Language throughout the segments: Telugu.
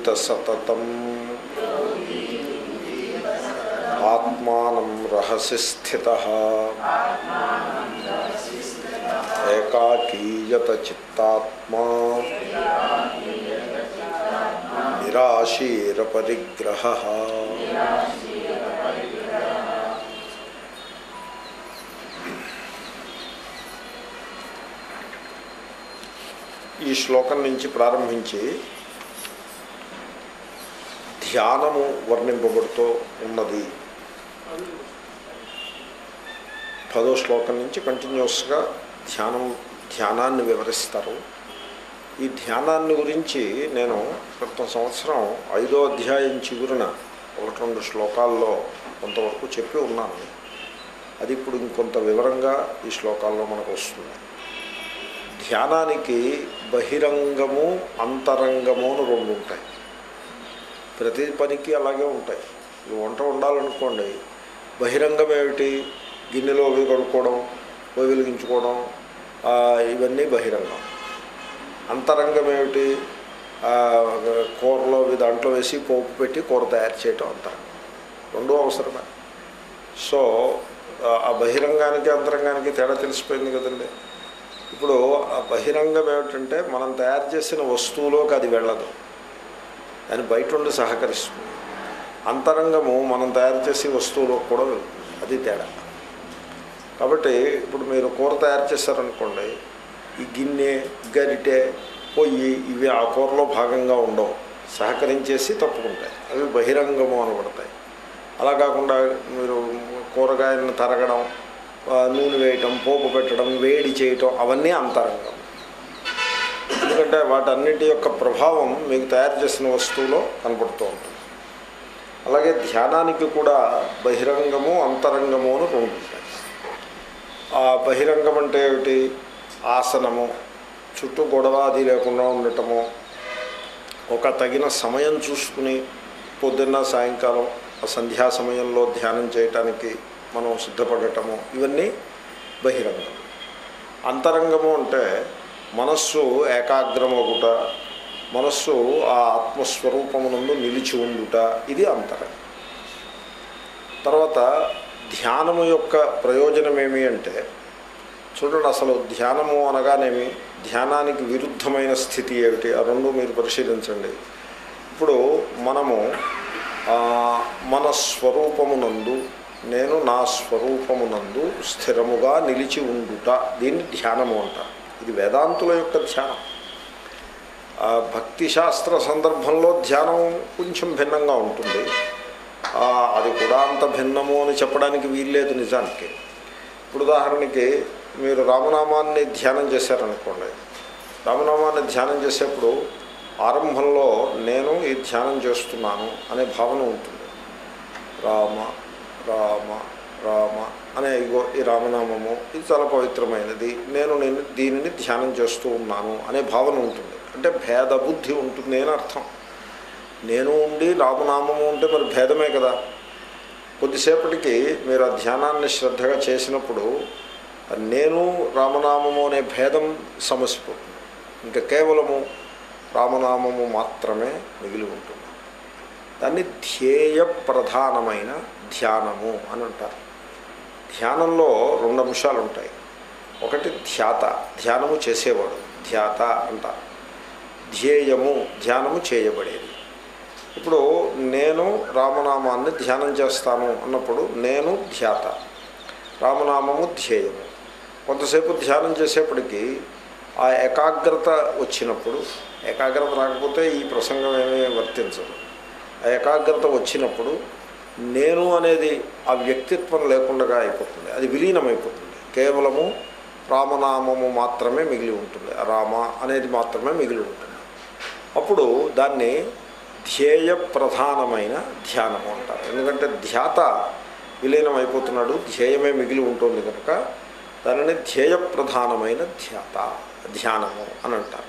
ఉదీత సతతం ఆత్మానం రహసి స్థిత ఏకాకీయత చిత్తాత్మా నిరాశీర పరిగ్రహ ఈ శ్లోకం నుంచి ప్రారంభించి ధ్యానము వర్ణింపబడుతూ ఉన్నది పదో శ్లోకం నుంచి కంటిన్యూస్గా ధ్యానం ధ్యానాన్ని వివరిస్తారు ఈ ధ్యానాన్ని గురించి నేను క్రితం సంవత్సరం ఐదో అధ్యాయం చిగురున ఒకటి రెండు శ్లోకాల్లో కొంతవరకు చెప్పి ఉన్నాను అది ఇప్పుడు ఇంకొంత వివరంగా ఈ శ్లోకాల్లో మనకు వస్తుంది ధ్యానానికి బహిరంగము అంతరంగము అని రెండు ఉంటాయి ప్రతి పనికి అలాగే ఉంటాయి ఈ వంట ఉండాలనుకోండి బహిరంగం ఏమిటి గిన్నెలో అవి కడుక్కోవడం పోయి వెలిగించుకోవడం ఆ, ఇవన్నీ బహిరంగం అంతరంగం ఏమిటి ఆ, కూరలో అవి దాంట్లో వేసి పోపు పెట్టి కూర తయారు చేయటం అంతరంగం రెండూ అవసరమే సో ఆ- ఆ బహిరంగానికి అంతరంగానికి తేడా తెలిసిపోయింది కదండి ఇప్పుడు ఆ బహిరంగం ఏమిటంటే మనం తయారు చేసిన వస్తువులోకి అది వెళ్ళదు దాని బయట ఉండి సహకరిస్తుంది అంతరంగము మనం తయారు చేసే వస్తువులోకి కూడా వెళ్తుంది అది తేడా కాబట్టి ఇప్పుడు మీరు కూర తయారు చేశారనుకోండి ఈ గిన్నె గరిటె పొయ్యి ఇవి ఆ కూరలో భాగంగా ఉండవు సహకరించేసి తప్పుకుంటాయి అవి బహిరంగము అనబడతాయి అలా కాకుండా మీరు కూరగాయలను తరగడం ఆ, నూనె వేయటం పోపు పెట్టడం వేడి చేయటం అవన్నీ అంతరంగం ఎందుకంటే వాటన్నిటి యొక్క ప్రభావం మీకు తయారు చేసిన వస్తువులో కనపడుతూ ఉంటుంది అలాగే ధ్యానానికి కూడా బహిరంగము అంతరంగము అని రెండు ఉంటాయి ఆ బహిరంగం అంటే ఏమిటి ఆసనము చుట్టూ గొడవ అది లేకుండా ఉండటము ఒక తగిన సమయం చూసుకుని పొద్దున్న సాయంకాలం ఆ సంధ్యా సమయంలో ధ్యానం చేయటానికి మనం సిద్ధపడటము ఇవన్నీ బహిరంగం అంతరంగము అంటే మనస్సు ఏకాగ్రమగుట మనస్సు ఆ ఆత్మస్వరూపమునందు నిలిచి ఉండుట ఇది అంతరంగం తర్వాత ధ్యానము యొక్క ప్రయోజనం ఏమి అంటే చూడండి అసలు ధ్యానము అనగానేమి ధ్యానానికి విరుద్ధమైన స్థితి ఏమిటి ఆ రెండు మీరు పరిశీలించండి ఇప్పుడు మనము ఆ, మన స్వరూపమునందు నేను నా స్వరూపమునందు స్థిరముగా నిలిచి ఉండుట దీన్ని ధ్యానము అంటారు ఇది వేదాంతుల యొక్క ధ్యానం ఆ, భక్తి శాస్త్ర సందర్భంలో ధ్యానం కొంచెం భిన్నంగా ఉంటుంది ఆ, అది కూడా అంత భిన్నము అని చెప్పడానికి వీల్లేదు నిజానికి ఇప్పుడు ఉదాహరణకి మీరు రామనామాన్ని ధ్యానం చేశారనుకోండి రామనామాన్ని ధ్యానం చేసేప్పుడు ఆరంభంలో నేను ఈ ధ్యానం చేస్తున్నాను అనే భావన ఉంటుంది రామ రామ రామ అనే ఇగో ఈ రామనామము ఇది చాలా పవిత్రమైనది నేను నేను దీనిని ధ్యానం చేస్తూ ఉన్నాను అనే భావన ఉంటుంది అంటే భేద బుద్ధి ఉంటుంది అని అర్థం నేను ఉండి రామనామము ఉంటే మరి భేదమే కదా కొద్దిసేపటికి మీరు ఆ ధ్యానాన్ని శ్రద్ధగా చేసినప్పుడు నేను రామనామము అనే భేదం సమసిపోతుంది ఇంకా కేవలము రామనామము మాత్రమే మిగిలి ఉంటుంది దాన్ని ధ్యేయ ప్రధానమైన ధ్యానము అని అంటారు ధ్యానంలో రెండు అంశాలు ఉంటాయి ఒకటి ధ్యాత ధ్యానము చేసేవాడు ధ్యాత అంటారు ధ్యేయము ధ్యానము చేయబడేది ఇప్పుడు నేను రామనామాన్ని ధ్యానం చేస్తాను అన్నప్పుడు నేను ధ్యాత రామనామము ధ్యేయము కొంతసేపు ధ్యానం చేసేప్పటికీ ఆ ఏకాగ్రత వచ్చినప్పుడు ఏకాగ్రత రాకపోతే ఈ ప్రసంగం ఏమీ వర్తించదు ఆ ఏకాగ్రత వచ్చినప్పుడు నేను అనేది ఆ వ్యక్తిత్వం లేకుండా అయిపోతుంది అది విలీనమైపోతుంది కేవలము రామనామము మాత్రమే మిగిలి ఉంటుంది ఆ రామ అనేది మాత్రమే మిగిలి ఉంటుంది అప్పుడు దాన్ని ధ్యేయ ప్రధానమైన ధ్యానము అంటారు ఎందుకంటే ధ్యాత విలీనం అయిపోతున్నాడు ధ్యేయమే మిగిలి ఉంటుంది కనుక దానిని ధ్యేయ ప్రధానమైన ధ్యాత ధ్యానము అని అంటారు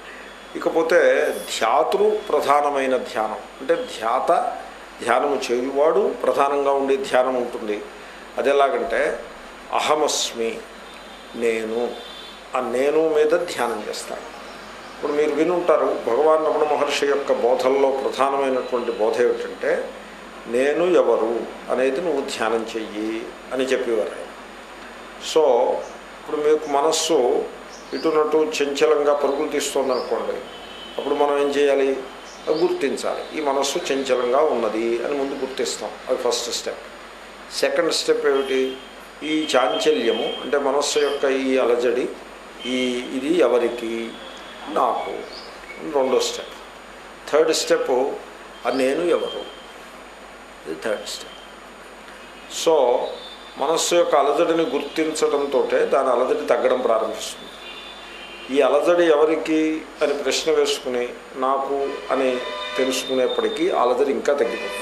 ఇకపోతే ధ్యాతృ ప్రధానమైన ధ్యానం అంటే ధ్యాత ధ్యానము చేయువాడు ప్రధానంగా ఉండే ధ్యానం ఉంటుంది అది ఎలాగంటే అహమస్మి నేను ఆ నేను మీద ధ్యానం చేస్తాడు ఇప్పుడు మీరు వినుంటారు భగవాన్ రమణ మహర్షి యొక్క బోధల్లో ప్రధానమైనటువంటి బోధ ఏమిటంటే నేను ఎవరు అనేది నువ్వు ధ్యానం చెయ్యి అని చెప్పేవారు ఆయన. సో ఇప్పుడు మీకు మనస్సు ఇటునటు చంచలంగా పరుగులు తీస్తుందనుకోండి అప్పుడు మనం ఏం చేయాలి అది గుర్తించాలి ఈ మనస్సు చంచలంగా ఉన్నది అని ముందు గుర్తిస్తాం అది ఫస్ట్ స్టెప్ సెకండ్ స్టెప్ ఏమిటి ఈ చాంచల్యము అంటే మనస్సు యొక్క ఈ అలజడి ఈ ఇది ఎవరికి నాకు రెండో స్టెప్ థర్డ్ స్టెప్ ఆ నేను ఎవరు ఇది థర్డ్ స్టెప్ సో మనస్సు యొక్క అలజడిని గుర్తించడంతో దాని అలజడి తగ్గడం ప్రారంభిస్తుంది ఈ అలజడి ఎవరికి అని ప్రశ్న వేసుకుని నాకు అని తెలుసుకునేప్పటికీ అలజడి ఇంకా తగ్గిపోతుంది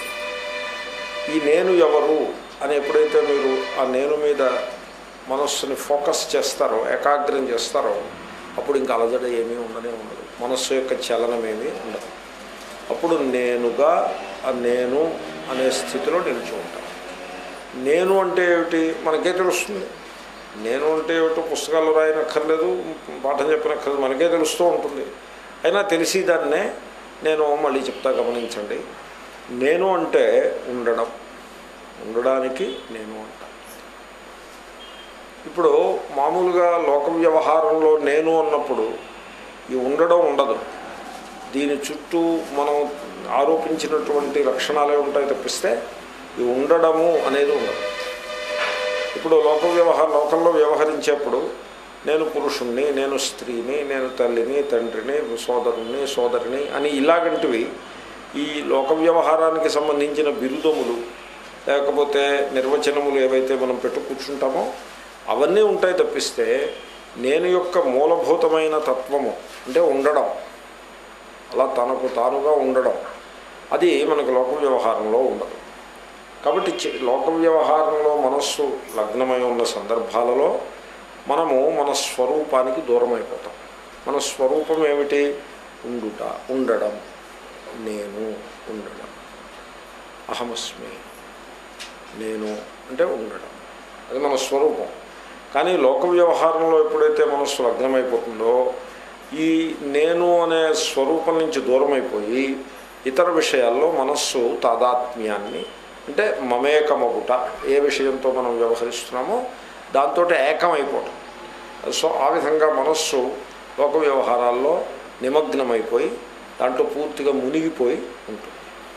ఈ నేను ఎవరు అని ఎప్పుడైతే మీరు ఆ నేను మీద మనస్సుని ఫోకస్ చేస్తారో ఏకాగ్రం చేస్తారో అప్పుడు ఇంకా అలజడి ఏమీ ఉండనే ఉండదు మనస్సు యొక్క చలనం ఏమీ ఉండదు అప్పుడు నేనుగా ఆ నేను అనే స్థితిలో నిలిచి ఉంటాను నేను అంటే ఏమిటి మనకే తెలుస్తుంది నేను అంటే ఏమిటో పుస్తకాలు రాయనక్కర్లేదు పాఠం చెప్పనక్కర్లేదు మనకే తెలుస్తూ ఉంటుంది అయినా తెలిసి దాన్నే నేను మళ్ళీ చెప్తా గమనించండి నేను అంటే ఉండడం ఉండడానికి నేను అంట ఇప్పుడు మామూలుగా లోక వ్యవహారంలో నేను అన్నప్పుడు ఈ ఉండడం ఉండదు దీని చుట్టూ మనం ఆరోపించినటువంటి లక్షణాలే ఉంటాయి తప్పిస్తే ఈ ఉండడము అనేది ఉండదు ఇప్పుడు లోక వ్యవహార లోకంలో వ్యవహరించేప్పుడు నేను పురుషుణ్ణి నేను స్త్రీని నేను తల్లిని తండ్రిని సోదరుణ్ణి సోదరిని అని ఇలాగంటివి ఈ లోక వ్యవహారానికి సంబంధించిన బిరుదములు లేకపోతే నిర్వచనములు ఏవైతే మనం పెట్టు కూర్చుంటామో అవన్నీ ఉంటాయి తప్పిస్తే నేను యొక్క మూలభూతమైన తత్వము అంటే ఉండడం అలా తనకు తానుగా ఉండడం అది మనకు లోక వ్యవహారంలో ఉండదు కాబట్టి చి- లోక వ్యవహారంలో మనస్సు లగ్నమై ఉన్న సందర్భాలలో మనము మన స్వరూపానికి దూరం అయిపోతాం మన స్వరూపం ఏమిటి ఉండుట ఉండడం నేను ఉండడం అహమస్మి నేను అంటే ఉండడం అది మన స్వరూపం కానీ లోక వ్యవహారంలో ఎప్పుడైతే మనస్సు లగ్నమైపోతుందో ఈ నేను అనే స్వరూపం నుంచి దూరం అయిపోయి ఇతర విషయాల్లో మనస్సు తాదాత్మ్యాన్ని అంటే మమేకమగుట ఏ విషయంతో మనం వ్యవహరిస్తున్నామో దాంతో ఏకమైపోవటం సో ఆ విధంగా మనస్సు లోక వ్యవహారాల్లో నిమగ్నమైపోయి దాంట్లో పూర్తిగా మునిగిపోయి ఉంటుంది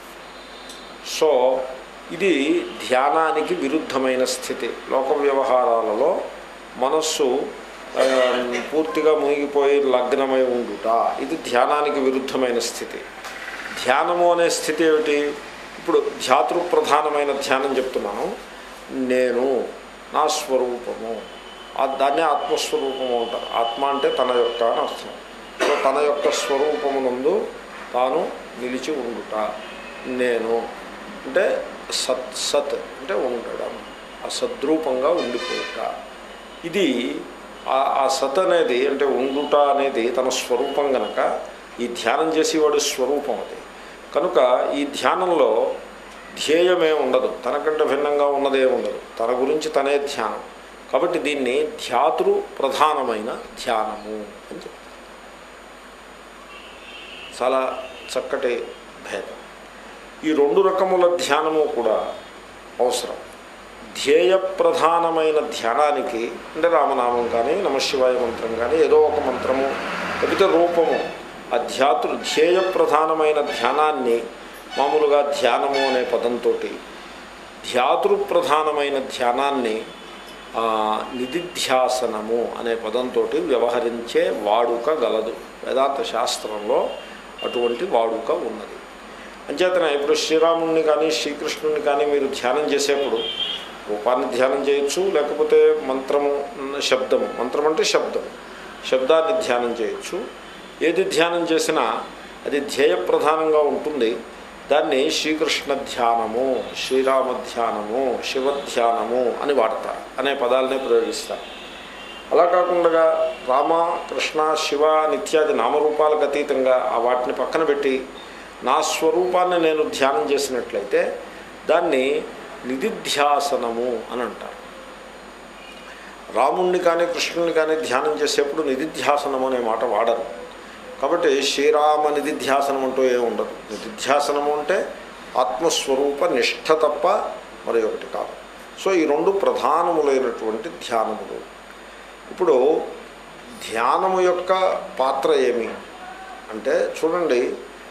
సో ఇది ధ్యానానికి విరుద్ధమైన స్థితి లోక వ్యవహారాలలో మనస్సు ఆ, పూర్తిగా మునిగిపోయి లగ్నమై ఉండుట ఇది ధ్యానానికి విరుద్ధమైన స్థితి ధ్యానము అనే స్థితి ఏమిటి ఇప్పుడు ధ్యాతృ ప్రధానమైన ధ్యానం చెప్తున్నాను నేను నా స్వరూపము ఆ- దాన్నే ఆత్మస్వరూపము అంటారు ఆత్మ అంటే తన యొక్క అని అర్థం సో తన యొక్క స్వరూపమునందు తాను నిలిచి ఉండుట నేను అంటే సత్ సత్ అంటే ఉండడం ఆ సద్రూపంగా ఉండిపోవుట ఇది ఆ- ఆ సత్ అనేది అంటే ఉండుట అనేది తన స్వరూపం గనక ఈ ధ్యానం చేసేవాడు స్వరూపం అది కనుక ఈ ధ్యానంలో ధ్యేయమే ఉండదు తనకంటే భిన్నంగా ఉన్నదే ఉండదు తన గురించి తనే ధ్యానం కాబట్టి దీన్ని ధ్యాతృ ప్రధానమైన ధ్యానము అని చెప్తారు చాలా చక్కటి భేదం ఈ రెండు రకముల ధ్యానము కూడా అవసరం ధ్యేయ ప్రధానమైన ధ్యానానికి అంటే రామనామం కానీ నమశివాయ మంత్రం కానీ ఏదో ఒక మంత్రము లేకపోతే రూపము ఆ ధ్యాతృ ధ్యేయ ప్రధానమైన ధ్యానాన్ని మామూలుగా ధ్యానము అనే పదంతో ధ్యాతృ ప్రధానమైన ధ్యానాన్ని ఆ, నిధిధ్యాసనము అనే పదంతో వ్యవహరించే వాడుక గలదు వేదాంత శాస్త్రంలో అటువంటి వాడుక ఉన్నది అంచేతనే ఇప్పుడు శ్రీరాముడిని కానీ శ్రీకృష్ణుని కానీ మీరు ధ్యానం చేసేప్పుడు రూపాన్ని ధ్యానం చేయొచ్చు లేకపోతే మంత్రము శబ్దము మంత్రం అంటే శబ్దం శబ్దాన్ని ధ్యానం చేయొచ్చు ఏది ధ్యానం చేసినా అది ధ్యేయ ప్రధానంగా ఉంటుంది దాన్ని శ్రీకృష్ణ ధ్యానము శ్రీరామ ధ్యానము శివ ధ్యానము అని వాడతారు అనే పదాలనే ప్రయోగిస్తారు అలా కాకుండా రామ కృష్ణ శివ నిత్యాది నామరూపాలకు అతీతంగా ఆ వాటిని పక్కన పెట్టి నా స్వరూపాన్ని నేను ధ్యానం చేసినట్లయితే దాన్ని నిధిధ్యాసనము అని అంటారు రాముణ్ణి కానీ కృష్ణుని కానీ ధ్యానం చేసేప్పుడు నిధిధ్యాసనం అనే మాట వాడరు కాబట్టి శ్రీరామ నిధిధ్యాసనం అంటూ ఏమి ఉండదు నిధిధ్యాసనము అంటే ఆత్మస్వరూప నిష్ఠ తప్ప మరి ఒకటి కాదు సో ఈ రెండు ప్రధానములైనటువంటి ధ్యానములు ఇప్పుడు ధ్యానము యొక్క పాత్ర ఏమి అంటే చూడండి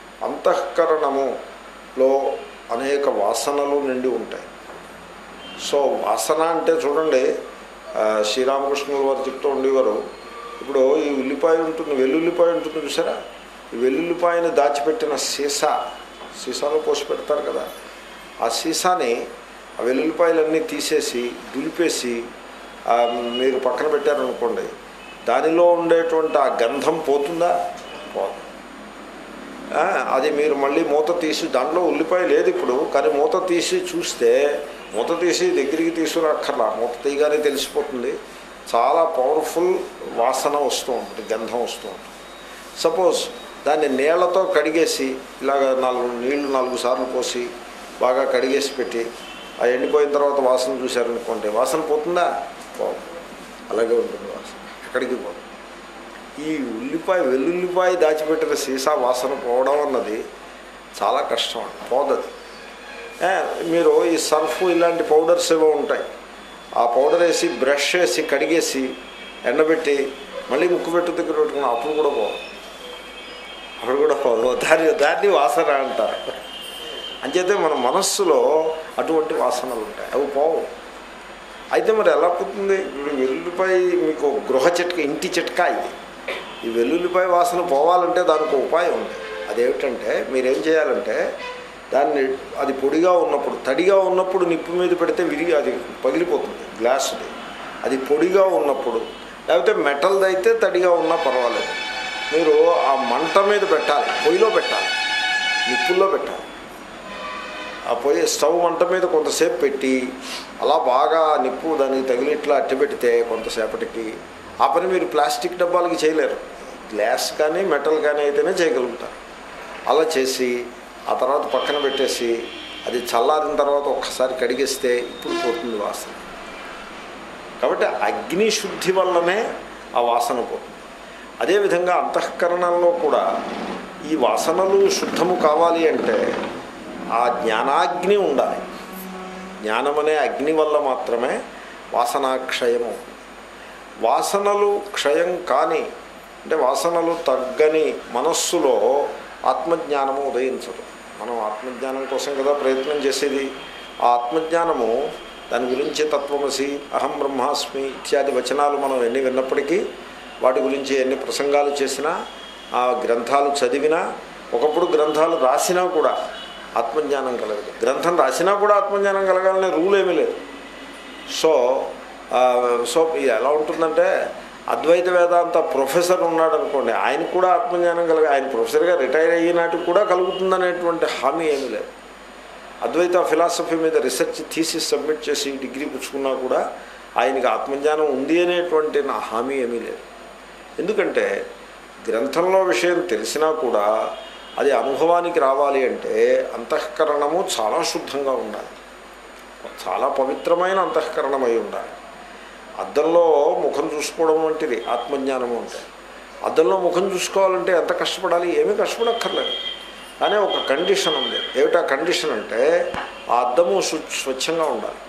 అంతఃకరణములో అనేక వాసనలు నిండి ఉంటాయి సో వాసన అంటే చూడండి ఆ, శ్రీరామకృష్ణుల వారు చెప్తూ ఉండేవారు ఇప్పుడు ఈ ఉల్లిపాయ ఉంటుంది వెల్లుల్లిపాయ ఉంటుంది చూసారా ఈ వెల్లుల్లిపాయని దాచిపెట్టిన సీసా సీసాలో పోసి పెడతారు కదా ఆ సీసాని ఆ వెల్లుల్లిపాయలన్నీ తీసేసి దులిపేసి ఆ, మీరు పక్కన పెట్టారనుకోండి దానిలో ఉండేటువంటి ఆ గంధం పోతుందా పోదు ఆ, అది మీరు మళ్ళీ మూత తీసి దాంట్లో ఉల్లిపాయ లేదు ఇప్పుడు కానీ మూత తీసి చూస్తే మూత తీసి దగ్గరికి తీసుకురాక్కర్లా మూత తీయగానే తెలిసిపోతుంది చాలా పవర్ఫుల్ వాసన వస్తూ ఉంటుంది గంధం వస్తూ ఉంటుంది సపోజ్ దాన్ని నీళ్లతో కడిగేసి ఇలాగ నాలుగు నీళ్లు నాలుగు సార్లు పోసి బాగా కడిగేసి పెట్టి ఆ ఎండిపోయిన తర్వాత వాసన చూశారనుకోండి వాసన పోతుందా పోదు అలాగే ఉంటుంది వాసన ఎక్కడికి పోదు ఈ ఉల్లిపాయ వెల్లుల్లిపాయ దాచిపెట్టిన సీసా వాసన పోవడం అన్నది చాలా కష్టం అండి పోదది ఏ, మీరు ఈ సర్ఫ్ ఇలాంటి పౌడర్స్ ఏవో ఉంటాయి ఆ పౌడర్ వేసి బ్రష్ వేసి కడిగేసి ఎండబెట్టి మళ్ళీ ముక్కు పెట్టు దగ్గర పెట్టుకుని అప్పుడు కూడా పోదు అప్పుడు కూడా పోదు దాన్ని దాన్ని వాసన అంటారు అంచేతే మన మనస్సులో అటువంటి వాసనలు ఉంటాయి అవి పోవు అయితే మరి ఎలా పోతుంది ఇప్పుడు వెల్లుల్లిపాయ మీకు గృహ చిట్క ఇంటి చిట్కా ఇది ఈ వెల్లుల్లిపాయ వాసన పోవాలంటే దానికి ఒక ఉపాయం ఉంది అదేమిటంటే మీరేం చేయాలంటే దాన్ని అది పొడిగా ఉన్నప్పుడు తడిగా ఉన్నప్పుడు నిప్పు మీద పెడితే విరిగి అది పగిలిపోతుంది గ్లాసుది అది పొడిగా ఉన్నప్పుడు లేకపోతే మెటల్ది అయితే తడిగా ఉన్నా పర్వాలేదు మీరు ఆ మంట మీద పెట్టాలి పొయ్యిలో పెట్టాలి నిప్పుల్లో పెట్టాలి ఆ పొయ్యి స్టవ్ మంట మీద కొంతసేపు పెట్టి అలా బాగా నిప్పు దానికి తగిలిట్లా అట్టబెడితే కొంతసేపటికి ఆ పని మీరు ప్లాస్టిక్ డబ్బాలకి చేయలేరు గ్లాస్ కానీ మెటల్ కానీ అయితేనే చేయగలుగుతారు అలా చేసి ఆ తర్వాత పక్కన పెట్టేసి అది చల్లారిన తర్వాత ఒక్కసారి కడిగేస్తే ఇప్పుడు పోతుంది వాసన కాబట్టి అగ్ని శుద్ధి వల్లనే ఆ వాసన పోతుంది అదేవిధంగా అంతఃకరణంలో కూడా ఈ వాసనలు శుద్ధము కావాలి అంటే ఆ జ్ఞానాగ్ని ఉండాలి జ్ఞానం అనే అగ్ని వల్ల మాత్రమే వాసనాక్షయము వాసనలు క్షయం కాని అంటే వాసనలు తగ్గని మనస్సులో ఆత్మజ్ఞానము ఉదయించదు మనం ఆత్మజ్ఞానం కోసం కదా ప్రయత్నం చేసేది ఆ ఆత్మజ్ఞానము దాని గురించి తత్వమసి అహం బ్రహ్మాస్మి ఇత్యాది వచనాలు మనం ఎన్ని విన్నప్పటికీ వాటి గురించి ఎన్ని ప్రసంగాలు చేసినా ఆ గ్రంథాలు చదివినా ఒకప్పుడు గ్రంథాలు రాసినా కూడా ఆత్మజ్ఞానం కలగదు గ్రంథం రాసినా కూడా ఆత్మజ్ఞానం కలగాలనే రూల్ ఏమీ లేదు సో ఆ, సో ఇది ఎలా ఉంటుందంటే అద్వైత వేదాంత ప్రొఫెసర్ ఉన్నాడు అనుకోండి ఆయన కూడా ఆత్మజ్ఞానం కలిగి ఆయన ప్రొఫెసర్గా రిటైర్ అయ్యినాటికి కూడా కలుగుతుందనేటువంటి హామీ ఏమీ లేదు అద్వైత ఫిలాసఫీ మీద రీసెర్చ్ థీసిస్ సబ్మిట్ చేసి డిగ్రీ పుచ్చుకున్నా కూడా ఆయనకి ఆత్మజ్ఞానం ఉంది అనేటువంటి నా హామీ ఏమీ లేదు ఎందుకంటే గ్రంథంలో విషయం తెలిసినా కూడా అది అనుభవానికి రావాలి అంటే అంతఃకరణము చాలా శుద్ధంగా ఉండాలి చాలా పవిత్రమైన అంతఃకరణం అయి ఉండాలి అద్దంలో ముఖం చూసుకోవడం వంటిది ఆత్మజ్ఞానము అంటే అద్దంలో ముఖం చూసుకోవాలంటే ఎంత కష్టపడాలి ఏమీ కష్టపడక్కర్లేదు కానీ ఒక కండిషన్ ఉంది ఏమిటా కండిషన్ అంటే ఆ అద్దము స్వ- స్వచ్ఛంగా ఉండాలి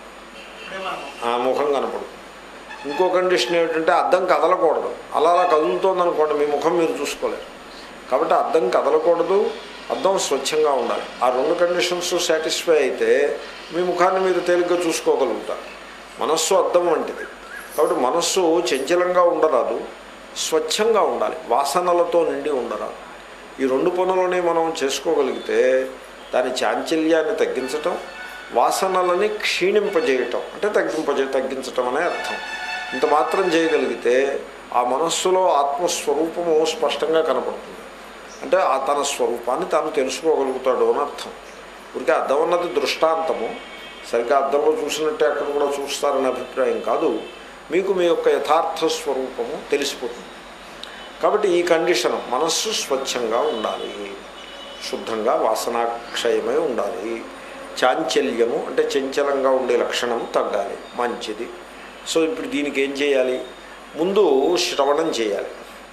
ఆ ముఖం కనపడు ఇంకో కండిషన్ ఏమిటంటే అద్దం కదలకూడదు అలా అలా కదులుతోంది అనుకోండి మీ ముఖం మీరు చూసుకోలేరు కాబట్టి అద్దం కదలకూడదు అద్దం స్వచ్ఛంగా ఉండాలి ఆ రెండు కండిషన్స్ సాటిస్ఫై అయితే మీ ముఖాన్ని మీరు తేలిగ్గా చూసుకోగలుగుతారు మనస్సు అద్దం వంటిది కాబట్టి మనస్సు చంచలంగా ఉండరాదు స్వచ్ఛంగా ఉండాలి వాసనలతో నిండి ఉండరాదు ఈ రెండు పనులని మనం చేసుకోగలిగితే దాని చాంచల్యాన్ని తగ్గించటం వాసనలని క్షీణింపజేయటం అంటే తగ్గింపజే తగ్గించటం అనే అర్థం ఇంత మాత్రం చేయగలిగితే ఆ మనస్సులో ఆత్మస్వరూపము స్పష్టంగా కనపడుతుంది అంటే ఆ తన స్వరూపాన్ని తాను తెలుసుకోగలుగుతాడు అని అర్థం ఊరికే అర్థం అన్నది దృష్టాంతము సరిగ్గా అద్దంలో చూసినట్టే అక్కడ కూడా చూస్తారనే అభిప్రాయం కాదు మీకు మీ యొక్క యథార్థ స్వరూపము తెలిసిపోతుంది కాబట్టి ఈ కండిషన్ మనస్సు స్వచ్ఛంగా ఉండాలి శుద్ధంగా వాసనాక్షయమై ఉండాలి చాంచల్యము అంటే చంచలంగా ఉండే లక్షణము తగ్గాలి మంచిది సో ఇప్పుడు దీనికి ఏం చేయాలి ముందు శ్రవణం చేయాలి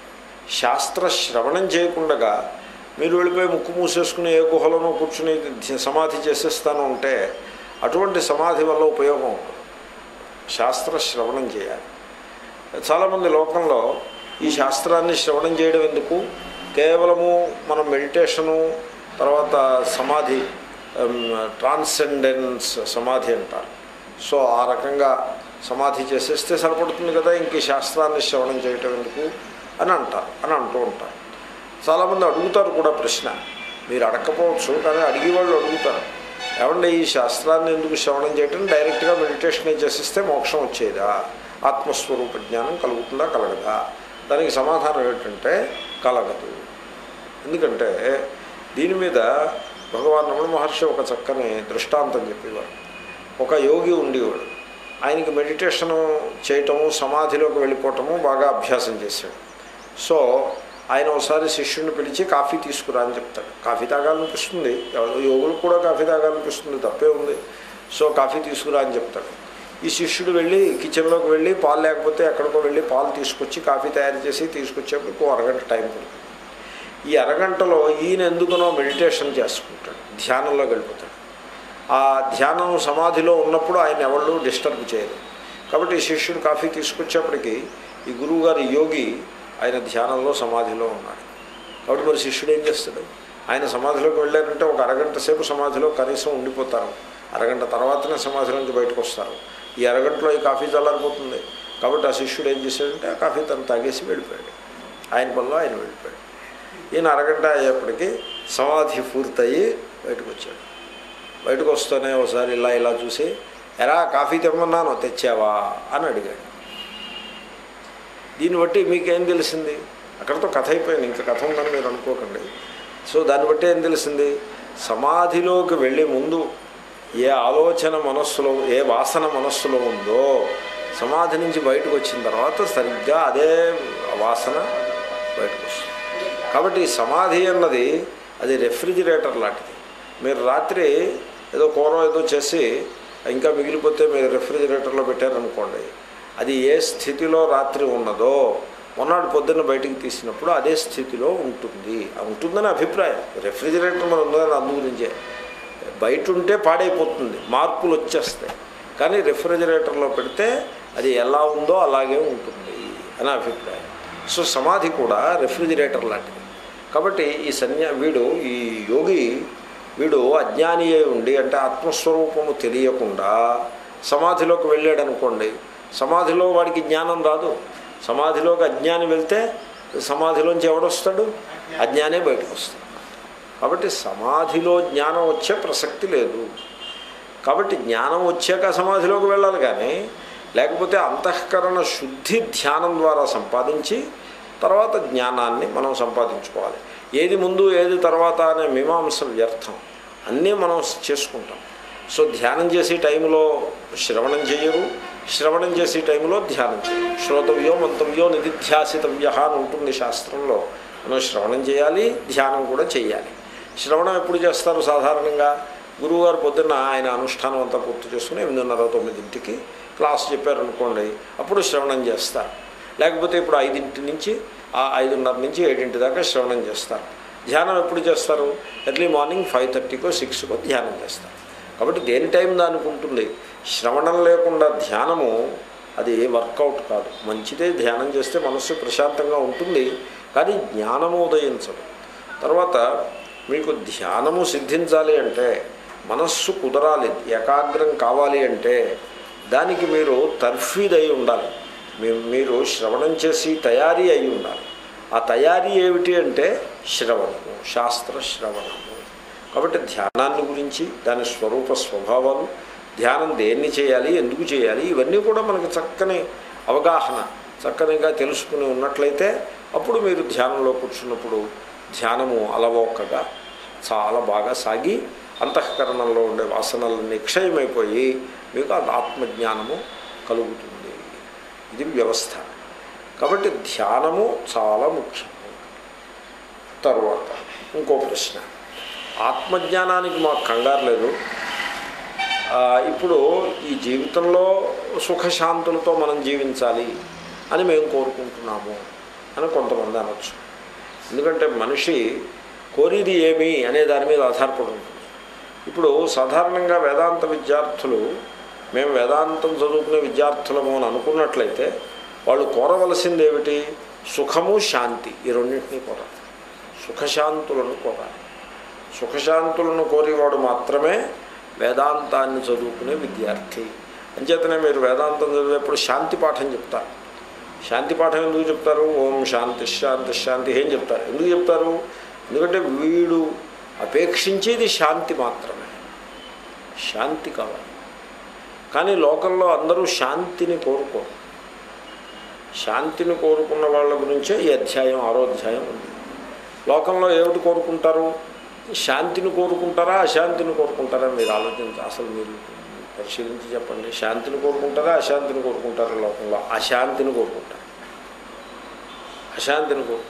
శాస్త్ర శ్రవణం చేయకుండా మీరు వెళ్ళిపోయి ముక్కు మూసేసుకుని ఏ గుహలోనో కూర్చుని ధ్య- సమాధి చేసేస్తాను ఉంటే అటువంటి సమాధి వల్ల ఉపయోగం ఉండదు శాస్త్ర శ్రవణం చేయాలి చాలామంది లోకంలో ఈ శాస్త్రాన్ని శ్రవణం చేయడం ఎందుకు కేవలము మనం మెడిటేషను తర్వాత సమాధి ట్రాన్సెండెన్స్ సమాధి అంటారు సో ఆ రకంగా సమాధి చేసేస్తే సరిపడుతుంది కదా ఇంక ఈ శాస్త్రాన్ని శ్రవణం చేయటం ఎందుకు అని అంటారు అని అంటూ ఉంటారు చాలామంది అడుగుతారు కూడా ప్రశ్న మీరు అడగకపోవచ్చు కానీ అడిగేవాళ్ళు అడుగుతారు ఏమంటే ఈ శాస్త్రాన్ని ఎందుకు శ్రవణం చేయటం డైరెక్ట్గా మెడిటేషన్ చేసిస్తే మోక్షం వచ్చేదా ఆత్మస్వరూప జ్ఞానం కలుగుతుందా కలగదా దానికి సమాధానం ఏంటంటే కలగదు ఎందుకంటే దీని మీద భగవాన్ రమణ మహర్షి ఒక చక్కని దృష్టాంతం చెప్పేవాడు ఒక యోగి ఉండేవాడు ఆయనకి మెడిటేషన్ చేయటము సమాధిలోకి వెళ్ళిపోవటము బాగా అభ్యాసం చేశాడు సో ఆయన ఒకసారి శిష్యుడిని పిలిచి కాఫీ తీసుకురా అని చెప్తాడు కాఫీ తాగాలనిపిస్తుంది ఎవరు యోగులకు కూడా కాఫీ తాగాలనిపిస్తుంది తప్పే ఉంది సో కాఫీ తీసుకురా అని చెప్తాడు ఈ శిష్యుడు వెళ్ళి కిచెన్లోకి వెళ్ళి పాలు లేకపోతే ఎక్కడికో వెళ్ళి పాలు తీసుకొచ్చి కాఫీ తయారు చేసి తీసుకొచ్చేప్పటికి ఓ అరగంట టైం పడుతుంది ఈ అరగంటలో ఈయన ఎందుకునో మెడిటేషన్ చేసుకుంటాడు ధ్యానంలో గడిపోతాడు ఆ ధ్యానం సమాధిలో ఉన్నప్పుడు ఆయన ఎవళ్ళు డిస్టర్బ్ చేయరు కాబట్టి ఈ శిష్యుడు కాఫీ తీసుకొచ్చేప్పటికి ఈ గురువుగారు యోగి ఆయన ధ్యానంలో సమాధిలో ఉన్నాడు కాబట్టి మరి శిష్యుడు ఏం చేస్తాడు ఆయన సమాధిలోకి వెళ్ళారంటే ఒక అరగంట సేపు సమాధిలో కనీసం ఉండిపోతారు అరగంట తర్వాతనే సమాధిలోంచి బయటకు వస్తారు ఈ అరగంటలో ఈ కాఫీ చల్లారిపోతుంది కాబట్టి ఆ శిష్యుడు ఏం చేశాడంటే ఆ కాఫీ తను తాగేసి వెళ్ళిపోయాడు ఆయన పనిలో ఆయన వెళ్ళిపోయాడు ఈయన అరగంట అయ్యేప్పటికీ సమాధి పూర్తయి బయటకు వచ్చాడు బయటకు వస్తూనే ఒకసారి ఇలా ఇలా చూసి ఎరా కాఫీ తెమ్మన్నాను తెచ్చావా అని అడిగాడు దీన్ని బట్టి మీకేం తెలిసింది అక్కడితో కథ అయిపోయింది ఇంకా కథ ఉందని మీరు అనుకోకండి సో దాన్ని బట్టి ఏం తెలిసింది సమాధిలోకి వెళ్ళే ముందు ఏ ఆలోచన మనస్సులో ఏ వాసన మనస్సులో ఉందో సమాధి నుంచి బయటకు వచ్చిన తర్వాత సరిగ్గా అదే వాసన బయటకు వస్తుంది కాబట్టి ఈ సమాధి అన్నది అది రెఫ్రిజిరేటర్ లాంటిది మీరు రాత్రి ఏదో కూర ఏదో చేసి ఇంకా మిగిలిపోతే మీరు రెఫ్రిజిరేటర్లో పెట్టారనుకోండి అది ఏ స్థితిలో రాత్రి ఉన్నదో మొన్నటి పొద్దున్న బయటికి తీసినప్పుడు అదే స్థితిలో ఉంటుంది అది ఉంటుందని అభిప్రాయం రెఫ్రిజిరేటర్ మన ఉన్నదని అందు గురించే బయట ఉంటే పాడైపోతుంది మార్పులు వచ్చేస్తాయి కానీ రెఫ్రిజిరేటర్లో పెడితే అది ఎలా ఉందో అలాగే ఉంటుంది అని అభిప్రాయం సో సమాధి కూడా రెఫ్రిజిరేటర్ లాంటిది కాబట్టి ఈ సన్యా వీడు ఈ యోగి వీడు అజ్ఞాని అయి ఉండి అంటే ఆత్మస్వరూపము తెలియకుండా సమాధిలోకి వెళ్ళాడు అనుకోండి సమాధిలో వాడికి జ్ఞానం రాదు సమాధిలోకి అజ్ఞాని వెళ్తే సమాధిలోంచి ఎవడొస్తాడు అజ్ఞానే బయటకు వస్తాడు కాబట్టి సమాధిలో జ్ఞానం వచ్చే ప్రసక్తి లేదు కాబట్టి జ్ఞానం వచ్చాక సమాధిలోకి వెళ్ళాలి కానీ లేకపోతే అంతఃకరణ శుద్ధి ధ్యానం ద్వారా సంపాదించి తర్వాత జ్ఞానాన్ని మనం సంపాదించుకోవాలి ఏది ముందు ఏది తర్వాత అనే మీమాంస వ్యర్థం అన్నీ మనం చేసుకుంటాం సో ధ్యానం చేసే టైంలో శ్రవణం చేయరు శ్రవణం చేసే టైంలో ధ్యానం చేయరు శ్రోతవ్యో మంతవ్యో నిధిధ్యాసితవ్య అని ఉంటుంది శాస్త్రంలో మనం శ్రవణం చేయాలి ధ్యానం కూడా చేయాలి శ్రవణం ఎప్పుడు చేస్తారు సాధారణంగా గురువుగారు పొద్దున్న ఆయన అనుష్ఠానం అంతా పూర్తి చేసుకుని ఎనిమిదిన్నర తొమ్మిదింటికి క్లాస్ చెప్పారనుకోండి అప్పుడు శ్రవణం చేస్తారు లేకపోతే ఇప్పుడు ఐదింటి నుంచి ఆ ఐదున్నర నుంచి ఏడింటి దాకా శ్రవణం చేస్తారు ధ్యానం ఎప్పుడు చేస్తారు ఎర్లీ మార్నింగ్ ఫైవ్ థర్టీకో సిక్స్కో ధ్యానం చేస్తారు కాబట్టి దేని టైం దానికి ఉంటుంది శ్రవణం లేకుండా ధ్యానము అది వర్కౌట్ కాదు మంచిదే ధ్యానం చేస్తే మనస్సు ప్రశాంతంగా ఉంటుంది కానీ జ్ఞానము ఉదయించదు తర్వాత మీకు ధ్యానము సిద్ధించాలి అంటే మనస్సు కుదరాలి ఏకాగ్రం కావాలి అంటే దానికి మీరు తర్ఫీద్ అయి ఉండాలి మీ- మీరు శ్రవణం చేసి తయారీ అయి ఉండాలి ఆ తయారీ ఏమిటి అంటే శ్రవణము శాస్త్ర శ్రవణము కాబట్టి ధ్యానాన్ని గురించి దాని స్వరూప స్వభావాలు ధ్యానం దేన్ని చేయాలి ఎందుకు చేయాలి ఇవన్నీ కూడా మనకి చక్కని అవగాహన చక్కనిగా తెలుసుకుని ఉన్నట్లయితే అప్పుడు మీరు ధ్యానంలో కూర్చున్నప్పుడు ధ్యానము అలవోకగా చాలా బాగా సాగి అంతఃకరణంలో ఉండే వాసనలన్నీ క్షయమైపోయి మీకు ఆ ఆత్మజ్ఞానము కలుగుతుంది ఇది వ్యవస్థ కాబట్టి ధ్యానము చాలా ముఖ్యం తర్వాత ఇంకో ప్రశ్న ఆత్మజ్ఞానానికి మాకు కంగారు లేదు ఆ, ఇప్పుడు ఈ జీవితంలో సుఖశాంతులతో మనం జీవించాలి అని మేము కోరుకుంటున్నాము అని కొంతమంది అనొచ్చు ఎందుకంటే మనిషి కోరిది ఏమి అనే దాని మీద ఆధారపడి ఉంటుంది ఇప్పుడు సాధారణంగా వేదాంత విద్యార్థులు మేము వేదాంతం చదువుకునే విద్యార్థులము అని అనుకున్నట్లయితే వాళ్ళు కోరవలసింది ఏమిటి సుఖము శాంతి ఈ రెండింటినీ కోరాలి సుఖశాంతులను కోరాలి సుఖశాంతులను కోరేవాడు మాత్రమే వేదాంతాన్ని చదువుకునే విద్యార్థి అంచేతనే మీరు వేదాంతం చదివేప్పుడు శాంతి పాఠం చెప్తారు శాంతి పాఠం ఎందుకు చెప్తారు ఓం శాంతి శాంతి శాంతి ఏం చెప్తారు ఎందుకు చెప్తారు ఎందుకంటే వీడు అపేక్షించేది శాంతి మాత్రమే శాంతి కావాలి కానీ లోకంలో అందరూ శాంతిని కోరుకోరు శాంతిని కోరుకున్న వాళ్ళ గురించే ఈ అధ్యాయం ఆరో అధ్యాయం ఉంది లోకంలో ఏమిటి కోరుకుంటారు శాంతిని కోరుకుంటారా అశాంతిని కోరుకుంటారా మీరు ఆలోచించి అసలు మీరు పరిశీలించి చెప్పండి శాంతిని కోరుకుంటారా అశాంతిని కోరుకుంటారా లోకంలో అశాంతిని కోరుకుంటారు అశాంతిని కోరుకుంటారు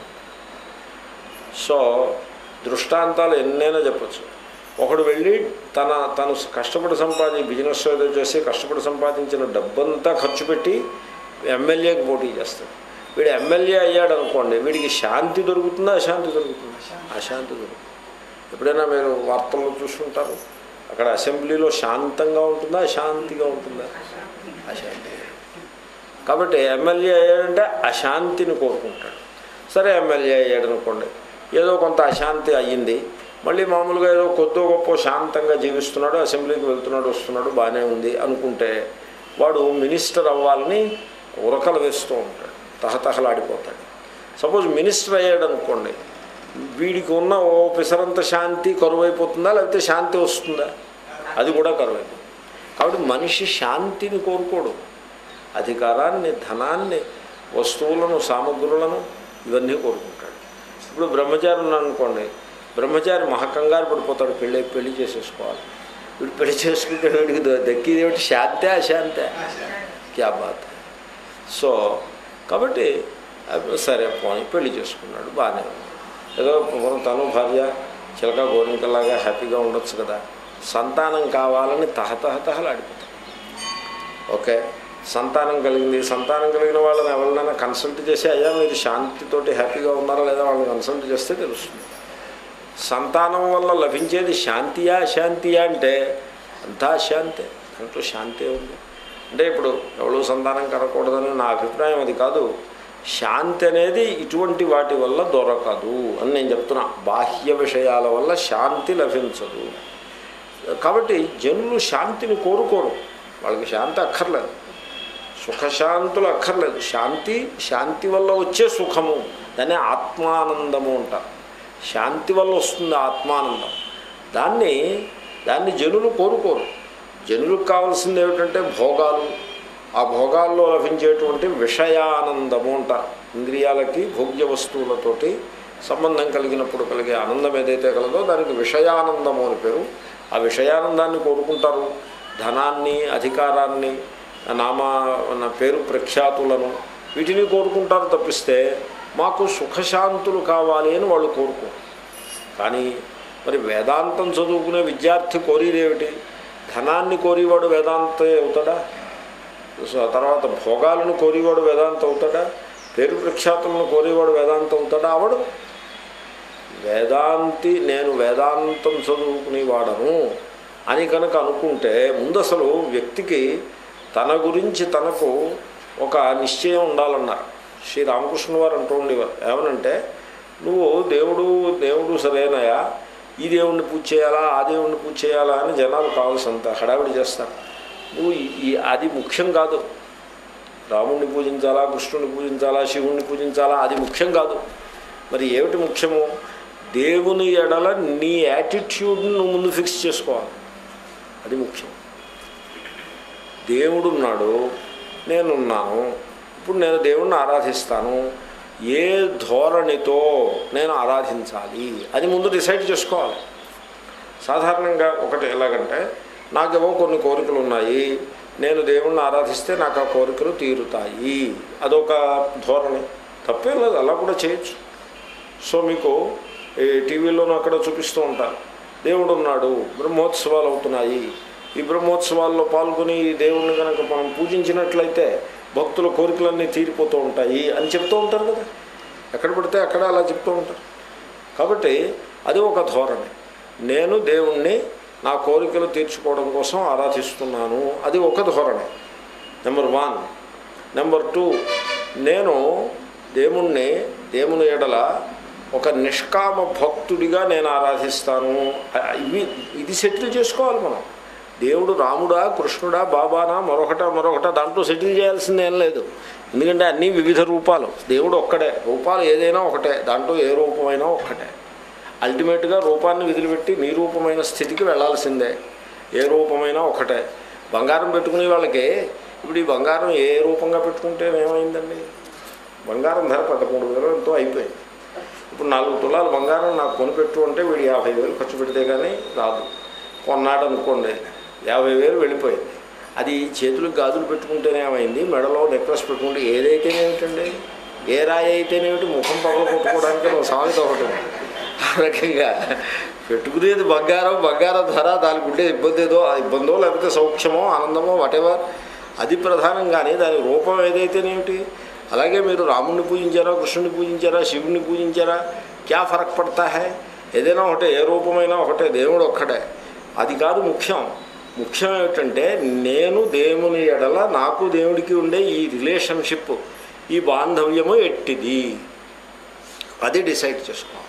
సో దృష్టాంతాలు ఎన్నైనా చెప్పచ్చు ఒకడు వెళ్ళి తన తను కష్టపడి సంపాది బిజినెస్ ఏదో చేసి కష్టపడి సంపాదించిన డబ్బంతా ఖర్చు పెట్టి ఎమ్మెల్యేకి పోటీ చేస్తాడు వీడు ఎమ్మెల్యే అయ్యాడు అనుకోండి వీడికి శాంతి దొరుకుతుందా అశాంతి దొరుకుతుందా అశాంతి దొరుకుతుంది ఎప్పుడైనా మీరు వార్తల్లో చూసుకుంటారు అక్కడ అసెంబ్లీలో శాంతంగా ఉంటుందా అశాంతిగా ఉంటుందా అశాంతి కాబట్టి ఎమ్మెల్యే అయ్యాడంటే అశాంతిని కోరుకుంటాడు సరే ఎమ్మెల్యే అయ్యాడు అనుకోండి ఏదో కొంత అశాంతి అయ్యింది మళ్ళీ మామూలుగా ఏదో కొద్దో గొప్ప శాంతంగా జీవిస్తున్నాడు అసెంబ్లీకి వెళ్తున్నాడు వస్తున్నాడు బాగానే ఉంది అనుకుంటే వాడు మినిస్టర్ అవ్వాలని ఉరకలు వేస్తూ ఉంటాడు తహతహలాడిపోతాడు సపోజ్ మినిస్టర్ అయ్యాడు అనుకోండి వీడికి ఉన్న ఓ పిసరంత శాంతి కరువైపోతుందా లేకపోతే శాంతి వస్తుందా అది కూడా కరువైపోతుంది కాబట్టి మనిషి శాంతిని కోరుకోడు అధికారాన్ని ధనాన్ని వస్తువులను సామగ్రులను ఇవన్నీ కోరుకుంటాడు ఇప్పుడు బ్రహ్మచారి ఉన్నాడు అనుకోండి బ్రహ్మచారి మహకంగారు పడిపోతాడు పెళ్ళి పెళ్లి చేసేసుకోవాలి వీడు పెళ్లి చేసుకుంటే వీడికి దక్కిది ఏమిటి శాంతే అశాంతే క్యా బాత్ సో కాబట్టి సరే పోనీ పెళ్లి చేసుకున్నాడు బాగానే ఉంది ఏదో మనం తను భార్య చిలక గోరింకలాగా హ్యాపీగా ఉండొచ్చు కదా సంతానం కావాలని తహతహతహలాడిపోతాడు ఓకే సంతానం కలిగింది సంతానం కలిగిన వాళ్ళని ఎవరినైనా కన్సల్ట్ చేసి అయ్యా మీరు శాంతితోటి హ్యాపీగా ఉన్నారా లేదా వాళ్ళని కన్సల్ట్ చేస్తే తెలుస్తుంది సంతానం వల్ల లభించేది శాంతియా అశాంతియా అంటే అంతా అశాంతే దాంట్లో శాంతే ఉంది అంటే ఇప్పుడు ఎవరు సంతానం కలగకూడదని నా అభిప్రాయం అది కాదు శాంతి అనేది ఇటువంటి వాటి వల్ల దొరకదు అని నేను చెప్తున్నా బాహ్య విషయాల వల్ల శాంతి లభించదు కాబట్టి జనులు శాంతిని కోరుకోరు వాళ్ళకి శాంతి అక్కర్లేదు సుఖశాంతులు అక్కర్లేదు శాంతి శాంతి వల్ల వచ్చే సుఖము దాన్ని ఆత్మానందము అంటారు శాంతి వల్ల వస్తుంది ఆత్మానందం దాన్ని దాన్ని జనులు కోరుకోరు జనులకు కావాల్సింది ఏమిటంటే భోగాలు ఆ భోగాల్లో లభించేటువంటి విషయానందము అంటారు ఇంద్రియాలకి భోగ్య వస్తువులతోటి సంబంధం కలిగినప్పుడు కలిగే ఆనందం ఏదైతే కలదో దానికి విషయానందము అని పేరు ఆ విషయానందాన్ని కోరుకుంటారు ధనాన్ని అధికారాన్ని నామా పేరు ప్రఖ్యాతులను వీటిని కోరుకుంటారు తప్పిస్తే మాకు సుఖశాంతులు కావాలి అని వాళ్ళు కోరుకోరు కానీ మరి వేదాంతం చదువుకునే విద్యార్థి కోరేదేమిటి ధనాన్ని కోరేవాడు వేదాంత అవుతాడా సో తర్వాత భోగాలను కోరేవాడు వేదాంత అవుతాడా పేరు ప్రఖ్యాతులను కోరేవాడు వేదాంత అవుతాడా అవడు వేదాంతి నేను వేదాంతం చదువుకునేవాడను అని కనుక అనుకుంటే ముందు అసలు వ్యక్తికి తన గురించి తనకు ఒక నిశ్చయం ఉండాలన్నారు శ్రీ రామకృష్ణ వారు అంటూ ఉండేవారు ఏమనంటే నువ్వు దేవుడు దేవుడు సరేనయా ఈ దేవుణ్ణి పూజ చేయాలా ఆ దేవుణ్ణి పూజ చేయాలా అని జనాలు కావాల్సినంత హడావిడి చేస్తారు నువ్వు ఈ అది ముఖ్యం కాదు రాముణ్ణి పూజించాలా కృష్ణుని పూజించాలా శివుణ్ణి పూజించాలా అది ముఖ్యం కాదు మరి ఏమిటి ముఖ్యము దేవుని ఎడల నీ యాటిట్యూడ్ని నువ్వు ముందు ఫిక్స్ చేసుకోవాలి అది ముఖ్యం దేవుడున్నాడు నేనున్నాను ఇప్పుడు నేను దేవుణ్ణి ఆరాధిస్తాను ఏ ధోరణితో నేను ఆరాధించాలి అది ముందు డిసైడ్ చేసుకోవాలి సాధారణంగా ఒకటి ఎలాగంటే నాకేమో కొన్ని కోరికలు ఉన్నాయి నేను దేవుణ్ణి ఆరాధిస్తే నాకు ఆ కోరికలు తీరుతాయి అదొక ధోరణి తప్పేం లేదు అలా కూడా చేయొచ్చు సో మీకు ఈ టీవీలోనూ అక్కడ చూపిస్తూ ఉంటారు దేవుడు ఉన్నాడు బ్రహ్మోత్సవాలు అవుతున్నాయి ఈ బ్రహ్మోత్సవాల్లో పాల్గొని ఈ దేవుణ్ణి కనుక మనం పూజించినట్లయితే భక్తుల కోరికలన్నీ తీరిపోతూ ఉంటాయి అని చెప్తూ ఉంటారు కదా ఎక్కడ పడితే అక్కడ అలా చెప్తూ ఉంటారు కాబట్టి అది ఒక ధోరణి నేను దేవుణ్ణి నా కోరికలు తీర్చుకోవడం కోసం ఆరాధిస్తున్నాను అది ఒక ధోరణి నెంబర్ వన్ నెంబర్ టూ నేను దేవుణ్ణి దేవుని ఎడల ఒక నిష్కామ భక్తుడిగా నేను ఆరాధిస్తాను అ- ఇవి ఇది సెటిల్ చేసుకోవాలి మనం దేవుడు రాముడా కృష్ణుడా బాబానా మరొకట మరొకట దాంట్లో సెటిల్ చేయాల్సింది ఏం లేదు ఎందుకంటే అన్నీ వివిధ రూపాలు దేవుడు ఒక్కడే రూపాలు ఏదైనా ఒకటే దాంట్లో ఏ రూపమైనా ఒక్కటే అల్టిమేట్గా రూపాన్ని విదిలిపెట్టి నిరూపమైన స్థితికి వెళ్ళాల్సిందే ఏ రూపమైనా ఒకటే బంగారం పెట్టుకునే వాళ్ళకి ఇప్పుడు ఈ బంగారం ఏ రూపంగా పెట్టుకుంటే ఏమైందండి బంగారం ధర పదమూడు వేలు ఎంతో అయిపోయింది ఇప్పుడు నాలుగు తులాలు బంగారం నాకు కొనిపెట్టు అంటే వీడు యాభై వేలు ఖర్చు పెడితే కానీ రాదు కొన్నాడు అనుకోండి యాభై వేలు వెళ్ళిపోయింది అది చేతులకు గాజులు పెట్టుకుంటేనే ఏమైంది మెడలో నెక్లెస్ పెట్టుకుంటే ఏదైతేనేమిటండి ఏ రాయి అయితేనేమిటి ముఖం పగల కొట్టుకోవడానికి ఒక సామెత ఒకటి ఉంది. ఆ రకంగా పెట్టుకునేది బంగారం బంగారం ధర దానికి ఉండే ఇబ్బంది ఏదో ఆ ఇబ్బందో లేకపోతే సౌఖ్యమో ఆనందమో వాటెవర్ అది ప్రధానం కానీ దాని రూపం ఏదైతేనేమిటి అలాగే మీరు రాముడిని పూజించారా కృష్ణుని పూజించారా శివుడిని పూజించారా క్యా ఫరక్ పడతా హై ఏదైనా ఒకటే ఏ రూపమైనా ఒకటే దేవుడు ఒక్కటే అది కాదు ముఖ్యం ముఖ్యం ఏమిటంటే నేను దేవుని ఎడల నాకు దేవుడికి ఉండే ఈ రిలేషన్షిప్ ఈ బాంధవ్యము ఎట్టిది అది డిసైడ్ చేసుకోవాలి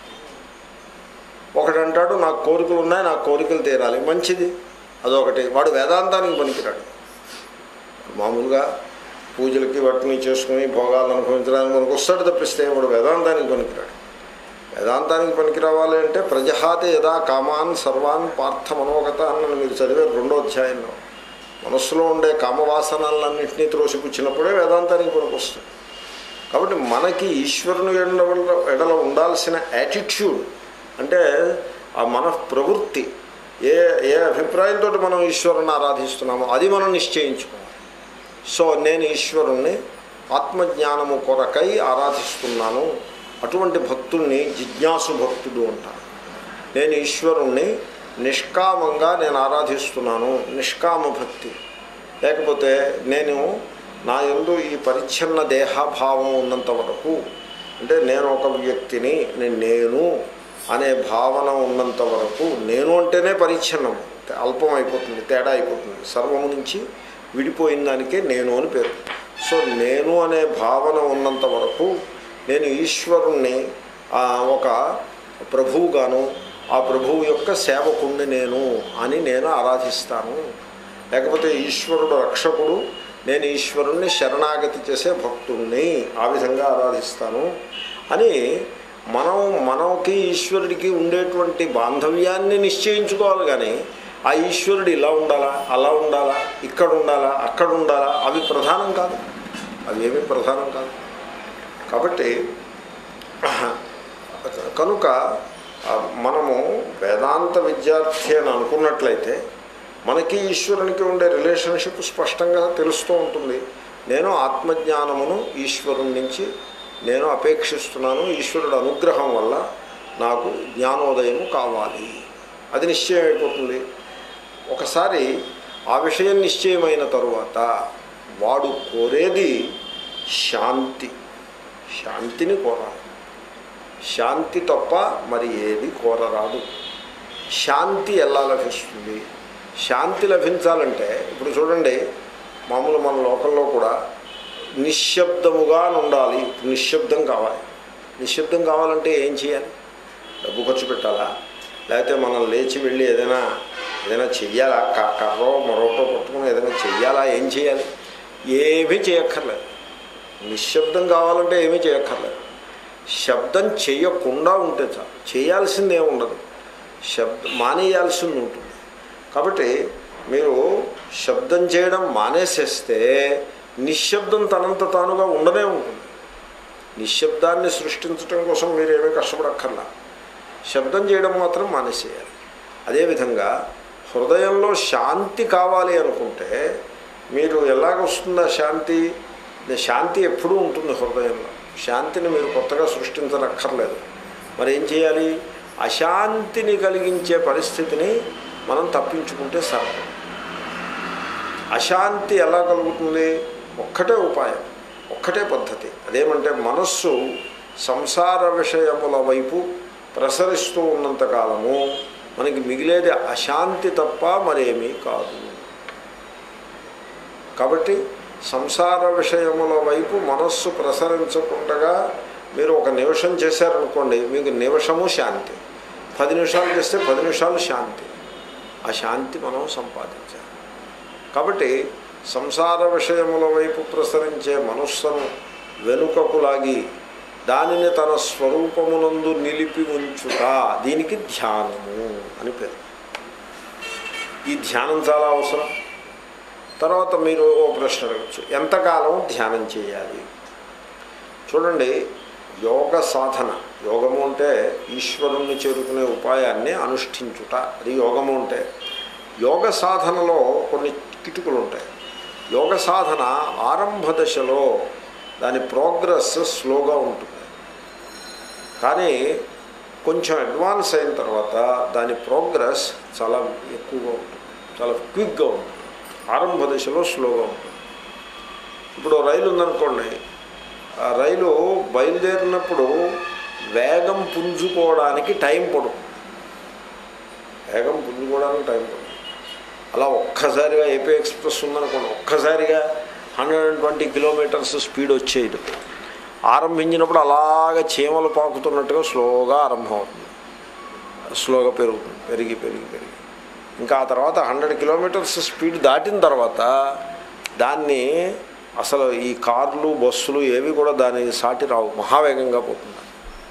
ఒకడంటాడు నాకు కోరికలు ఉన్నాయి నాకు కోరికలు తీరాలి మంచిది అదొకటి వాడు వేదాంతానికి పనికిరాడు మామూలుగా పూజలకి వాటిని చేసుకుని భోగాలను అనుభవించడానికి మనకు వస్తాడు తప్పిస్తే వాడు వేదాంతానికి పనికిరాడు వేదాంతానికి పనికి రావాలి అంటే ప్రజహాతి యదా కామాన్ సర్వాన్ పార్థ మనోగత అన్న మీరు చదివారు రెండో అధ్యాయంలో మనస్సులో ఉండే కామవాసనలన్నింటినీ త్రోసిపుచ్చినప్పుడే వేదాంతానికి పనికి వస్తుంది కాబట్టి మనకి ఈశ్వరుని ఎడల ఎడల ఉండాల్సిన యాటిట్యూడ్ అంటే ఆ మన ప్రవృత్తి ఏ ఏ అభిప్రాయంతో మనం ఈశ్వరుని ఆరాధిస్తున్నామో అది మనం నిశ్చయించుకోవాలి సో నేను ఈశ్వరుణ్ణి ఆత్మజ్ఞానము కొరకై ఆరాధిస్తున్నాను అటువంటి భక్తుల్ని జిజ్ఞాసు భక్తుడు అంటారు నేను ఈశ్వరుణ్ణి నిష్కామంగా నేను ఆరాధిస్తున్నాను నిష్కామ భక్తి లేకపోతే నేను నా యందు ఈ పరిచ్ఛిన్న దేహభావం ఉన్నంత వరకు అంటే నేను ఒక వ్యక్తిని నేను నేను అనే భావన ఉన్నంత వరకు నేను అంటేనే పరిచ్ఛిన్నం అల్పం అయిపోతుంది తేడా అయిపోతుంది సర్వము నుంచి విడిపోయిన దానికే నేను అని పేరు సో నేను అనే భావన ఉన్నంత వరకు నేను ఈశ్వరుణ్ణి ఆ, ఒక ప్రభువుగాను ఆ ప్రభువు యొక్క సేవకుణ్ణి నేను అని నేను ఆరాధిస్తాను లేకపోతే ఈశ్వరుడు రక్షకుడు నేను ఈశ్వరుణ్ణి శరణాగతి చేసే భక్తుణ్ణి ఆ విధంగా ఆరాధిస్తాను అని మనం మనకి ఈశ్వరుడికి ఉండేటువంటి బాంధవ్యాన్ని నిశ్చయించుకోవాలి కానీ ఆ ఈశ్వరుడు ఇలా ఉండాలా అలా ఉండాలా ఇక్కడ ఉండాలా అక్కడ ఉండాలా అవి ప్రధానం కాదు అవి ఏమీ ప్రధానం కాదు కాబట్టి కనుక ఆ, మనము వేదాంత విద్యార్థి అని అనుకున్నట్లయితే మనకి ఈశ్వరునికి ఉండే రిలేషన్షిప్ స్పష్టంగా తెలుస్తూ ఉంటుంది నేను ఆత్మజ్ఞానమును ఈశ్వరుని నుంచి నేను అపేక్షిస్తున్నాను ఈశ్వరుడు అనుగ్రహం వల్ల నాకు జ్ఞానోదయం కావాలి అది నిశ్చయం అయిపోతుంది ఒకసారి ఆ విషయం నిశ్చయమైన తరువాత వాడు కోరేది శాంతి శాంతిని కోరాలి శాంతి తప్ప మరి ఏది కోరరాదు శాంతి ఎలా లభిస్తుంది శాంతి లభించాలంటే ఇప్పుడు చూడండి మామూలు మన లోకల్లో కూడా నిశ్శబ్దముగా ఉండాలి నిశ్శబ్దం కావాలి నిశ్శబ్దం కావాలంటే ఏం చేయాలి డబ్బు ఖర్చు పెట్టాలా లేకపోతే మనం లేచి వెళ్ళి ఏదైనా ఏదైనా చెయ్యాలా క- కర్రో మరొకటో పట్టుకుని ఏదైనా చెయ్యాలా ఏం చేయాలి ఏమీ చేయక్కర్లేదు నిశ్శబ్దం కావాలంటే ఏమీ చేయక్కర్లేదు శబ్దం చేయకుండా ఉంటే చాలు చేయాల్సిందే ఉండదు శబ్దం మానేయాల్సింది ఉంటుంది కాబట్టి మీరు శబ్దం చేయడం మానేసేస్తే నిశ్శబ్దం తనంత తానుగా ఉండనే ఉంటుంది నిశ్శబ్దాన్ని సృష్టించడం కోసం మీరు ఏమీ కష్టపడక్కర్లా శబ్దం చేయడం మాత్రం మానేసేయాలి అదేవిధంగా హృదయంలో శాంతి కావాలి అనుకుంటే మీరు ఎలాగ వస్తుందా శాంతి శాంతి ఎప్పుడూ ఉంటుంది హృదయంలో శాంతిని మీరు కొత్తగా సృష్టించనక్కర్లేదు మరి ఏం చేయాలి అశాంతిని కలిగించే పరిస్థితిని మనం తప్పించుకుంటే సరే అశాంతి ఎలా కలుగుతుంది ఒక్కటే ఉపాయం ఒక్కటే పద్ధతి అదేమంటే మనస్సు సంసార విషయముల వైపు ప్రసరిస్తూ ఉన్నంత కాలము మనకి మిగిలేది అశాంతి తప్ప మరేమీ కాదు కాబట్టి సంసార విషయముల వైపు మనస్సు ప్రసరించకుండా మీరు ఒక నిమిషం చేశారనుకోండి మీకు నిమిషము శాంతి పది నిమిషాలు చేస్తే పది నిమిషాలు శాంతి ఆ శాంతి మనం సంపాదించాలి కాబట్టి సంసార విషయముల వైపు ప్రసరించే మనస్సును వెనుకకు లాగి దానిని తన స్వరూపమునందు నిలిపి ఉంచుట దీనికి ధ్యానము అని పేరు ఈ ధ్యానం చాలా అవసరం తర్వాత మీరు ఓ ప్రశ్న అడగచ్చు ఎంతకాలం ధ్యానం చేయాలి చూడండి యోగ సాధన యోగము అంటే ఈశ్వరుణ్ణి చేరుకునే ఉపాయాన్ని అనుష్ఠించుట అది యోగము అంటే యోగ సాధనలో కొన్ని కిటుకులు ఉంటాయి యోగ సాధన ఆరంభ దశలో దాని ప్రోగ్రెస్ స్లోగా ఉంటుంది కానీ కొంచెం అడ్వాన్స్ అయిన తర్వాత దాని ప్రోగ్రెస్ చాలా ఎక్కువగా ఉంటుంది చాలా క్విక్గా ఉంటుంది ఆరంభ దశలో స్లోగా ఉంటుంది ఇప్పుడు రైలు ఉందనుకోండి ఆ రైలు బయలుదేరినప్పుడు వేగం పుంజుకోవడానికి టైం పడుతుంది వేగం పుంజుకోవడానికి టైం పడుతుంది అలా ఒక్కసారిగా ఏపీ ఎక్స్ప్రెస్ ఉందనుకోండి ఒక్కసారిగా hundred and twenty kilometres speed వచ్చేది ఆరంభించినప్పుడు అలాగ చీమలు పాకుతున్నట్టుగా స్లోగా ఆరంభం అవుతుంది స్లోగా పెరుగుతుంది పెరిగి పెరిగి పెరిగి ఇంకా ఆ తర్వాత హండ్రెడ్ కిలోమీటర్స్ స్పీడ్ దాటిన తర్వాత దాన్ని అసలు ఈ కార్లు బస్సులు ఏవి కూడా దాని సాటి రావు మహావేగంగా పోతుంది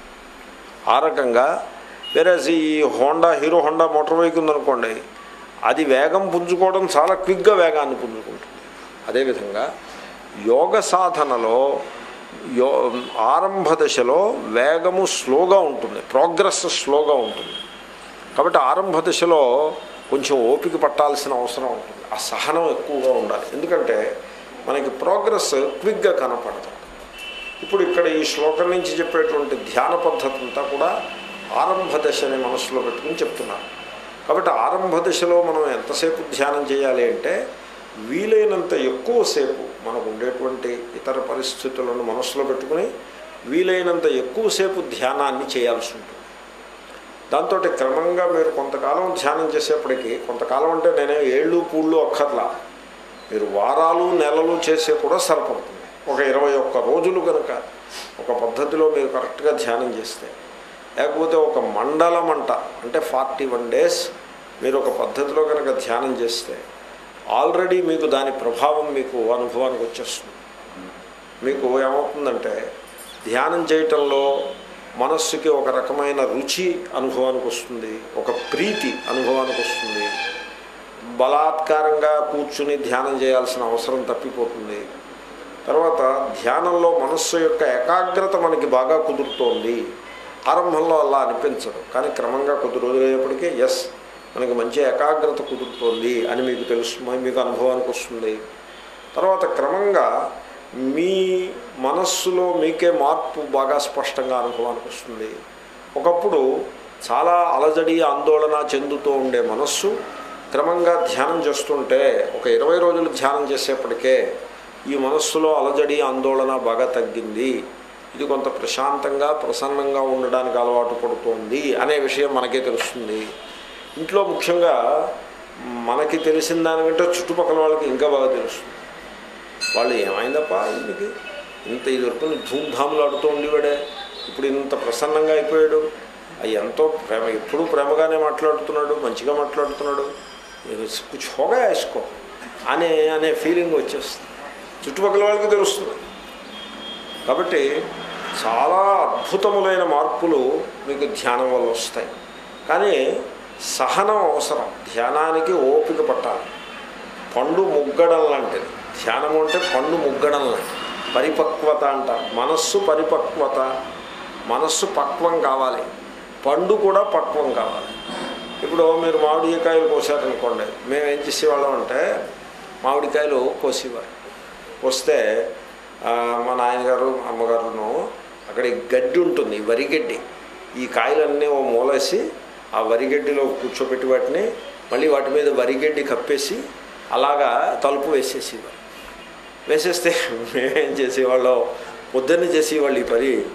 ఆ రకంగా వేరే ఈ Honda Hero Honda motor bike ఉందనుకోండి అది వేగం పుంజుకోవడం చాలా క్విక్గా వేగాన్ని పుంజుకుంటుంది అదేవిధంగా యోగ సాధనలో యో ఆరంభ దశలో వేగము స్లోగా ఉంటుంది ప్రోగ్రెస్ స్లోగా ఉంటుంది కాబట్టి ఆరంభ దశలో కొంచెం ఓపిక పట్టాల్సిన అవసరం ఉంటుంది ఆ సహనం ఎక్కువగా ఉండాలి ఎందుకంటే మనకి ప్రోగ్రెస్ క్విక్గా కనపడదు ఇప్పుడు ఇక్కడ ఈ శ్లోకం నుంచి చెప్పేటువంటి ధ్యాన పద్ధతి అంతా కూడా ఆరంభ దశని మనసులో పెట్టుకుని చెప్తున్నారు కాబట్టి ఆరంభ దశలో మనం ఎంతసేపు ధ్యానం చేయాలి అంటే వీలైనంత ఎక్కువసేపు మనకు ఉండేటువంటి ఇతర పరిస్థితులను మనసులో పెట్టుకుని వీలైనంత ఎక్కువసేపు ధ్యానాన్ని చేయాల్సి ఉంటుంది దాంతో క్రమంగా మీరు కొంతకాలం ధ్యానం చేసేప్పటికీ కొంతకాలం అంటే నేనే ఏళ్ళు పూళ్ళు అక్కర్లా మీరు వారాలు నెలలు చేసే కూడా సరిపడుతుంది ఒక ఇరవై ఒక్క రోజులు కనుక ఒక పద్ధతిలో మీరు కరెక్ట్గా ధ్యానం చేస్తే లేకపోతే ఒక మండలం అంట అంటే ఫార్టీ వన్ డేస్ మీరు ఒక పద్ధతిలో కనుక ధ్యానం చేస్తే ఆల్రెడీ మీకు దాని ప్రభావం మీకు అనుభవానికి వచ్చేస్తుంది మీకు ఏమవుతుందంటే ధ్యానం చేయటంలో మనస్సుకి ఒక రకమైన రుచి అనుభవానికి వస్తుంది ఒక ప్రీతి అనుభవానికి వస్తుంది బలాత్కారంగా కూర్చుని ధ్యానం చేయాల్సిన అవసరం తప్పిపోతుంది తర్వాత ధ్యానంలో మనస్సు యొక్క ఏకాగ్రత మనకి బాగా కుదురుతోంది ఆరంభంలో అలా అనిపించదు కానీ క్రమంగా కొద్ది రోజులయ్యేప్పటికీ ఎస్ మనకి మంచి ఏకాగ్రత కుదురుతోంది అని మీకు తెలుసు మీకు అనుభవానికి వస్తుంది తర్వాత క్రమంగా మీ మనస్సులో మీకే మార్పు బాగా స్పష్టంగా అనుభవానికి వస్తుంది ఒకప్పుడు చాలా అలజడి ఆందోళన చెందుతూ ఉండే మనస్సు క్రమంగా ధ్యానం చేస్తుంటే ఒక ఇరవై రోజులు ధ్యానం చేసేప్పటికే ఈ మనస్సులో అలజడి ఆందోళన బాగా తగ్గింది ఇది కొంత ప్రశాంతంగా ప్రసన్నంగా ఉండడానికి అలవాటు పడుతోంది అనే విషయం మనకే తెలుస్తుంది ఇంట్లో ముఖ్యంగా మనకి తెలిసిన దానికంటే చుట్టుపక్కల వాళ్ళకి ఇంకా బాగా తెలుస్తుంది వాళ్ళు ఏమైందప్ప ఇంటికి ఇంత ఇది వరకు ధూమ్ధాములు ఆడుతూ ఉండేవాడే ఇప్పుడు ఇంత ప్రసన్నంగా అయిపోయాడు అవి ఎంతో ప్రేమ ఎప్పుడూ ప్రేమగానే మాట్లాడుతున్నాడు మంచిగా మాట్లాడుతున్నాడు కుछ హోగా వేసుకో అనే అనే ఫీలింగ్ వచ్చేస్తుంది చుట్టుపక్కల వాళ్ళకి తెలుస్తుంది కాబట్టి చాలా అద్భుతములైన మార్పులు మీకు ధ్యానం వల్ల వస్తాయి కానీ సహనం అవసరం ధ్యానానికి ఓపిక పట్టాలి పండు ముగ్గడం లాంటిది ధ్యానం అంటే పండు ముగ్గడం లాంటిది పరిపక్వత అంటారు మనస్సు పరిపక్వత మనస్సు పక్వం కావాలి పండు కూడా పక్వం కావాలి ఇప్పుడు మీరు మామిడికాయలు కోసారనుకోండి మేము ఏం చేసేవాళ్ళం అంటే మామిడికాయలు కోసేవారు వస్తే మా నాయనగారు అమ్మగారును అక్కడ గడ్డి ఉంటుంది వరిగడ్డి ఈ కాయలన్నీ ఓ మూలేసి ఆ వరిగడ్డిలో కూర్చోబెట్టి వాటిని మళ్ళీ వాటి మీద వరిగడ్డి కప్పేసి అలాగా తలుపు వేసేసేవారు వేసేస్తే మేమేం చేసేవాళ్ళం పొద్దున్న చేసేవాళ్ళు ఈ పని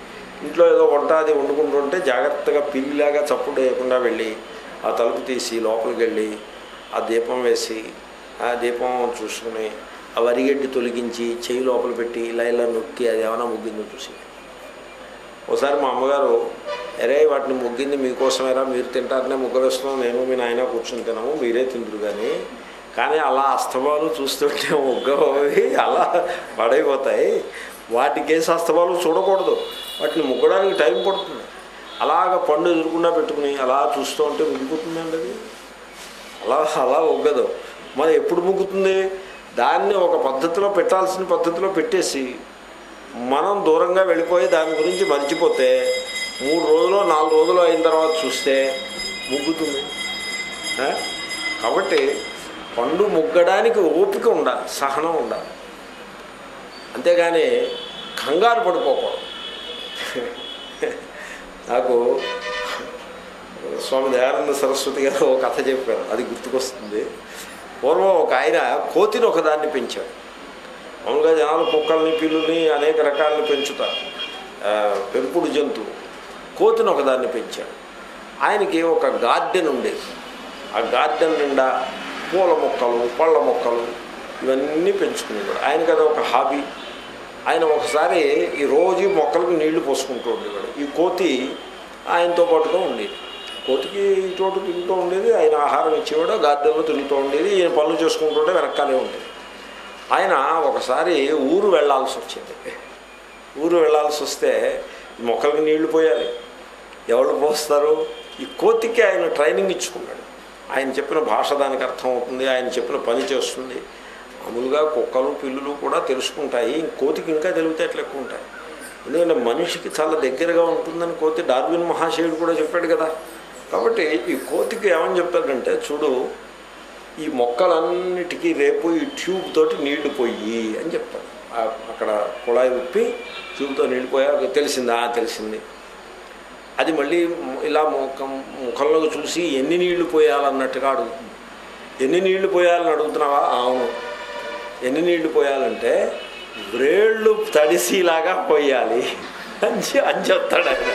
ఇంట్లో ఏదో వంట అది వండుకుంటుంటే జాగ్రత్తగా పిల్లిలాగా చప్పుడు వేయకుండా వెళ్ళి ఆ తలుపు తీసి లోపలికి వెళ్ళి ఆ దీపం వేసి ఆ దీపం చూసుకుని ఆ వరిగడ్డి తొలగించి చెయ్యి లోపల పెట్టి ఇలా ఇలా నొక్కి అది ఏమైనా ముగ్గిందో చూసి ఒకసారి మా అమ్మగారు అరే వాటిని ముగ్గింది మీకోసమేరా మీరు తింటారనే ముగ్గు వేస్తున్నాం నేను మీ నాయన కూర్చొని తినము మీరే తింటారు కానీ కానీ అలా అస్తమాలు చూస్తుంటే ముగ్గవి అలా పడైపోతాయి వాటికేసి అస్తమాలు చూడకూడదు వాటిని ముగ్గడానికి టైం పడుతుంది అలాగ పండు ఎదురుకుండా పెట్టుకుని అలా చూస్తూ ఉంటే ముగ్గిపోతుందండి అది అలా అలా ఒగ్గదు మరి ఎప్పుడు ముగ్గుతుంది దాన్ని ఒక పద్ధతిలో పెట్టాల్సిన పద్ధతిలో పెట్టేసి మనం దూరంగా వెళ్ళిపోయి దాని గురించి మర్చిపోతే మూడు రోజులు నాలుగు రోజులు అయిన తర్వాత చూస్తే ముగ్గుతుంది ఆ? కాబట్టి పండు ముగ్గడానికి ఓపిక ఉండాలి సహనం ఉండాలి అంతేగాని కంగారు పడిపోకూడదు నాకు స్వామి దయానంద సరస్వతి గారు ఒక కథ చెప్పారు అది గుర్తుకొస్తుంది పూర్వం ఒక ఆయన కోతిని ఒకదాన్ని పెంచాడు మామూలుగా జనాలు కుక్కల్ని పిల్లుల్ని అనేక రకాలను పెంచుతారు ఆ, పెంపుడు జంతువు కోతిని ఒకదాన్ని పెంచాడు ఆయనకి ఒక గార్డెన్ ఉండేది ఆ గార్డెన్ నిండా పూల మొక్కలు పళ్ళ మొక్కలు ఇవన్నీ పెంచుకునేవాడు ఆయనకి అది ఒక హాబీ ఆయన ఒకసారి ఈ రోజు మొక్కలకు నీళ్లు పోసుకుంటూ ఉండేవాడు ఈ కోతి ఆయనతో పాటుగా ఉండేది కోతికి చోటు తిరుగుతూ ఉండేది ఆయన ఆహారం ఇచ్చేవాడు గార్డెన్లో తిరుగుతూ ఉండేది ఈయన పనులు చేసుకుంటుంటే వెనకాలే ఉండేది ఆయన ఒకసారి ఊరు వెళ్ళాల్సి వచ్చింది ఊరు వెళ్ళాల్సి వస్తే ఈ మొక్కలకి నీళ్లు పోయాలి ఎవరు పోస్తారు ఈ కోతికి ఆయన ట్రైనింగ్ ఇచ్చుకున్నాడు ఆయన చెప్పిన భాష దానికి అర్థం అవుతుంది ఆయన చెప్పిన పని చేస్తుంది మామూలుగా కుక్కలు పిల్లులు కూడా తెలుసుకుంటాయి కోతికి ఇంకా తెలివితేటలు ఎక్కువ ఉంటాయి ఎందుకంటే మనిషికి చాలా దగ్గరగా ఉంటుందని కోతి డార్విన్ మహాశయుడు కూడా చెప్పాడు కదా కాబట్టి ఈ కోతికి ఏమని చెప్పాడంటే చూడు ఈ మొక్కలన్నిటికీ రేపు ఈ ట్యూబ్ తోటి నీళ్లు పోయి అని చెప్తాడు ఆ- అక్కడ కుళాయి ఉప్పి ట్యూబ్తో నీళ్లు పోయా తెలిసిందా తెలిసింది అది మళ్ళీ ఇలా ముఖం ముఖంలోకి చూసి ఎన్ని నీళ్లు పోయాలన్నట్టుగా అడుగుతుంది ఎన్ని నీళ్లు పోయాలని అడుగుతున్నావా అవును ఎన్ని నీళ్లు పోయాలంటే వ్రేళ్ళు తడిసిలాగా పోయాలి అని చె- అని చెప్తాడు ఆయన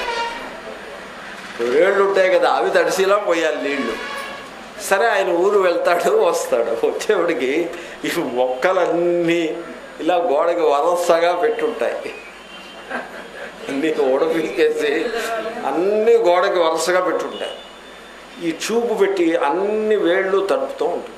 వ్రేళ్ళు ఉంటాయి కదా అవి తడిసిలా పోయాలి నీళ్లు సరే ఆయన ఊరు వెళ్తాడు వస్తాడు వచ్చేప్పటికి ఈ మొక్కలన్నీ ఇలా గోడకి వరసగా పెట్టుంటాయి అన్నీ ఓడపీకేసి అన్ని గోడకి వరుసగా పెట్టుంటాయి ఈ చూపు పెట్టి అన్ని వేళ్ళు తడుపుతూ ఉంటుంది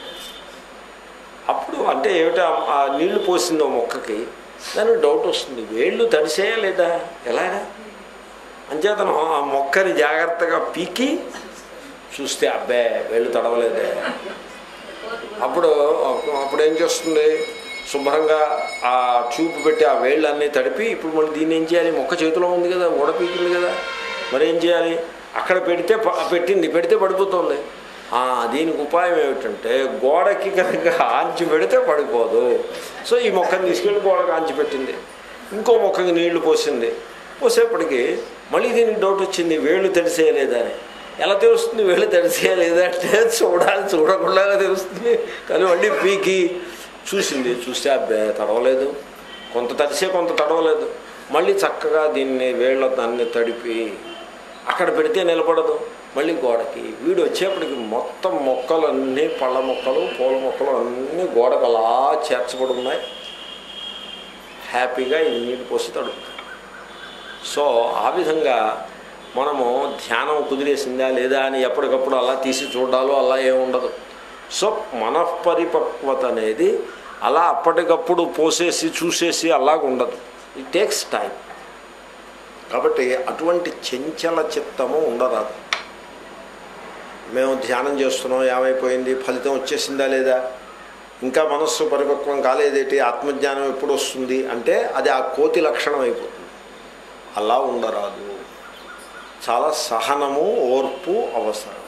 అప్పుడు అంటే ఏమిటా ఆ నీళ్లు పోసిందో మొక్కకి దానికి డౌట్ వస్తుంది వేళ్ళు తడిసేయా లేదా ఎలాగా అంచేతను ఆ మొక్కని జాగ్రత్తగా పీకి చూస్తే అబ్బే వేళ్ళు తడవలేదే అప్పుడు అప్పుడు ఏం చేస్తుంది శుభ్రంగా ఆ చూపు పెట్టి ఆ వేళ్ళు అన్నీ తడిపి ఇప్పుడు మళ్ళీ దీన్ని ఏం చేయాలి మొక్క చేతిలో ఉంది కదా ఊడపీకింది కదా మరి ఏం చేయాలి అక్కడ పెడితే ప- పెట్టింది పెడితే పడిపోతుంది ఆ, దీనికి ఉపాయం ఏమిటంటే గోడకి కనుక ఆంచి పెడితే పడిపోదు సో ఈ మొక్కని తీసుకెళ్ళి గోడకి ఆంచి పెట్టింది ఇంకో మొక్కకి నీళ్లు పోసింది పోసేపటికి మళ్ళీ దీనికి డౌట్ వచ్చింది వేళ్ళు తడిసేయలేదా అని ఎలా తెలుస్తుంది వేళ్ళు తడిసేయలేదా అంటే చూడాలి చూడకుండా తెలుస్తుంది కానీ మళ్ళీ పీకి చూసింది చూస్తే అబ్బే తడవలేదు కొంత తడిసే కొంత తడవలేదు మళ్ళీ చక్కగా దీన్ని వేళ్ళ దాన్ని తడిపి అక్కడ పెడితే నిలబడదు మళ్ళీ గోడకి వీడు వచ్చేప్పటికి మొత్తం మొక్కలు అన్నీ పళ్ళ మొక్కలు పూల మొక్కలు అన్నీ గోడకు అలా చేర్చబడి ఉన్నాయి హ్యాపీగా ఈ నీళ్ళు పోసి తడుపుతాడు సో ఆ విధంగా మనము ధ్యానం కుదిరేసిందా లేదా అని ఎప్పటికప్పుడు అలా తీసి చూడాలో అలా ఏముండదు సో మనఃపరిపక్వత అనేది అలా అప్పటికప్పుడు పోసేసి చూసేసి అలాగ ఉండదు ఇట్ టేక్స్ టైం కాబట్టి అటువంటి చెంచల చిత్తము ఉండరాదు మేము ధ్యానం చేస్తున్నాం ఏమైపోయింది ఫలితం వచ్చేసిందా లేదా ఇంకా మనస్సు పరిపక్వం కాలేదేటి ఆత్మజ్ఞానం ఎప్పుడు వస్తుంది అంటే అది ఆ కోతి లక్షణం అయిపోతుంది అలా ఉండరాదు చాలా సహనము ఓర్పు అవసరం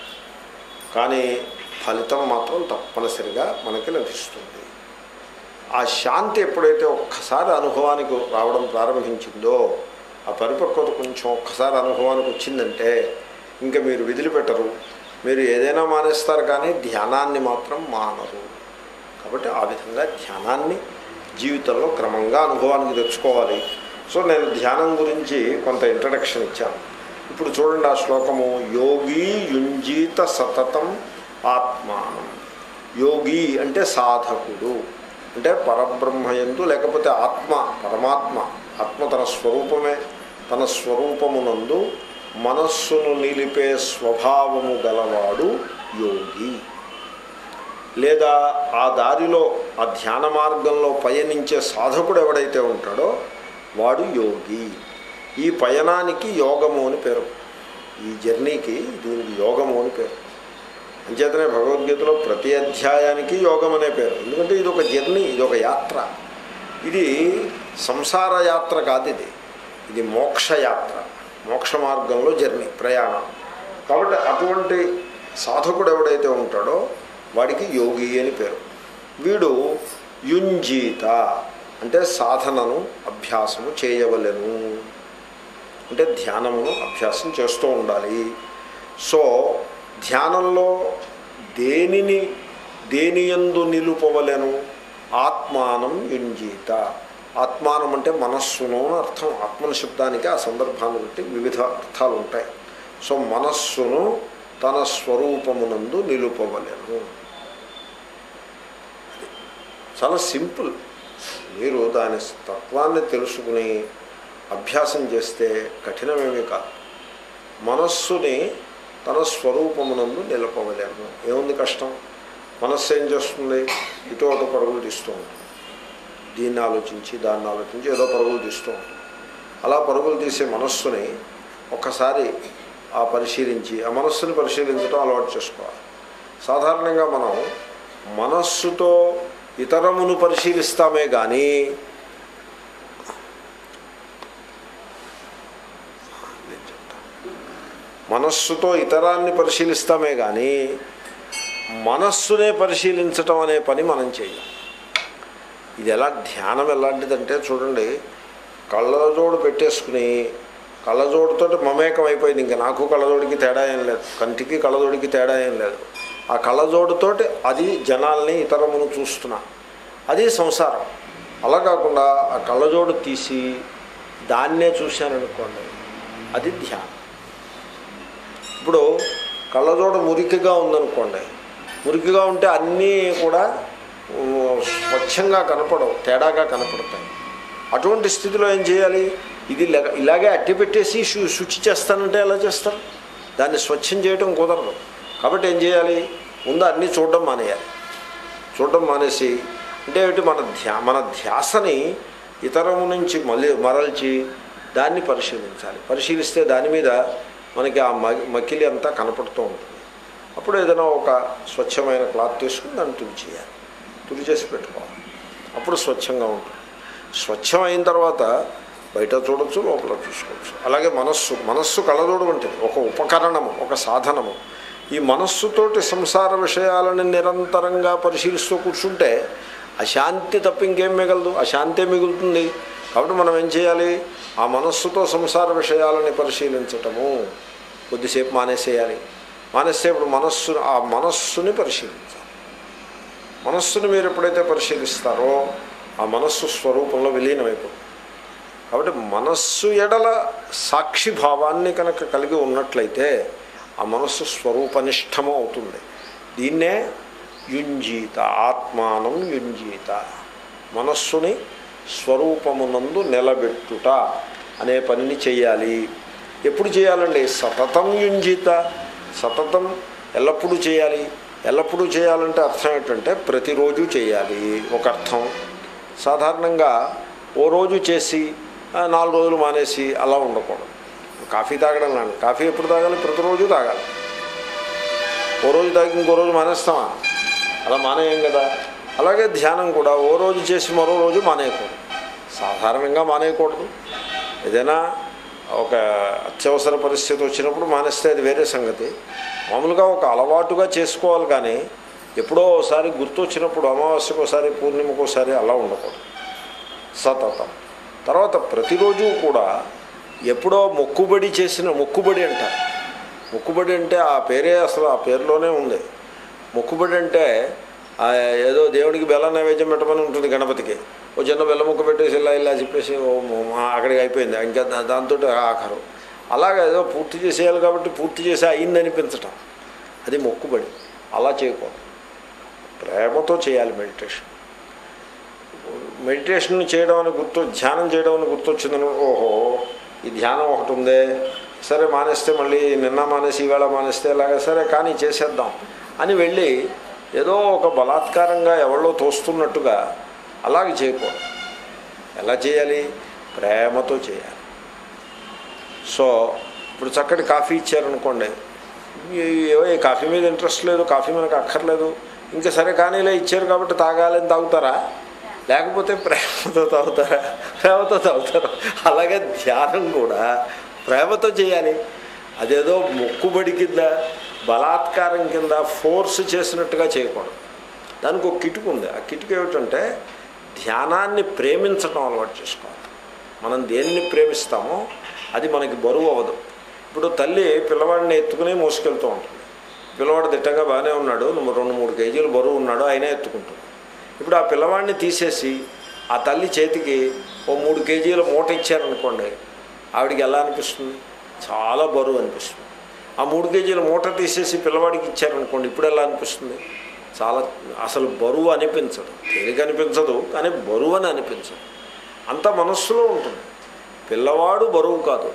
కానీ ఫలితం మాత్రం తప్పనిసరిగా మనకి లభిస్తుంది ఆ శాంతి ఎప్పుడైతే ఒక్కసారి అనుభవానికి రావడం ప్రారంభించిందో ఆ పరిపక్వత కొంచెం ఒక్కసారి అనుభవానికి వచ్చిందంటే ఇంకా మీరు విదిలిపెట్టరు మీరు ఏదైనా మానేస్తారు కానీ ధ్యానాన్ని మాత్రం మానరు కాబట్టి ఆ విధంగా ధ్యానాన్ని జీవితంలో క్రమంగా అనుభవానికి తెచ్చుకోవాలి సో నేను ధ్యానం గురించి కొంత ఇంట్రడక్షన్ ఇచ్చాను ఇప్పుడు చూడండి ఆ శ్లోకము యోగి యుంజీత సతతం ఆత్మానం యోగి అంటే సాధకుడు అంటే పరబ్రహ్మయందు లేకపోతే ఆత్మ పరమాత్మ ఆత్మ తన స్వరూపమే తన స్వరూపమునందు మనస్సును నిలిపే స్వభావము గలవాడు యోగి లేదా ఆ దారిలో ఆ ధ్యాన మార్గంలో పయనించే సాధకుడు ఎవడైతే ఉంటాడో వాడు యోగి ఈ పయనానికి యోగము అని పేరు ఈ జర్నీకి దీనికి యోగము అని పేరు అంచేతనే భగవద్గీతలో ప్రతి అధ్యాయానికి యోగం అనే పేరు ఎందుకంటే ఇది ఒక జర్నీ ఇది ఒక యాత్ర ఇది సంసార యాత్ర కాదు ఇది ఇది మోక్ష యాత్ర మోక్ష మార్గంలో జర్నీ ప్రయాణం కాబట్టి అటువంటి సాధకుడు ఎవడైతే ఉంటాడో వాడికి యోగి అని పేరు వీడు యుంజీత అంటే సాధనను అభ్యాసము చేయవలెను అంటే ధ్యానమును అభ్యాసం చేస్తూ ఉండాలి సో ధ్యానంలో దేనిని దేని యందు నిలుపవలెను ఆత్మానం యుంజీత ఆత్మానం అంటే మనస్సును అని అర్థం ఆత్మన శబ్దానికి ఆ సందర్భాన్ని బట్టి వివిధ అర్థాలు ఉంటాయి సో మనస్సును తన స్వరూపమునందు నిలుపవలెను చాలా సింపుల్ మీరు దాని తత్వాన్ని తెలుసుకుని అభ్యాసం చేస్తే కఠినమేమీ కాదు మనస్సుని తన స్వరూపమునందు నిలపవలేము ఏముంది కష్టం మనస్సు ఏం చేస్తుంది ఇటు అటు పరుగులు తీస్తూ ఉంటుంది దీన్ని ఆలోచించి దాన్ని ఆలోచించి ఏదో పరుగులు తీస్తూ ఉంటుంది అలా పరుగులు తీసే మనస్సుని ఒక్కసారి ఆ పరిశీలించి ఆ మనస్సుని పరిశీలించడం అలవాటు చేసుకోవాలి సాధారణంగా మనం మనస్సుతో ఇతరమును పరిశీలిస్తామే కానీ మనస్సుతో ఇతరాన్ని పరిశీలిస్తామే కానీ మనస్సునే పరిశీలించటం అనే పని మనం చేయం ఇది ఎలా ధ్యానం ఎలాంటిదంటే చూడండి కళ్ళజోడు పెట్టేసుకుని కళ్ళజోడుతో మమేకం అయిపోయింది ఇంకా నాకు కళ్ళజోడికి తేడా ఏం లేదు కంటికి కళ్ళజోడికి తేడా ఏం లేదు ఆ కళ్ళజోడుతోటి అది జనాల్ని ఇతరమును చూస్తున్నా అది సంసారం అలా కాకుండా ఆ కళ్ళజోడు తీసి దాన్నే చూశాననుకోండి అది ధ్యానం ఇప్పుడు కళ్ళజోడు మురికిగా ఉందనుకోండి మురికిగా ఉంటే అన్నీ కూడా ఊ, స్వచ్ఛంగా కనపడవు తేడాగా కనపడతాయి అటువంటి స్థితిలో ఏం చేయాలి ఇది లెగ- ఇలాగే అట్టి పెట్టేసి శు- శుచి చేస్తానంటే ఎలా చేస్తారు దాన్ని స్వచ్ఛం చేయటం కుదరదు కాబట్టి ఏం చేయాలి ముందు అన్నీ చూడడం మానేయాలి చూడడం మానేసి అంటే ఏమిటి మన ధ్యా మన ధ్యాసని ఇతరము నుంచి మళ్ళీ మరల్చి దాన్ని పరిశీలించాలి పరిశీలిస్తే దాని మీద మనకి ఆ మ మకిలి అంతా కనపడుతూ ఉంటుంది అప్పుడు ఏదైనా ఒక స్వచ్ఛమైన క్లాత్ తీసుకుని దాన్ని తుడిచేయాలి తుడిచేసి పెట్టుకోవాలి అప్పుడు స్వచ్ఛంగా ఉంటుంది స్వచ్ఛం అయిన తర్వాత బయట చూడొచ్చు లోపల చూసుకోవచ్చు అలాగే మనస్సు మనస్సు కళ్ళజోడు వంటిది ఒక ఉపకరణము ఒక సాధనము ఈ మనస్సుతోటి సంసార విషయాలను నిరంతరంగా పరిశీలిస్తూ కూర్చుంటే అశాంతి తప్ప ఇంకేం మిగలదు అశాంతే మిగులుతుంది కాబట్టి మనం ఏం చేయాలి ఆ మనస్సుతో సంసార విషయాలని పరిశీలించటము కొద్దిసేపు మానేసేయాలి మానేస్తే ఇప్పుడు మనస్సు ఆ మనస్సుని పరిశీలించాలి మనస్సుని మీరు ఎప్పుడైతే పరిశీలిస్తారో ఆ మనస్సు స్వరూపంలో విలీనమైపోతుంది కాబట్టి మనస్సు ఎడల సాక్షి భావాన్ని కనుక కలిగి ఉన్నట్లయితే ఆ మనస్సు స్వరూపనిష్టము అవుతుంది దీన్నే యుంజీత ఆత్మానం యుంజీత మనస్సుని స్వరూపమునందు నిలబెట్టుట అనే పనిని చేయాలి ఎప్పుడు చేయాలండి సతతం యుంజీత సతతం ఎల్లప్పుడూ చేయాలి ఎల్లప్పుడూ చేయాలంటే అర్థం ఏంటంటే ప్రతిరోజు చేయాలి ఒక అర్థం సాధారణంగా ఓ రోజు చేసి ఆ, నాలుగు రోజులు మానేసి అలా ఉండకూడదు కాఫీ తాగడం లాంటి కాఫీ ఎప్పుడు తాగాలి ప్రతిరోజు తాగాలి ఓ రోజు తాగి ఇంకో రోజు మానేస్తామా అలా మానేయం కదా అలాగే ధ్యానం కూడా ఓ రోజు చేసి మరో రోజు మానేయకూడదు సాధారణంగా మానేయకూడదు ఏదైనా ఒక అత్యవసర పరిస్థితి వచ్చినప్పుడు మానేస్తే అది వేరే సంగతి మామూలుగా ఒక అలవాటుగా చేసుకోవాలి కానీ ఎప్పుడో ఒకసారి గుర్తు వచ్చినప్పుడు అమావాస్యకు ఒకసారి పూర్ణిమకు ఒకసారి అలా ఉండకూడదు సతతం తర్వాత ప్రతిరోజు కూడా ఎప్పుడో మొక్కుబడి చేసిన మొక్కుబడి అంటారు మొక్కుబడి అంటే ఆ పేరే అసలు ఆ పేరులోనే ఉంది మొక్కుబడి అంటే ఆ ఏదో దేవుడికి బెల్ల నైవేద్యం పెట్టమని ఉంటుంది గణపతికి ఓ చిన్న బెల్లముక్క పెట్టేసి ఇలా ఇలా చెప్పేసి ఓ మ- మ- అక్కడికి అయిపోయింది ఇంకా దా- దాంతో ఆఖరు అలాగే ఏదో పూర్తి చేసేయాలి కాబట్టి పూర్తి చేసి అయింది అనిపించటం అది మొక్కుబడి అలా చేయకూడదు ప్రేమతో చేయాలి మెడిటేషన్ మెడిటేషన్ చేయడం అని గుర్తు ధ్యానం చేయడం అని గుర్తొచ్చిందని ఓహో ఈ ధ్యానం ఒకటి ఉందే సరే మానేస్తే మళ్ళీ నిన్న మానేసి ఈవేళ మానేస్తే ఇలాగే సరే కానీ చేసేద్దాం అని వెళ్ళి ఏదో ఒక బలాత్కారంగా ఎవరో తోస్తున్నట్టుగా అలాగే చేయకూడదు ఎలా చేయాలి ప్రేమతో చేయాలి సో ఇప్పుడు చక్కటి కాఫీ ఇచ్చారనుకోండి ఈ- ఏవో ఈ కాఫీ మీద ఇంట్రెస్ట్ లేదు కాఫీ మనకు అక్కర్లేదు ఇంకా సరే కానీలే ఇచ్చారు కాబట్టి తాగాలని తాగుతారా లేకపోతే ప్రేమతో తాగుతారా ప్రేమతో తాగుతారు అలాగే ధ్యానం కూడా ప్రేమతో చేయాలి అదేదో మొక్కుబడి కింద బలాత్కారం కింద ఫోర్స్ చేసినట్టుగా చేయకూడదు దానికి ఒక కిటుకు ఉంది ఆ కిటుకు ఏమిటంటే ధ్యానాన్ని ప్రేమించడం అలవాటు చేసుకోవాలి మనం దేన్ని ప్రేమిస్తామో అది మనకి బరువు అవ్వదు ఇప్పుడు తల్లి పిల్లవాడిని ఎత్తుకుని మోసుకెళ్తూ ఉంటుంది పిల్లవాడు దిట్టంగా బాగానే ఉన్నాడు నువ్వు రెండు మూడు కేజీలు బరువు ఉన్నాడు అయినా ఎత్తుకుంటుంది ఇప్పుడు ఆ పిల్లవాడిని తీసేసి ఆ తల్లి చేతికి ఓ మూడు కేజీల మూట ఇచ్చారనుకోండి ఆవిడికి ఎలా అనిపిస్తుంది చాలా బరువు అనిపిస్తుంది ఆ మూడు కేజీల మూట తీసేసి పిల్లవాడికి ఇచ్చారనుకోండి ఇప్పుడు ఎలా అనిపిస్తుంది చాలా అసలు బరువు అనిపించదు తేలిక అనిపించదు కానీ బరువు అని అనిపించదు అంత మనస్సులో ఉంటుంది పిల్లవాడు బరువు కాదు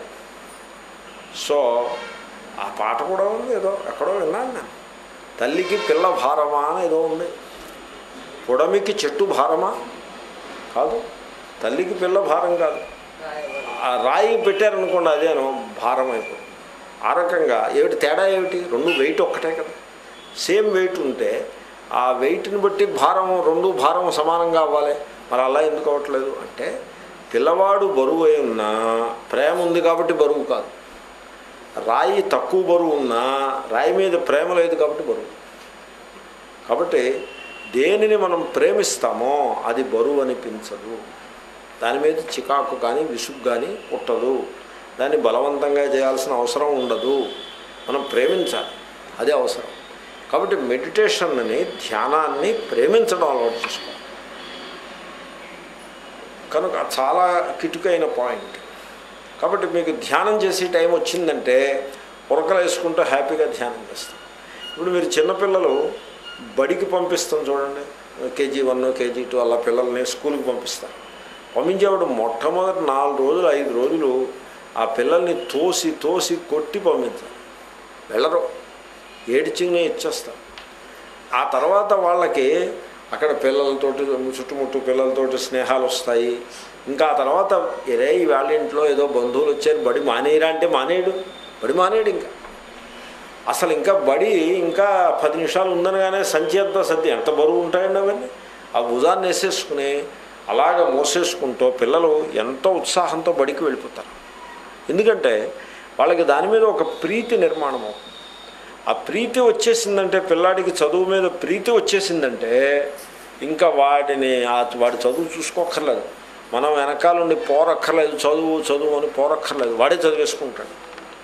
సో ఆ పాట కూడా ఉంది ఏదో ఎక్కడో విన్నాను నేను తల్లికి పిల్ల భారమా అని ఏదో ఉంది పొడమికి చెట్టు భారమా కాదు తల్లికి పిల్ల భారం కాదు ఆ రాయి పెట్టారనుకోండి అదేనో భారం అయిపోతుంది ఆ రకంగా ఏమిటి తేడా ఏమిటి రెండు వెయిట్ ఒక్కటే కదా సేమ్ వెయిట్ ఉంటే ఆ వెయిట్ని బట్టి భారం రెండు భారం సమానంగా అవ్వాలి మరి అలా ఎందుకు అవ్వట్లేదు అంటే పిల్లవాడు బరువు అయి ఉన్నా ప్రేమ ఉంది కాబట్టి బరువు కాదు రాయి తక్కువ బరువు ఉన్నా రాయి మీద ప్రేమ లేదు కాబట్టి బరువు కాబట్టి దేనిని మనం ప్రేమిస్తామో అది బరువు అనిపించదు దాని మీద చికాకు కానీ విసుగు కానీ పుట్టదు దాన్ని బలవంతంగా చేయాల్సిన అవసరం ఉండదు మనం ప్రేమించాలి అదే అవసరం కాబట్టి మెడిటేషన్ని ధ్యానాన్ని ప్రేమించడం అలవాటు చేసుకోవాలి కనుక చాలా కిటుకైన పాయింట్ కాబట్టి మీకు ధ్యానం చేసే టైం వచ్చిందంటే ఉరకలు వేసుకుంటూ హ్యాపీగా ధ్యానం చేస్తాం ఇప్పుడు మీరు చిన్నపిల్లలు బడికి పంపిస్తాం చూడండి కేజీ వన్ కేజీ టూ అలా పిల్లల్ని స్కూల్కి పంపిస్తారు పంపించేవాడు మొట్టమొదటి నాలుగు రోజులు ఐదు రోజులు ఆ పిల్లల్ని తోసి తోసి కొట్టి పంపించాలి వెళ్ళరు ఏడ్చినే ఇచ్చేస్తారు ఆ తర్వాత వాళ్ళకి అక్కడ పిల్లలతోటి చుట్టుముట్టు పిల్లలతోటి స్నేహాలు వస్తాయి ఇంకా ఆ తర్వాత ఎరే వాళ్ళ ఇంట్లో ఏదో బంధువులు వచ్చారు బడి మానేయరా అంటే మానేయడు బడి మానేయడు ఇంకా అసలు ఇంకా బడి ఇంకా పది నిమిషాలు ఉందనగానే సంచి అంతా సర్ది ఎంత బరువు ఉంటాయండి అవన్నీ ఆ భుజాన్ని వేసేసుకుని అలాగ మోసేసుకుంటూ పిల్లలు ఎంతో ఉత్సాహంతో బడికి వెళ్ళిపోతారు ఎందుకంటే వాళ్ళకి దాని మీద ఒక ప్రీతి నిర్మాణం అవుతుంది ఆ ప్రీతి వచ్చేసిందంటే పిల్లాడికి చదువు మీద ప్రీతి వచ్చేసిందంటే ఇంకా వాడిని ఆ వాడి చదువు చూసుకోక్కర్లేదు మనం వెనకాలండి పోరక్కర్లేదు చదువు చదువు అని పోరక్కర్లేదు వాడే చదివేసుకుంటాడు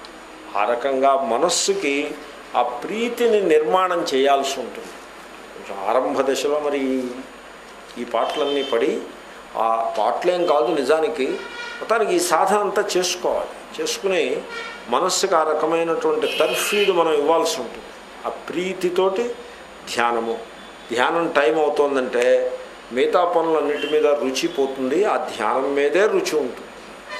ఆ రకంగా మనస్సుకి ఆ ప్రీతిని నిర్మాణం చేయాల్సి ఉంటుంది కొంచెం ఆరంభ దశలో మరి ఈ- ఈ పాటలన్నీ పడి ఆ పాటలేం కాదు నిజానికి మొత్తానికి ఈ సాధన అంతా చేసుకోవాలి చేసుకుని మనస్సుకి ఆ రకమైనటువంటి తర్ఫీదు మనం ఇవ్వాల్సి ఉంటుంది ఆ ప్రీతితోటి ధ్యానము ధ్యానం టైం అవుతోందంటే మిగతా పనులన్నిటి మీద రుచి పోతుంది ఆ ధ్యానం మీదే రుచి ఉంటుంది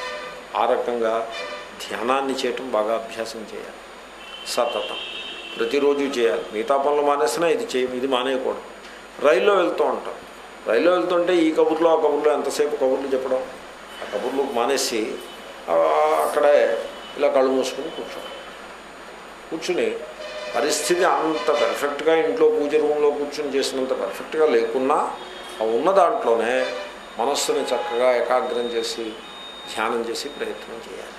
ఆ రకంగా ధ్యానాన్ని చేయటం బాగా అభ్యాసం చేయాలి సతతం ప్రతిరోజు చేయాలి మిగతా పనులు మానేసినా ఇది చేయ ఇది మానేయకూడదు రైల్లో వెళ్తూ ఉంటాం రైల్లో వెళ్తుంటే ఈ కబుర్లో ఆ కబుర్లో ఎంతసేపు కబుర్లు చెప్పడం ఆ కబుర్లు మానేసి ఆ, అక్కడే ఇలా కళ్ళు మూసుకుని కూర్చోడం కూర్చుని పరిస్థితి అంత పర్ఫెక్ట్గా ఇంట్లో పూజ రూమ్లో కూర్చుని చేసినంత పర్ఫెక్ట్గా లేకున్నా ఆ ఉన్న దాంట్లోనే మనస్సుని చక్కగా ఏకాగ్రం చేసి ధ్యానం చేసి ప్రయత్నం చేయాలి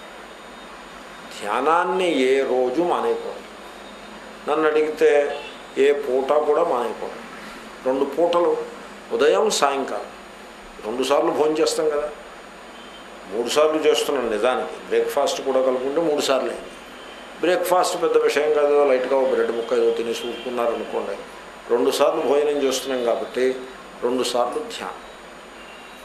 ధ్యానాన్ని ఏ రోజు మానేయకూడదు నన్ను అడిగితే ఏ పూట కూడా మానేయకూడదు రెండు పూటలు ఉదయం సాయంకాలం రెండు సార్లు భోజనం చేస్తాం కదా మూడు సార్లు చేస్తున్నాను నిజానికి బ్రేక్ఫాస్ట్ కూడా కలుపుకుంటే మూడు సార్లు అయింది బ్రేక్ఫాస్ట్ పెద్ద విషయం కాదు ఏదో లైట్గా ఒక బ్రెడ్ ముక్క ఏదో తిని చూసుకున్నారనుకోండి రెండు సార్లు భోజనం చేస్తున్నాం కాబట్టి రెండు సార్లు ధ్యానం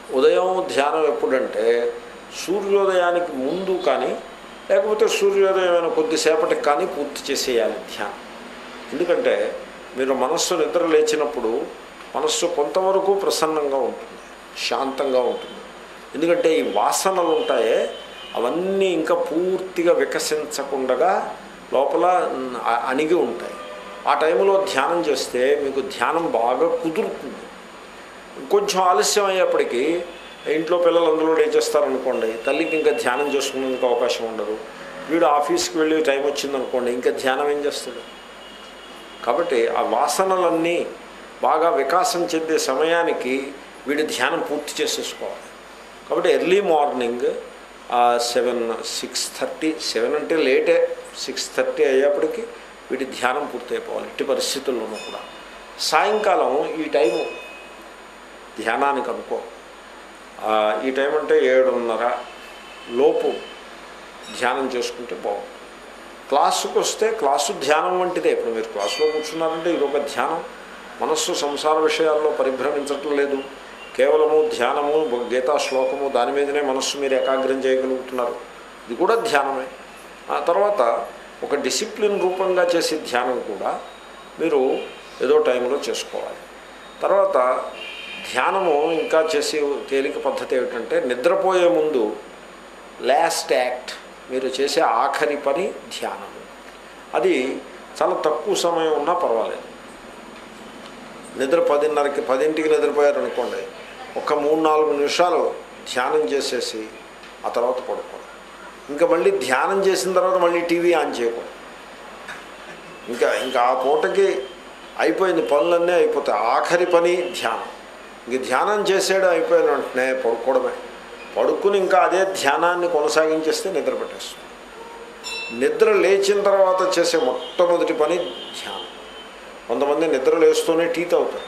ఉదయం ధ్యానం ఎప్పుడంటే సూర్యోదయానికి ముందు కానీ లేకపోతే సూర్యోదయమైన కొద్దిసేపటికి కానీ పూర్తి చేసేయాలి ధ్యానం ఎందుకంటే మీరు మనస్సు నిద్ర లేచినప్పుడు మనస్సు కొంతవరకు ప్రసన్నంగా ఉంటుంది శాంతంగా ఉంటుంది ఎందుకంటే ఈ వాసనలు ఉంటాయే అవన్నీ ఇంకా పూర్తిగా వికసించకుండా లోపల అ- అణిగి ఉంటాయి ఆ టైంలో ధ్యానం చేస్తే మీకు ధ్యానం బాగా కుదురుతుంది కొంచెం ఆలస్యం అయ్యేప్పటికీ ఇంట్లో పిల్లలు అందులో లేచేస్తారనుకోండి తల్లికి ఇంకా ధ్యానం చేసుకునేందుకు అవకాశం ఉండదు వీడు ఆఫీస్కి వెళ్ళి టైం వచ్చిందనుకోండి ఇంకా ధ్యానం ఏం చేస్తాడు కాబట్టి ఆ వాసనలన్నీ బాగా వికాసం చెందే సమయానికి వీడి ధ్యానం పూర్తి చేసేసుకోవాలి కాబట్టి early morning seven six thirty seven అంటే లేటే సిక్స్ థర్టీ అయ్యేప్పటికి వీడి ధ్యానం పూర్తి అయిపోవాలి ఇట్టి పరిస్థితుల్లోనూ కూడా సాయంకాలం ఈ టైము ధ్యానానికి అనుకో ఆ, ఈ టైం అంటే ఏడున్నర లోపు ధ్యానం చేసుకుంటే బాగుంటుంది క్లాసుకు వస్తే క్లాసు ధ్యానం వంటిదే ఇప్పుడు మీరు క్లాసులో కూర్చున్నారంటే ఇది ఒక ధ్యానం మనస్సు సంసార విషయాల్లో పరిభ్రమించటం లేదు కేవలము ధ్యానము గీతా శ్లోకము దాని మీదనే మనస్సు మీరు ఏకాగ్రం చేయగలుగుతున్నారు ఇది కూడా ధ్యానమే ఆ తర్వాత ఒక డిసిప్లిన్ రూపంగా చేసే ధ్యానం కూడా మీరు ఏదో టైంలో చేసుకోవాలి తర్వాత ధ్యానము ఇంకా చేసే తేలిక పద్ధతి ఏమిటంటే నిద్రపోయే ముందు లాస్ట్ యాక్ట్ మీరు చేసే ఆఖరి పని ధ్యానము అది చాలా తక్కువ సమయం ఉన్నా పర్వాలేదు నిద్ర పదిన్నరకి పదింటికి నిద్రపోయారనుకోండి ఒక మూడు నాలుగు నిమిషాలు ధ్యానం చేసేసి ఆ తర్వాత పడుకోండి ఇంకా మళ్ళీ ధ్యానం చేసిన తర్వాత మళ్ళీ టీవీ ఆన్ చేయకూడదు ఇంకా ఇంకా ఆ పూటకి అయిపోయింది పనులన్నీ అయిపోతాయి ఆఖరి పని ధ్యానం ఇంక ధ్యానం చేసేయడం అయిపోయిన వెంటనే పడుకోవడమే పడుకుని ఇంకా అదే ధ్యానాన్ని కొనసాగించేస్తే నిద్ర పెట్టేస్తుంది నిద్ర లేచిన తర్వాత చేసే మొట్టమొదటి పని ధ్యానం కొంతమంది నిద్ర లేస్తూనే టీ తాగుతారు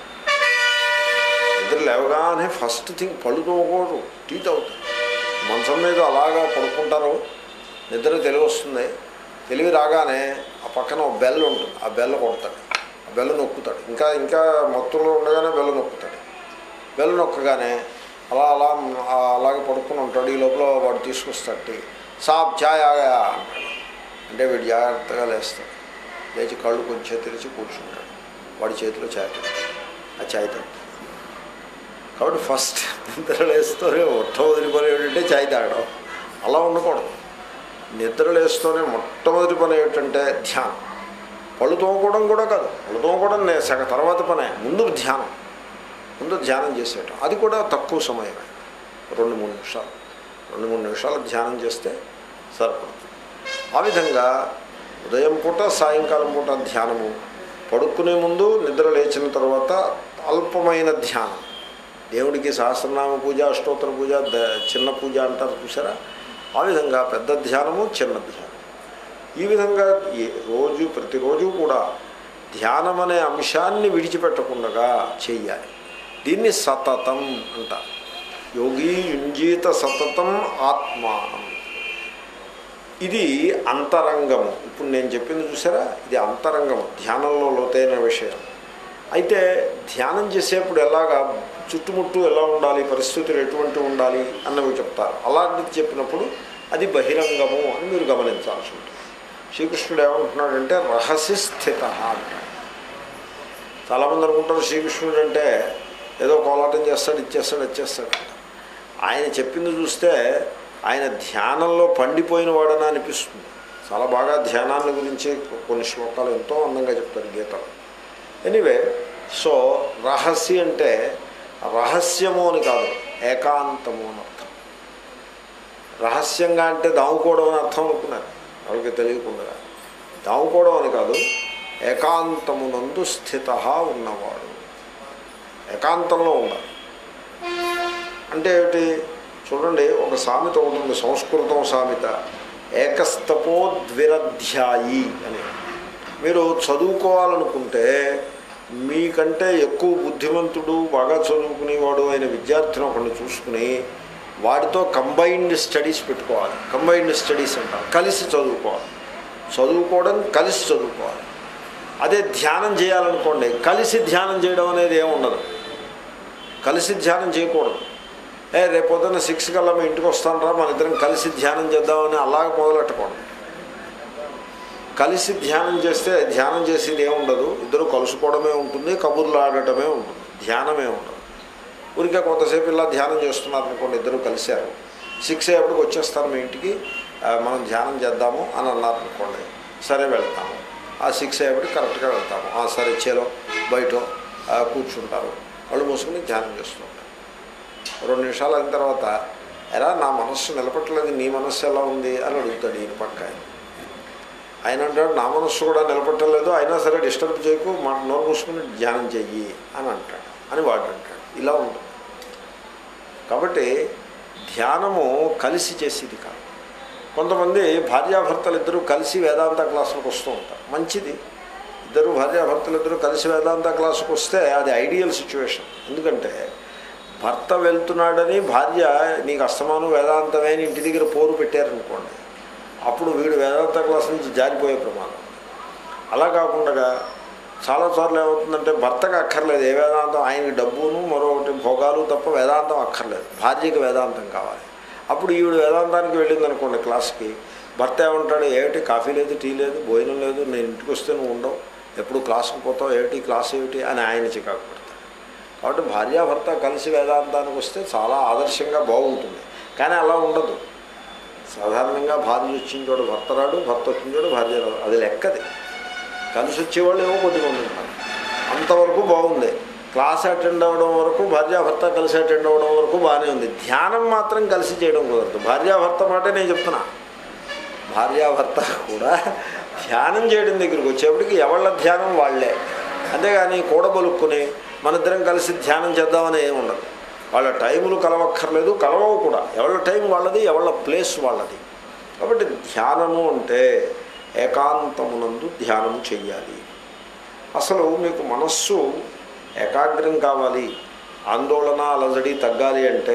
నిద్ర లేవగానే ఫస్ట్ థింగ్ పళ్ళు తోకూడదు టీ తాగుతారు మంచం మీద అలాగా పడుకుంటారు నిద్ర తెలివి వస్తుంది తెలివి రాగానే ఆ పక్కన ఒక బెల్ ఉంటుంది ఆ బెల్ల కొడతాడు ఆ బెల్ల నొక్కుతాడు ఇంకా ఇంకా మొత్తంలో ఉండగానే బెల్ల నొక్కుతాడు బెల్ల నొక్కగానే అలా అలా ఆ అలాగే పడుకుని ఉంటాడు ఈ లోపల వాడు తీసుకొస్తాడు టీ సాబ్ చాయ్ ఆగా అంటాడు అంటే వీడు జాగ్రత్తగా లేస్తాడు లేచి కళ్ళు కొంచెం తెరిచి కూర్చుంటాడు వాడి చేతిలో చాయ్ పెడతాడు ఆ చాయ్ తాగుతాడు కాబట్టి ఫస్ట్ నిద్ర లేస్తూనే మొట్టమొదటి పని ఏమిటంటే చాయ్ తాగడం అలా ఉండకూడదు నిద్ర లేస్తూనే మొట్టమొదటి పని ఏమిటంటే ధ్యానం పళ్ళు తోముకోవడం కూడా కాదు పళ్ళు తోముకోవడం నే- సగ తర్వాత పనే ముందు ధ్యానం ముందు ధ్యానం చేసేయటం అది కూడా తక్కువ సమయమే రెండు మూడు నిమిషాలు రెండు మూడు నిమిషాలు ధ్యానం చేస్తే సరిపడుతుంది ఆ విధంగా ఉదయం పూట సాయంకాలం పూట ధ్యానము పడుకునే ముందు నిద్ర లేచిన తర్వాత అల్పమైన ధ్యానం దేవుడికి సహస్రనామ పూజ అష్టోత్తర పూజ ద- చిన్న పూజ అంటారు చూసారా ఆ విధంగా పెద్ద ధ్యానము చిన్న ధ్యానం ఈ విధంగా ఏ- రోజు ప్రతిరోజు కూడా ధ్యానం అనే అంశాన్ని విడిచిపెట్టకుండా చెయ్యాలి దీన్ని సతతం అంటారు యోగి యుంజీత సతతం ఆత్మానం ఇది అంతరంగము ఇప్పుడు నేను చెప్పింది చూసారా ఇది అంతరంగము ధ్యానంలో లోతైన విషయం అయితే ధ్యానం చేసేప్పుడు ఎలాగా చుట్టుముట్టు ఎలా ఉండాలి పరిస్థితులు ఎటువంటి ఉండాలి అన్నవి చెప్తారు అలాంటిది చెప్పినప్పుడు అది బహిరంగము అని మీరు గమనించాల్సి ఉంటుంది శ్రీకృష్ణుడు ఏమంటున్నాడంటే రహస్య స్థిత అంటాడు చాలామంది అనుకుంటారు శ్రీకృష్ణుడు అంటే ఏదో కోలాటం చేస్తాడు ఇచ్చేస్తాడు ఇచ్చేస్తాడు ఆయన చెప్పింది చూస్తే ఆయన ధ్యానంలో పండిపోయిన వాడని అనిపిస్తుంది చాలా బాగా ధ్యానాన్ని గురించి కొన్ని శ్లోకాలు ఎంతో అందంగా చెప్తారు గీతలో ఎనీవే సో రహస్య అంటే రహస్యము అని కాదు ఏకాంతము అని అర్థం రహస్యంగా అంటే దాముకోవడం అని అర్థం అనుకున్నారు ఎవరికి తెలియకుండా దాముకోవడం అని కాదు ఏకాంతమునందు స్థిత ఉన్నవాడు ఏకాంతంలో ఉండాలి అంటే ఏమిటి చూడండి ఒక సామెత ఉంటుంది సంస్కృతం సామెత ఏకస్తపోద్విరధ్యాయి అని మీరు చదువుకోవాలనుకుంటే మీకంటే ఎక్కువ బుద్ధిమంతుడు బాగా చదువుకునేవాడు అయిన విద్యార్థిని ఒకరిని చూసుకుని వాడితో కంబైన్డ్ స్టడీస్ పెట్టుకోవాలి కంబైన్డ్ స్టడీస్ అంటారు కలిసి చదువుకోవాలి చదువుకోవడం కలిసి చదువుకోవాలి అదే ధ్యానం చేయాలనుకోండి కలిసి ధ్యానం చేయడం అనేది ఏమి ఉండదు కలిసి ధ్యానం చేయకూడదు ఏ రేపు పొద్దున్న సిక్స్ కల్లా మీ ఇంటికి వస్తాను రా మన ఇద్దరం కలిసి ధ్యానం చేద్దామని అలాగ మొదలెట్టకూడదు కలిసి ధ్యానం చేస్తే ధ్యానం చేసేది ఏముండదు ఇద్దరు కలుసుకోవడమే ఉంటుంది కబుర్లు ఆడటమే ఉంటుంది ధ్యానమే ఉండదు ఊరికే కొంతసేపు ఇలా ధ్యానం చేస్తున్నారు అనుకోండి ఇద్దరు కలిశారు సిక్స్ అయ్యేప్పటికి వచ్చేస్తాను మీ ఇంటికి ఆ, మనం ధ్యానం చేద్దాము అని అన్నారు అనుకోండి సరే వెళ్తాము ఆ సిక్స్ అయ్యేప్పటికి కరెక్ట్గా వెళ్తాము ఆ సరే చేలో బయట ఆ, కూర్చుంటారు వాళ్ళు మూసుకుని ధ్యానం చేస్తుంటారు రెండు నిమిషాలు అయిన తర్వాత ఎరా నా మనస్సు నిలబట్టలేదు నీ మనస్సు ఎలా ఉంది అని అడుగుతాడు ఈయన పక్క ఆయన ఆయన అంటాడు నా మనస్సు కూడా నిలబట్టలేదు అయినా సరే డిస్టర్బ్ చేయకు మా నోరు మూసుకుని ధ్యానం చెయ్యి అని అంటాడు అని వాడు అంటాడు ఇలా ఉంటుంది కాబట్టి ధ్యానము కలిసి చేసేది కాదు కొంతమంది భార్యాభర్తలు ఇద్దరు కలిసి వేదాంత క్లాసులకు వస్తూ ఉంటారు మంచిది ఇద్దరు భార్యాభర్తలు ఇద్దరు కలిసి వేదాంత క్లాసుకు వస్తే అది ఐడియల్ సిచ్యువేషన్ ఎందుకంటే భర్త వెళ్తున్నాడని భార్య నీకు అస్తమానం వేదాంతమే అని ఇంటి దగ్గర పోరు పెట్టారనుకోండి అప్పుడు వీడు వేదాంత క్లాస్ నుంచి జారిపోయే ప్రమాదం అలా కాకుండా చాలా చోట్ల ఏమవుతుందంటే భర్తకు అక్కర్లేదు ఏ వేదాంతం ఆయనకి డబ్బును మరొకటి భోగాలు తప్ప వేదాంతం అక్కర్లేదు భార్యకి వేదాంతం కావాలి అప్పుడు ఈవిడ వేదాంతానికి వెళ్ళింది అనుకోండి క్లాస్కి భర్త ఏమంటాడు ఏమిటి కాఫీ లేదు టీ లేదు భోజనం లేదు నేను ఇంటికి వస్తే నువ్వు ఉండవు ఎప్పుడు క్లాస్కి పోతావు ఏమిటి క్లాస్ ఏమిటి అని ఆయన చికాకు పెడతాడు కాబట్టి భార్యాభర్త కలిసి వేదాంతానికి వస్తే చాలా ఆదర్శంగా బాగుంటుంది కానీ అలా ఉండదు సాధారణంగా భార్య వచ్చిన చోడు భర్త రాడు భర్త వచ్చిన చోడు భార్య రాడు అది లెక్కది కలిసి వచ్చేవాళ్ళు ఏమో కొద్దిమంది ఉంటారు అంతవరకు బాగుంది క్లాస్ అటెండ్ అవ్వడం వరకు భార్యాభర్త కలిసి అటెండ్ అవ్వడం వరకు బాగానే ఉంది ధ్యానం మాత్రం కలిసి చేయడం కుదరదు భార్యాభర్త మాటే నేను చెప్తున్నా భార్యాభర్త కూడా ధ్యానం చేయడం దగ్గరికి వచ్చేప్పటికి ఎవళ్ళ ధ్యానం వాళ్ళే అంతేగాని కూడబలుక్కుని మనిద్దరం కలిసి ధ్యానం చేద్దామని ఏమి ఉండదు వాళ్ళ టైములు కలవక్కర్లేదు కలవవు కూడా ఎవళ్ళ టైం వాళ్ళది ఎవళ్ళ ప్లేస్ వాళ్ళది కాబట్టి ధ్యానము అంటే ఏకాంతమునందు ధ్యానం చెయ్యాలి అసలు మీకు మనస్సు ఏకాగ్రం కావాలి ఆందోళన అలజడి తగ్గాలి అంటే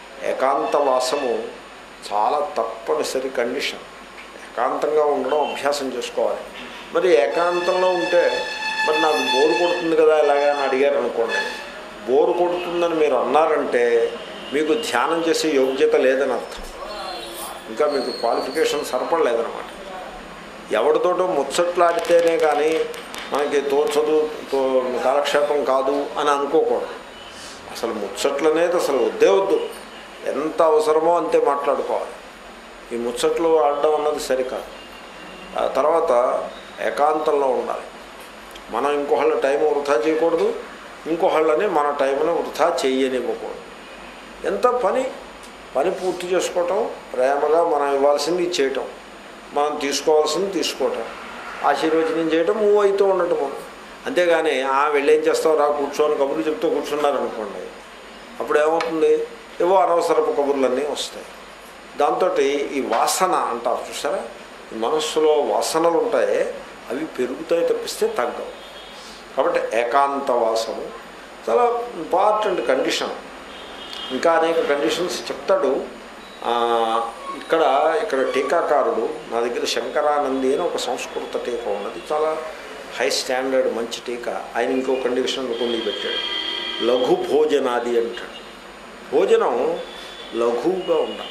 ఏకాంత వాసము చాలా తప్పనిసరి కండిషన్ ఏకాంతంగా ఉండడం అభ్యాసం చేసుకోవాలి మరి ఏకాంతంలో ఉంటే మరి నాకు బోరు కొడుతుంది కదా ఇలాగా అని అడిగారు అనుకోండి బోరు కొడుతుందని మీరు అన్నారంటే మీకు ధ్యానం చేసే యోగ్యత లేదని అర్థం ఇంకా మీకు క్వాలిఫికేషన్ సరిపడలేదన్నమాట ఎవరితోటో ముచ్చట్లాడితేనే కానీ మనకి తోచదు తో కాలక్షేపం కాదు అని అనుకోకూడదు అసలు ముచ్చట్లు అనేది అసలు వద్దే వద్దు ఎంత అవసరమో అంతే మాట్లాడుకోవాలి ఈ ముచ్చట్లు ఆడడం అన్నది సరికాదు ఆ తర్వాత ఏకాంతంలో ఉండాలి మనం ఇంకొకళ్ళ టైం వృధా చేయకూడదు ఇంకొకళ్ళని మన టైంని వృధా చేయనివ్వకూడదు ఎంత పని పని పూర్తి చేసుకోవటం ప్రేమగా మనం ఇవ్వాల్సింది ఇచ్చేయటం మనం తీసుకోవాల్సింది తీసుకోవటం ఆశీర్వచనం చేయటం మూవ్ అవుతూ ఉండటం అంతేగాని ఆ వెళ్ళేం చేస్తావు రా కూర్చొని కబుర్లు చెప్తూ కూర్చున్నారనుకోండి అప్పుడు ఏమవుతుంది ఏవో అనవసరపు కబుర్లన్నీ వస్తాయి దాంతో ఈ వాసన అంటారు చూసారా ఈ మనస్సులో వాసనలు ఉంటాయి అవి పెరుగుతాయి తప్పిస్తే తగ్గవు కాబట్టి ఏకాంత వాసము చాలా ఇంపార్టెంట్ కండిషన్ ఇంకా అనేక కండిషన్స్ చెప్తాడు ఆ, ఇక్కడ ఇక్కడ టీకాకారుడు నా దగ్గర శంకరానంది అని ఒక సంస్కృత టీకా ఉన్నది చాలా హై స్టాండర్డ్ మంచి టీకా ఆయన ఇంకో కండిషన్ కొన్ని పెట్టాడు లఘు భోజనాది అంటాడు భోజనం లఘువుగా ఉండాలి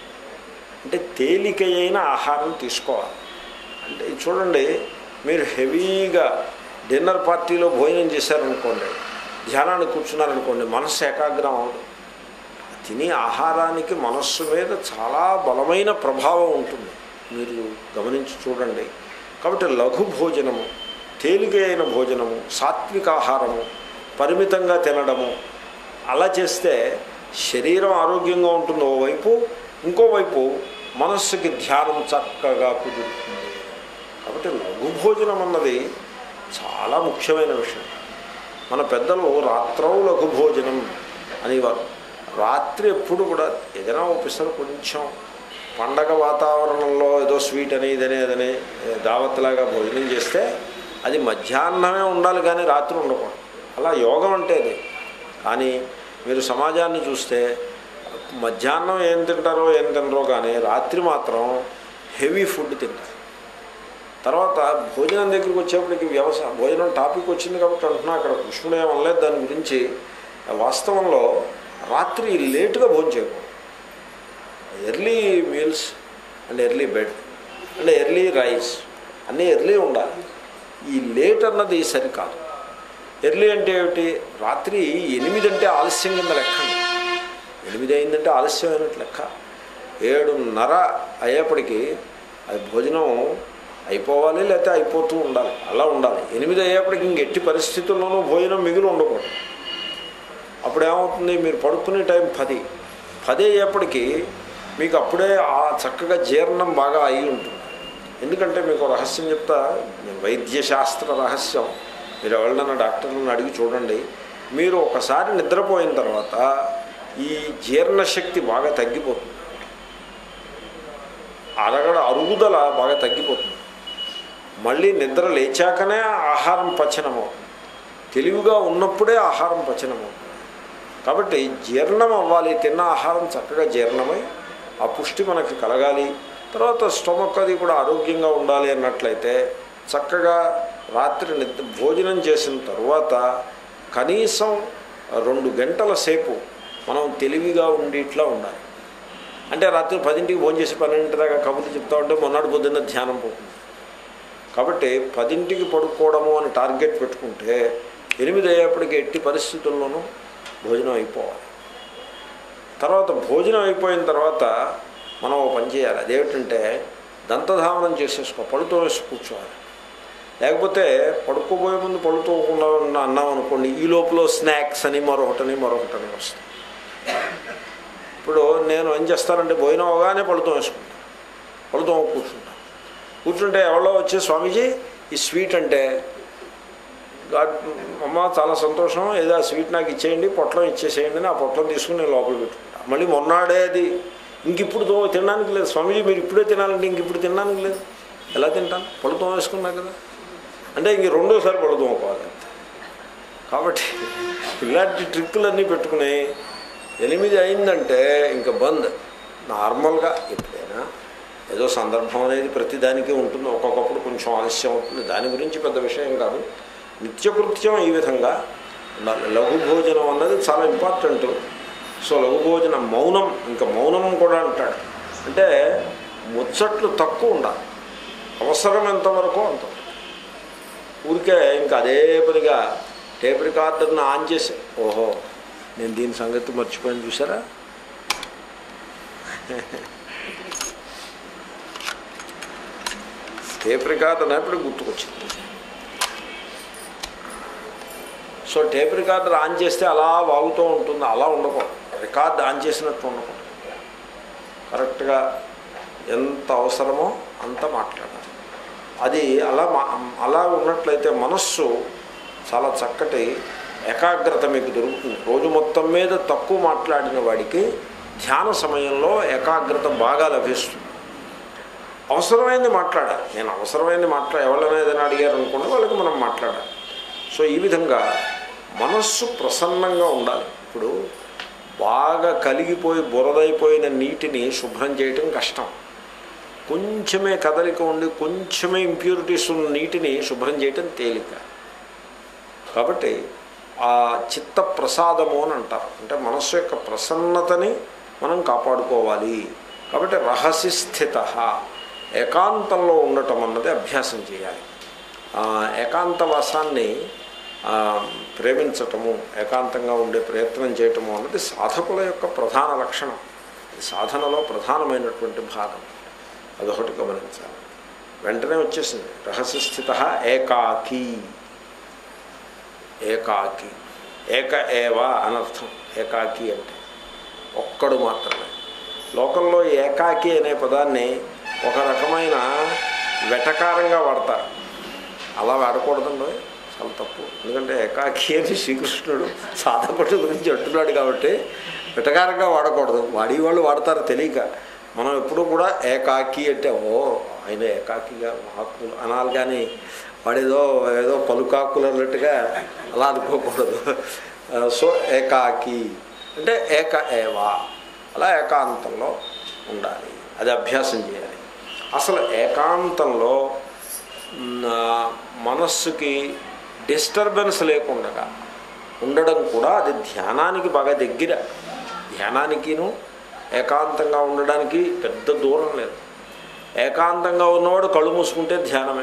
అంటే తేలిక అయిన ఆహారం తీసుకోవాలి అంటే ఇది చూడండి మీరు హెవీగా డిన్నర్ పార్టీలో భోజనం చేశారనుకోండి ధ్యానానికి కూర్చున్నారనుకోండి మనస్సు ఏకాగ్రం అవదు తినే ఆహారానికి మనస్సు మీద చాలా బలమైన ప్రభావం ఉంటుంది మీరు గమనించి చూడండి కాబట్టి లఘు భోజనము తేలికైన భోజనము సాత్విక ఆహారము పరిమితంగా తినడము అలా చేస్తే శరీరం ఆరోగ్యంగా ఉంటుంది ఓవైపు ఇంకోవైపు మనస్సుకి ధ్యానం చక్కగా కుదురుతుంది కాబట్టి లఘు భోజనం అన్నది చాలా ముఖ్యమైన విషయం మన పెద్దలు రాత్రౌ లఘు భోజనం అనేవారు రాత్రి ఎప్పుడు కూడా ఏదైనా ఒప్పిస్తారు కొంచెం పండగ వాతావరణంలో ఏదో స్వీట్ అని ఇదని అదని దావత్లాగా భోజనం చేస్తే అది మధ్యాహ్నమే ఉండాలి కానీ రాత్రి ఉండకూడదు అలా యోగం అంటే అది కానీ మీరు సమాజాన్ని చూస్తే మధ్యాహ్నం ఏం తింటారో ఏం తినరో కానీ రాత్రి మాత్రం హెవీ ఫుడ్ తింటారు తర్వాత భోజనం దగ్గరికి వచ్చేప్పటికి వ్యవసాయం భోజనం టాపిక్ వచ్చింది కాబట్టి అంటున్నా అక్కడ కృష్ణుడు ఏమనలేదు దాని గురించి వాస్తవంలో రాత్రి లేటుగా భోజనం చేయకూడదు early meals and early bed and early rise అన్నీ ఎర్లీ ఉండాలి ఈ లేట్ అన్నది సరికాదు ఎర్లీ అంటే ఏమిటి రాత్రి ఎనిమిది అంటే ఆలస్యం కింద లెక్క ఎనిమిది అయిందంటే ఆలస్యం అయినట్టు లెక్క ఏడున్నర అయ్యేప్పటికీ అది భోజనం అయిపోవాలి లేకపోతే అయిపోతూ ఉండాలి అలా ఉండాలి ఎనిమిది అయ్యేప్పటికి ఇంక ఎట్టి పరిస్థితుల్లోనూ భోజనం మిగిలి ఉండకూడదు అప్పుడు ఏమవుతుంది మీరు పడుకునే టైం పది పది అయ్యేప్పటికీ మీకు అప్పుడే ఆ చక్కగా జీర్ణం బాగా అయి ఉంటుంది ఎందుకంటే మీకు ఒక రహస్యం చెప్తా వైద్యశాస్త్ర రహస్యం మీరు ఎవరినైనా డాక్టర్లను అడిగి చూడండి మీరు ఒకసారి నిద్రపోయిన తర్వాత ఈ జీర్ణశక్తి బాగా తగ్గిపోతుంది అరగడ అరుగుదల బాగా తగ్గిపోతుంది మళ్ళీ నిద్ర లేచాకనే ఆహారం పచనమవుతుంది తెలివిగా ఉన్నప్పుడే ఆహారం పచనమవుతుంది కాబట్టి జీర్ణం అవ్వాలి తిన్న ఆహారం చక్కగా జీర్ణమై ఆ పుష్టి మనకి కలగాలి తర్వాత స్టొమక్ అది కూడా ఆరోగ్యంగా ఉండాలి అన్నట్లయితే చక్కగా రాత్రి నిద్ర భోజనం చేసిన తర్వాత కనీసం రెండు గంటల సేపు మనం తెలివిగా ఉండేట్లా ఉండాలి అంటే రాత్రి పదింటికి భోజనం చేసి పన్నెండింటి దాకా కబుర్లు చెప్తా ఉంటే మొన్నటి పొద్దున్న ధ్యానం పోతుంది కాబట్టి పదింటికి పడుకోవడము అని టార్గెట్ పెట్టుకుంటే ఎనిమిది అయ్యేప్పటికి ఎట్టి పరిస్థితుల్లోనూ భోజనం అయిపోవాలి తర్వాత భోజనం అయిపోయిన తర్వాత మనం ఓ పని చేయాలి అదేమిటంటే దంతధావనం చేసేసుకో పడుతో వేసి కూర్చోవాలి లేకపోతే పడుకోబోయే ముందు పడుకోకుండా అన్నాం అనుకోండి ఈ లోపల స్నాక్స్ అని మరొకటని మరొకటని వస్తాయి ఇప్పుడు నేను ఏం చేస్తానంటే భోజనం అవగానే పడుతో వేసుకుంటాను పడుతో కూర్చుంటాను కూర్చుంటే ఎవరో వచ్చి స్వామీజీ ఈ స్వీట్ అంటే గాడ్ అమ్మ చాలా సంతోషం ఏదో ఆ స్వీట్ నాకు ఇచ్చేయండి పొట్లం ఇచ్చేసేయండి అని ఆ పొట్లం తీసుకుని నేను లోపల పెట్టుకుంటా మళ్ళీ మొన్నాడే అది ఇంక ఇప్పుడు తో తినడానికి లేదు స్వామీజీ మీరు ఇప్పుడే తినాలంటే ఇంక ఇప్పుడు తినడానికి లేదు ఎలా తింటాను పళ్ళు వేసుకున్నా కదా అంటే ఇంక రెండోసారి పళ్ళు తోముకోవాలి కాబట్టి ఇలాంటి ట్రిక్కులన్నీ పెట్టుకుని ఎనిమిది అయిందంటే ఇంకా బంద్ నార్మల్గా ఎప్పుడైనా ఏదో సందర్భం అనేది ప్రతిదానికి ఉంటుంది ఒక్కొక్కప్పుడు కొంచెం ఆలస్యం అవుతుంది దాని గురించి పెద్ద విషయం కాదు నిత్యకృత్యం ఈ విధంగా ఉండాలి లఘు భోజనం అన్నది చాలా ఇంపార్టెంట్ సో లఘు భోజనం మౌనం ఇంకా మౌనం కూడా అంటాడు అంటే ముచ్చట్లు తక్కువ ఉండాలి అవసరం ఎంతవరకు అంత ఊరికే ఇంకా అదే పనిగా టేప్ రికార్డర్ని ఆన్ చేసి ఓహో నేను దీని సంగతి మర్చిపోయాను చూసారా టేప్ రికార్డర్ అన్నప్పుడు గుర్తుకొచ్చింది సో టేప్ రికార్డర్ ఆన్ చేస్తే అలా వాగుతూ ఉంటుంది అలా ఉండకూడదు రికార్డ్ ఆన్ చేసినట్టు ఉండకూడదు కరెక్ట్గా ఎంత అవసరమో అంత మాట్లాడాలి అది అలా మా అలా ఉన్నట్లయితే మనస్సు చాలా చక్కటి ఏకాగ్రత మీకు దొరుకుతుంది రోజు మొత్తం మీద తక్కువ మాట్లాడిన వాడికి ధ్యాన సమయంలో ఏకాగ్రత బాగా లభిస్తుంది అవసరమైంది మాట్లాడాలి నేను అవసరమైంది మాట్లా ఎవరైనా ఏదైనా అడిగారు అనుకోండి వాళ్ళకి మనం మాట్లాడాలి సో ఈ విధంగా మనస్సు ప్రసన్నంగా ఉండాలి ఇప్పుడు బాగా కలిగిపోయి బురదైపోయిన నీటిని శుభ్రం చేయటం కష్టం కొంచెమే కదలిక ఉండి కొంచెమే ఇంప్యూరిటీస్ ఉన్న నీటిని శుభ్రం చేయటం తేలిక కాబట్టి ఆ చిత్త ప్రసాదము అని అంటారు అంటే మనస్సు యొక్క ప్రసన్నతని మనం కాపాడుకోవాలి కాబట్టి రహస్య స్థిత ఏకాంతంలో ఉండటం అన్నది అభ్యాసం చేయాలి ఏకాంతవాసాన్ని ప్రేమించటము ఏకాంతంగా ఉండే ప్రయత్నం చేయటము అన్నది సాధకుల యొక్క ప్రధాన లక్షణం సాధనలో ప్రధానమైనటువంటి భాగం అదొకటి గమనించాలి వెంటనే వచ్చేసింది రహస్యస్థిత ఏకాకి ఏకాకి ఏక ఏవ అనర్థం ఏకాకి అంటే ఒక్కడు మాత్రమే లోకంలో ఏకాకి అనే పదాన్ని ఒక రకమైన వెటకారంగా వాడతారు అలా వాడకూడదండి చాలా తప్పు ఎందుకంటే ఏకాకి అని శ్రీకృష్ణుడు సాధకుడి గురించి అంటున్నాడు కాబట్టి వెటకారంగా వాడకూడదు వాడేవాళ్ళు వాడతారు తెలియక మనం ఎప్పుడూ కూడా ఏకాకి అంటే ఓ ఆయన ఏకాకిగా మహాత్ములు అనాలి కానీ వాడేదో ఏదో పలుకాకులు అన్నట్టుగా అలా అనుకోకూడదు సో ఏకాకి అంటే ఏక ఏవా అలా ఏకాంతంలో ఉండాలి అది అభ్యాసం చేయాలి అసలు ఏకాంతంలో మనస్సుకి డిస్టర్బెన్స్ లేకుండా ఉండడం కూడా అది ధ్యానానికి బాగా దగ్గర ధ్యానానికిను ఏకాంతంగా ఉండడానికి పెద్ద దూరం లేదు ఏకాంతంగా ఉన్నవాడు కళ్ళు మూసుకుంటే ధ్యానమే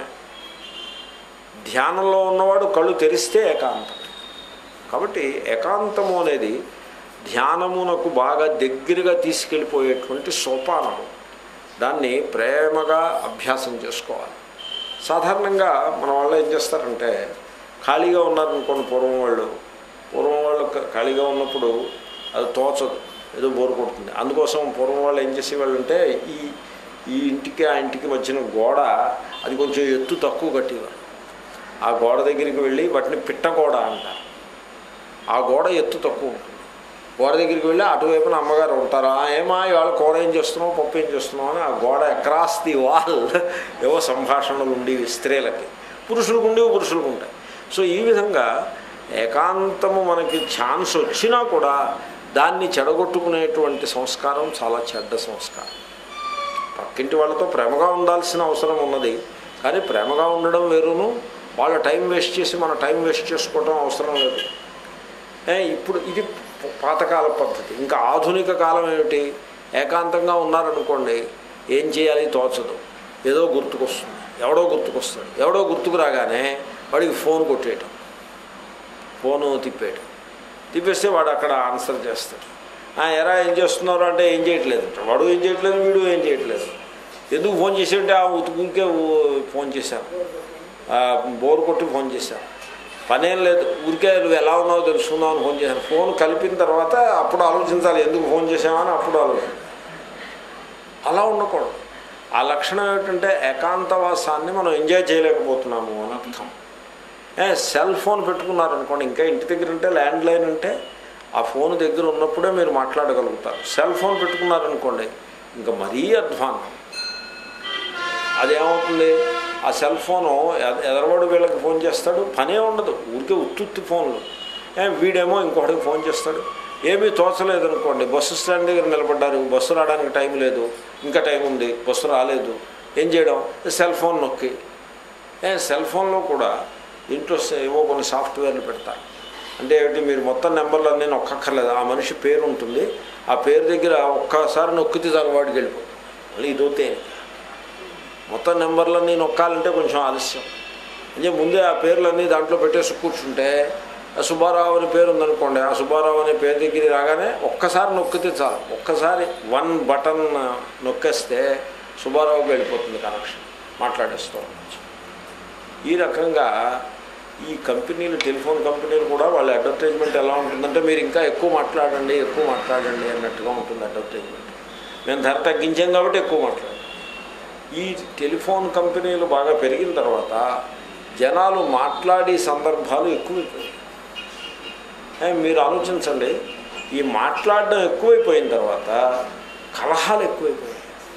ధ్యానంలో ఉన్నవాడు కళ్ళు తెరిస్తే ఏకాంతం కాబట్టి ఏకాంతము అనేది ధ్యానమునకు బాగా దగ్గరగా తీసుకెళ్ళిపోయేటువంటి సోపానము దాన్ని ప్రేమగా అభ్యాసం చేసుకోవాలి సాధారణంగా మన వాళ్ళు ఏం చేస్తారంటే ఖాళీగా ఉన్నారనుకోండి పూర్వం వాళ్ళు పూర్వం వాళ్ళు ఖ- ఖాళీగా ఉన్నప్పుడు అది తోచదు ఏదో బోరు కొడుతుంది అందుకోసం పూర్వం వాళ్ళు ఏం చేసేవాళ్ళు అంటే ఈ ఈ ఇంటికి ఆ ఇంటికి వచ్చిన గోడ అది కొంచెం ఎత్తు తక్కువ కట్టేవారు ఆ గోడ దగ్గరికి వెళ్ళి వాటిని పిట్టగోడ అంటారు ఆ గోడ ఎత్తు తక్కువ ఉంటుంది గోడ దగ్గరికి వెళ్ళి అటువైపున అమ్మగారు ఉంటారు "ఆ, ఏమా ఇవాళ కూర ఏం చేస్తున్నావు పప్పు ఏం చేస్తున్నావు అని ఆ గోడ అక్రాస్ ది వాల్ ఏవో సంభాషణలు ఉండేవి స్త్రీలకి పురుషులకు ఉండేవి పురుషులకు ఉంటాయి సో ఈ విధంగా ఏకాంతము మనకి ఛాన్స్ వచ్చినా కూడా దాన్ని చెడగొట్టుకునేటువంటి సంస్కారం చాలా చెడ్డ సంస్కారం పక్కింటి వాళ్ళతో ప్రేమగా ఉండాల్సిన అవసరం ఉన్నది కానీ ప్రేమగా ఉండడం వేరును వాళ్ళ టైం వేస్ట్ చేసి మన టైం వేస్ట్ చేసుకోవడం అవసరం లేదు ఏ, ఇప్పుడు ఇది పాతకాల పద్ధతి ఇంకా ఆధునిక కాలం ఏమిటి ఏకాంతంగా ఉన్నారనుకోండి ఏం చేయాలి తోచదు ఏదో గుర్తుకొస్తుంది ఎవడో గుర్తుకొస్తాడు ఎవడో గుర్తుకు రాగానే వాడికి ఫోన్ కొట్టేయటం ఫోను తిప్పేయటం తిప్పేస్తే వాడు అక్కడ ఆన్సర్ చేస్తాడు "ఆ, ఎరా ఏం చేస్తున్నారు అంటే ఏం చేయట్లేదు అంటాడు. వాడు ఏం చేయట్లేదు వీడు ఏం చేయట్లేదు ఎందుకు ఫోన్ చేసేయంటే ఆ ఉతుకుకే ఫోన్ చేశాను ఆ, బోర్ కొట్టి ఫోన్ చేశాను పనేం లేదు ఊరికే నువ్వు ఎలా ఉన్నావో తెలుసుకుందాం అని ఫోన్ చేశాను ఫోన్ కలిపిన తర్వాత అప్పుడు ఆలోచించాలి ఎందుకు ఫోన్ చేసామని అప్పుడు ఆలోచించాలి అలా ఉండకూడదు ఆ లక్షణం ఏమిటంటే ఏకాంతవాసాన్ని మనం ఎంజాయ్ చేయలేకపోతున్నాము అని అర్థం ఏ సెల్ ఫోన్ పెట్టుకున్నారనుకోండి ఇంకా ఇంటి దగ్గర ఉంటే ల్యాండ్ లైన్ ఉంటే ఆ ఫోన్ దగ్గర ఉన్నప్పుడే మీరు మాట్లాడగలుగుతారు సెల్ ఫోన్ పెట్టుకున్నారనుకోండి ఇంకా మరీ అధ్వానం అదేమవుతుంది ఆ సెల్ ఫోను ఎద- ఎదరవాడు వీళ్ళకి ఫోన్ చేస్తాడు పనే ఉండదు ఊరికే ఉత్తుత్తి ఫోన్లు ఏ, వీడేమో ఇంకొకటికి ఫోన్ చేస్తాడు ఏమీ తోచలేదు అనుకోండి బస్సు స్టాండ్ దగ్గర నిలబడ్డారు బస్సు రావడానికి టైం లేదు ఇంకా టైం ఉంది బస్సు రాలేదు ఏం చేయడం సెల్ ఫోన్ నొక్కి ఏ సెల్ ఫోన్లో కూడా ఇంట్లో స- ఏవో కొన్ని సాఫ్ట్వేర్లు పెడతారు అంటే ఏమిటి మీరు మొత్తం నెంబర్లన్నీ నొక్కక్కర్లేదు ఆ మనిషి పేరు ఉంటుంది ఆ పేరు దగ్గర ఒక్కసారి నొక్కితే చాలు వాడికి వెళ్ళిపోతుంది మళ్ళీ ఇదోతే మొత్తం నెంబర్లన్నీ నొక్కాలంటే కొంచెం ఆలస్యం అంటే ముందే ఆ పేర్లన్నీ దాంట్లో పెట్టేసి కూర్చుంటే ఆ సుబ్బారావు అనే పేరు ఉందనుకోండి ఆ సుబ్బారావు అనే పేరు దగ్గర రాగానే ఒక్కసారి నొక్కితే చాలు ఒక్కసారి వన్ బటన్ నొక్కేస్తే సుబ్బారావుకి వెళ్ళిపోతుంది కనెక్షన్ మాట్లాడేస్తూ ఉండొచ్చు ఈ రకంగా ఈ కంపెనీలు టెలిఫోన్ కంపెనీలు కూడా వాళ్ళ అడ్వర్టైజ్మెంట్ ఎలా ఉంటుందంటే మీరు ఇంకా ఎక్కువ మాట్లాడండి ఎక్కువ మాట్లాడండి అన్నట్టుగా ఉంటుంది అడ్వర్టైజ్మెంట్ మేము ధర తగ్గించాం కాబట్టి ఎక్కువ మాట్లాడాం ఈ టెలిఫోన్ కంపెనీలు బాగా పెరిగిన తర్వాత జనాలు మాట్లాడే సందర్భాలు ఎక్కువైపోయాయి ఏ, మీరు ఆలోచించండి ఈ మాట్లాడడం ఎక్కువైపోయిన తర్వాత కలహాలు ఎక్కువైపోయాయి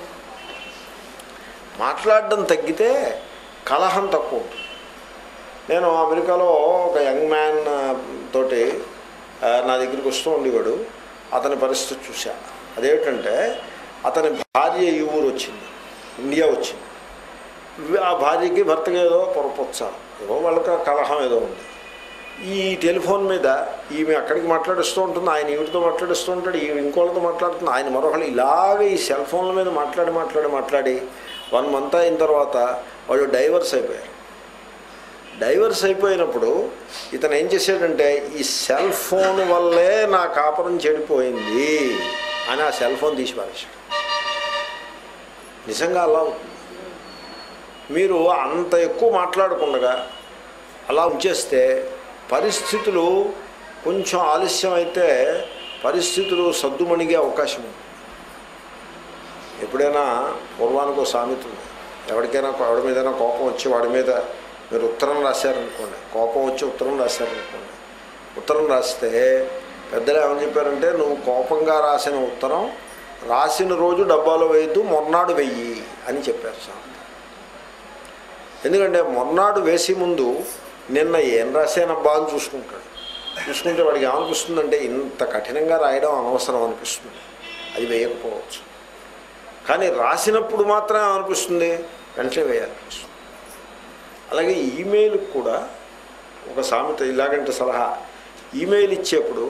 మాట్లాడడం తగ్గితే కలహం తక్కువ ఉంటుంది నేను అమెరికాలో ఒక యంగ్ మ్యాన్ ఆ, తోటి ఆ, నా దగ్గరికి వస్తూ ఉండేవాడు అతని పరిస్థితి చూశా అదేమిటంటే అతని భార్య ఈ ఊరు వచ్చింది ఇండియా వచ్చింది ఆ భార్యకి భర్తకి ఏదో పొరపొచ్చాలి ఏదో వాళ్ళకి కలహం ఏదో ఉంది ఈ టెలిఫోన్ మీద ఈమె అక్కడికి మాట్లాడిస్తూ ఉంటుంది ఆయన ఈవిడితో మాట్లాడిస్తూ ఉంటాడు ఈవిడ ఇంకోళ్ళతో మాట్లాడుతుంది ఆయన మరొకళ్ళు ఇలాగే ఈ సెల్ ఫోన్ల మీద మాట్లాడి మాట్లాడి మాట్లాడి వన్ మంత్ అయిన తర్వాత వాళ్ళు డైవర్స్ అయిపోయారు డైవర్స్ అయిపోయినప్పుడు ఇతను ఏం చేశాడంటే ఈ సెల్ ఫోన్ వల్లే నా కాపురం చెడిపోయింది అని ఆ సెల్ ఫోన్ తీసి పారేశాడు నిజంగా అలా అవుతుంది మీరు అంత ఎక్కువ మాట్లాడకుండా అలా ఉంచేస్తే పరిస్థితులు కొంచెం ఆలస్యం అయితే పరిస్థితులు సద్దుమణిగే అవకాశం ఉంది ఎప్పుడైనా పూర్వానికి ఒక సామెత ఉంది ఎవరికైనా ఎవడి మీదైనా కోపం వచ్చి వాడి మీద మీరు ఉత్తరం రాశారనుకోండి కోపం వచ్చి ఉత్తరం రాశారనుకోండి ఉత్తరం రాస్తే పెద్దలు ఏమని చెప్పారంటే నువ్వు కోపంగా రాసిన ఉత్తరం రాసిన రోజు డబ్బాలో వేయద్దు మొన్నాడు వెయ్యి అని చెప్పారు సార్ ఎందుకంటే మొన్నాడు వేసే ముందు నిన్న ఏం రాశానబ్బా అని చూసుకుంటాడు చూసుకుంటే వాడికి ఏమనిపిస్తుందంటే ఇంత కఠినంగా రాయడం అనవసరం అనిపిస్తుంది అది వేయకపోవచ్చు కానీ రాసినప్పుడు మాత్రం ఏమనిపిస్తుంది వెంటనే వేయాలనిపిస్తుంది అలాగే ఈమెయిల్కి కూడా ఒక సామెత ఇలాగంటే సలహా ఈమెయిల్ ఇచ్చేప్పుడు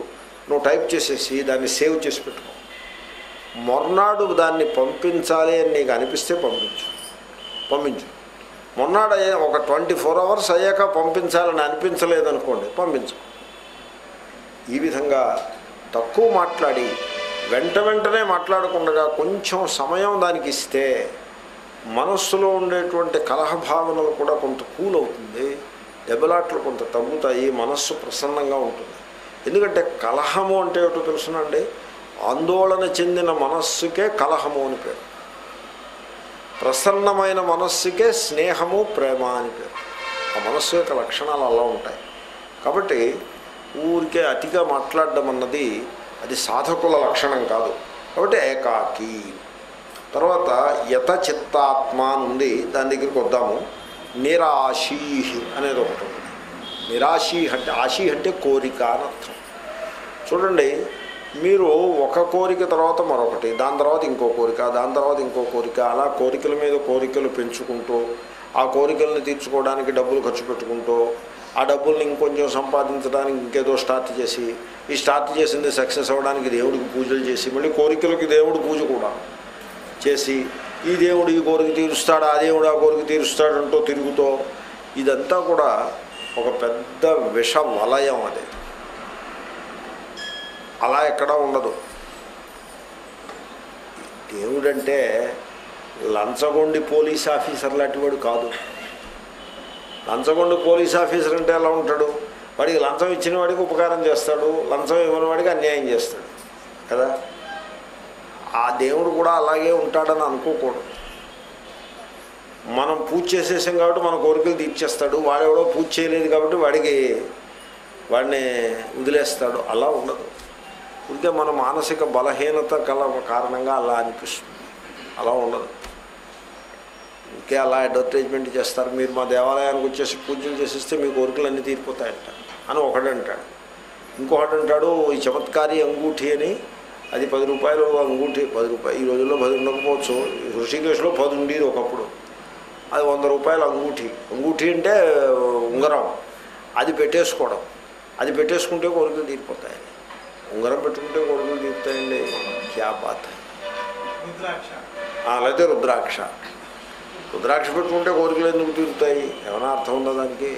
నువ్వు టైప్ చేసేసి దాన్ని సేవ్ చేసి పెట్టుకో మొర్నాడు దాన్ని పంపించాలి అని నీకు అనిపిస్తే పంపించు పంపించు మొన్నాడు అయ్యా ఒక ట్వంటీ ఫోర్ అవర్స్ అయ్యాక పంపించాలని అనిపించలేదనుకోండి పంపించు ఈ విధంగా తక్కువ మాట్లాడి వెంట వెంటనే మాట్లాడకుండా కొంచెం సమయం దానికి ఇస్తే మనస్సులో ఉండేటువంటి కలహ భావనలు కూడా కొంత కూల్ అవుతుంది దెబ్బలాట్లు కొంత తగ్గుతాయి మనస్సు ప్రసన్నంగా ఉంటుంది ఎందుకంటే కలహము అంటే ఏమిటో తెలుసునండి ఆందోళన చెందిన మనస్సుకే కలహము అని పేరు ప్రసన్నమైన మనస్సుకే స్నేహము ప్రేమ అని పేరు ఆ మనస్సు యొక్క లక్షణాలు అలా ఉంటాయి కాబట్టి ఊరికే అతిగా మాట్లాడడం అన్నది అది సాధకుల లక్షణం కాదు కాబట్టి ఏకాకి తర్వాత యత చిత్తాత్మ అని ఉంది దాని దగ్గరికి వద్దాము నిరాశీ అనేది ఒకటి ఉంది నిరాశీ అంటే ఆశీ అంటే కోరిక అని అర్థం చూడండి మీరు ఒక కోరిక తర్వాత మరొకటి దాని తర్వాత ఇంకో కోరిక దాని తర్వాత ఇంకో కోరిక అలా కోరికల మీద కోరికలు పెంచుకుంటూ ఆ కోరికలను తీర్చుకోవడానికి డబ్బులు ఖర్చు పెట్టుకుంటూ ఆ డబ్బుల్ని ఇంకొంచెం సంపాదించడానికి ఇంకేదో స్టార్ట్ చేసి ఈ స్టార్ట్ చేసింది సక్సెస్ అవ్వడానికి దేవుడికి పూజలు చేసి మళ్ళీ కోరికలకి దేవుడు పూజ కూడా చేసి ఈ దేవుడు ఈ కోరిక తీరుస్తాడు ఆ దేవుడు ఆ కోరిక తీరుస్తాడు అంటూ తిరుగుతూ ఇదంతా కూడా ఒక పెద్ద విష వలయం అది అలా ఎక్కడా ఉండదు దేవుడంటే లంచగొండి పోలీస్ ఆఫీసర్ లాంటి వాడు కాదు లంచగొండి పోలీస్ ఆఫీసర్ అంటే ఎలా ఉంటాడు వాడికి లంచం ఇచ్చిన వాడికి ఉపకారం చేస్తాడు లంచం ఇవ్వని వాడికి అన్యాయం చేస్తాడు కదా ఆ దేవుడు కూడా అలాగే ఉంటాడని అనుకోకూడదు మనం పూజ చేసేసాం కాబట్టి మన కోరికలు తీర్చేస్తాడు వాడెవడో పూజ చేయలేదు కాబట్టి వాడికి వాడిని వదిలేస్తాడు అలా ఉండదు ఉంటే మన మానసిక బలహీనత కల కారణంగా అలా అనిపిస్తుంది అలా ఉండదు ఇంకే అలా అడ్వర్టైజ్మెంట్ చేస్తారు మీరు మా దేవాలయానికి వచ్చేసి పూజలు చేసేస్తే మీ కోరికలు అన్నీ తీరిపోతాయంట అని ఒకడు అంటాడు ఇంకొకటి అంటాడు ఈ చమత్కారి అంగూఠి అని అది పది రూపాయలు అంగూఠి పది రూపాయలు ఈ రోజుల్లో పది ఉండకపోవచ్చు హృషికేశ్లో పది ఉండేది ఒకప్పుడు అది వంద రూపాయలు అంగూఠి అంగూఠి అంటే ఉంగరం అది పెట్టేసుకోవడం అది పెట్టేసుకుంటే కోరికలు తీరిపోతాయి ఉంగరం పెట్టుకుంటే కోరికలు తీరుతాయండి క్యా బాత్ రుద్రాక్ష ఆ, లేకపోతే రుద్రాక్ష రుద్రాక్ష పెట్టుకుంటే కోరికలు ఎందుకు తీరుతాయి ఏమైనా అర్థం ఉందా దానికి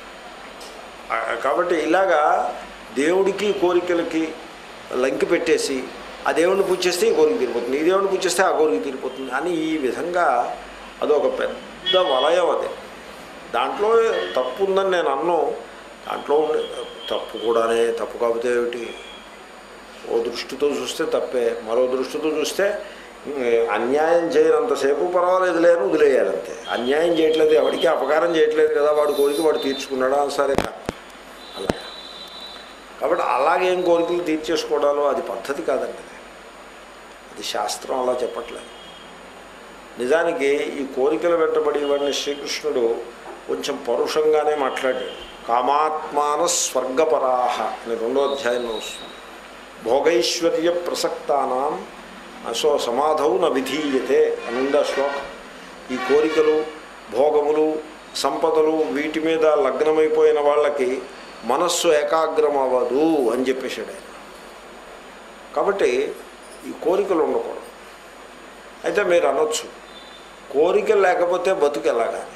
ఆ, కాబట్టి ఇలాగా దేవుడికి కోరికలకి లంకి పెట్టేసి ఆ దేవుడిని పూజ చేస్తే ఈ కోరిక తీరిపోతుంది ఈ దేవుడిని పూజ చేస్తే ఆ కోరిక తీరిపోతుంది అని ఈ విధంగా అదొక పెద్ద వలయం అది దాంట్లో తప్పు ఉందని నేను అన్ను దాంట్లో ఉండే తప్పు కూడానే తప్పు కాకపోతే ఏమిటి ఓ దృష్టితో చూస్తే తప్పే మరో దృష్టితో చూస్తే ఉమ్, అన్యాయం చేయనంతసేపు పర్వాలేదు లేని వదిలేయాలంతే అన్యాయం చేయట్లేదు ఎవరికి అపకారం చేయట్లేదు కదా వాడు కోరిక వాడు తీర్చుకున్నాడా సరే కాదు అలా కాబట్టి అలాగేం కోరికలు తీర్చేసుకోవడాలో అది పద్ధతి కాదండి అది. అది శాస్త్రం అలా చెప్పట్లేదు నిజానికి ఈ కోరికలు వెంటబడి వాడిని శ్రీకృష్ణుడు కొంచెం పరుషంగానే మాట్లాడాడు కామాత్మాన స్వర్గపరాహ అని రెండో అధ్యాయంలో వస్తుంది భోగైశ్వర్య ప్రసక్తానాం సో సమాధౌ న విధీయతే అనుంద శ్లోకం ఈ కోరికలు భోగములు సంపదలు వీటి మీద లగ్నమైపోయిన వాళ్ళకి మనస్సు ఏకాగ్రం అవ్వదు అని చెప్పేశాడు ఆయన కాబట్టి ఈ కోరికలు ఉండకూడదు అయితే మీరు అనొచ్చు కోరిక లేకపోతే బతుకు ఎలాగాని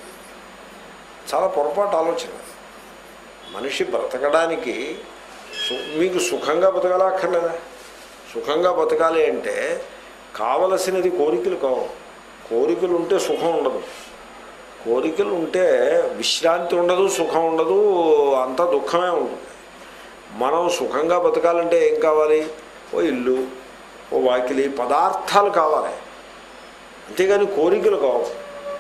చాలా పొరపాటు ఆలోచన మనిషి బ్రతకడానికి సు- మీకు సుఖంగా బతకాలా అక్కర్లేదా సుఖంగా బతకాలి అంటే కావలసినది కోరికలు కావు కోరికలు ఉంటే సుఖం ఉండదు కోరికలు ఉంటే విశ్రాంతి ఉండదు సుఖం ఉండదు అంతా దుఃఖమే ఉంటుంది మనం సుఖంగా బతకాలంటే ఏం కావాలి ఓ ఇల్లు ఓ వాకిలి పదార్థాలు కావాలి అంతేగాని కోరికలు కావు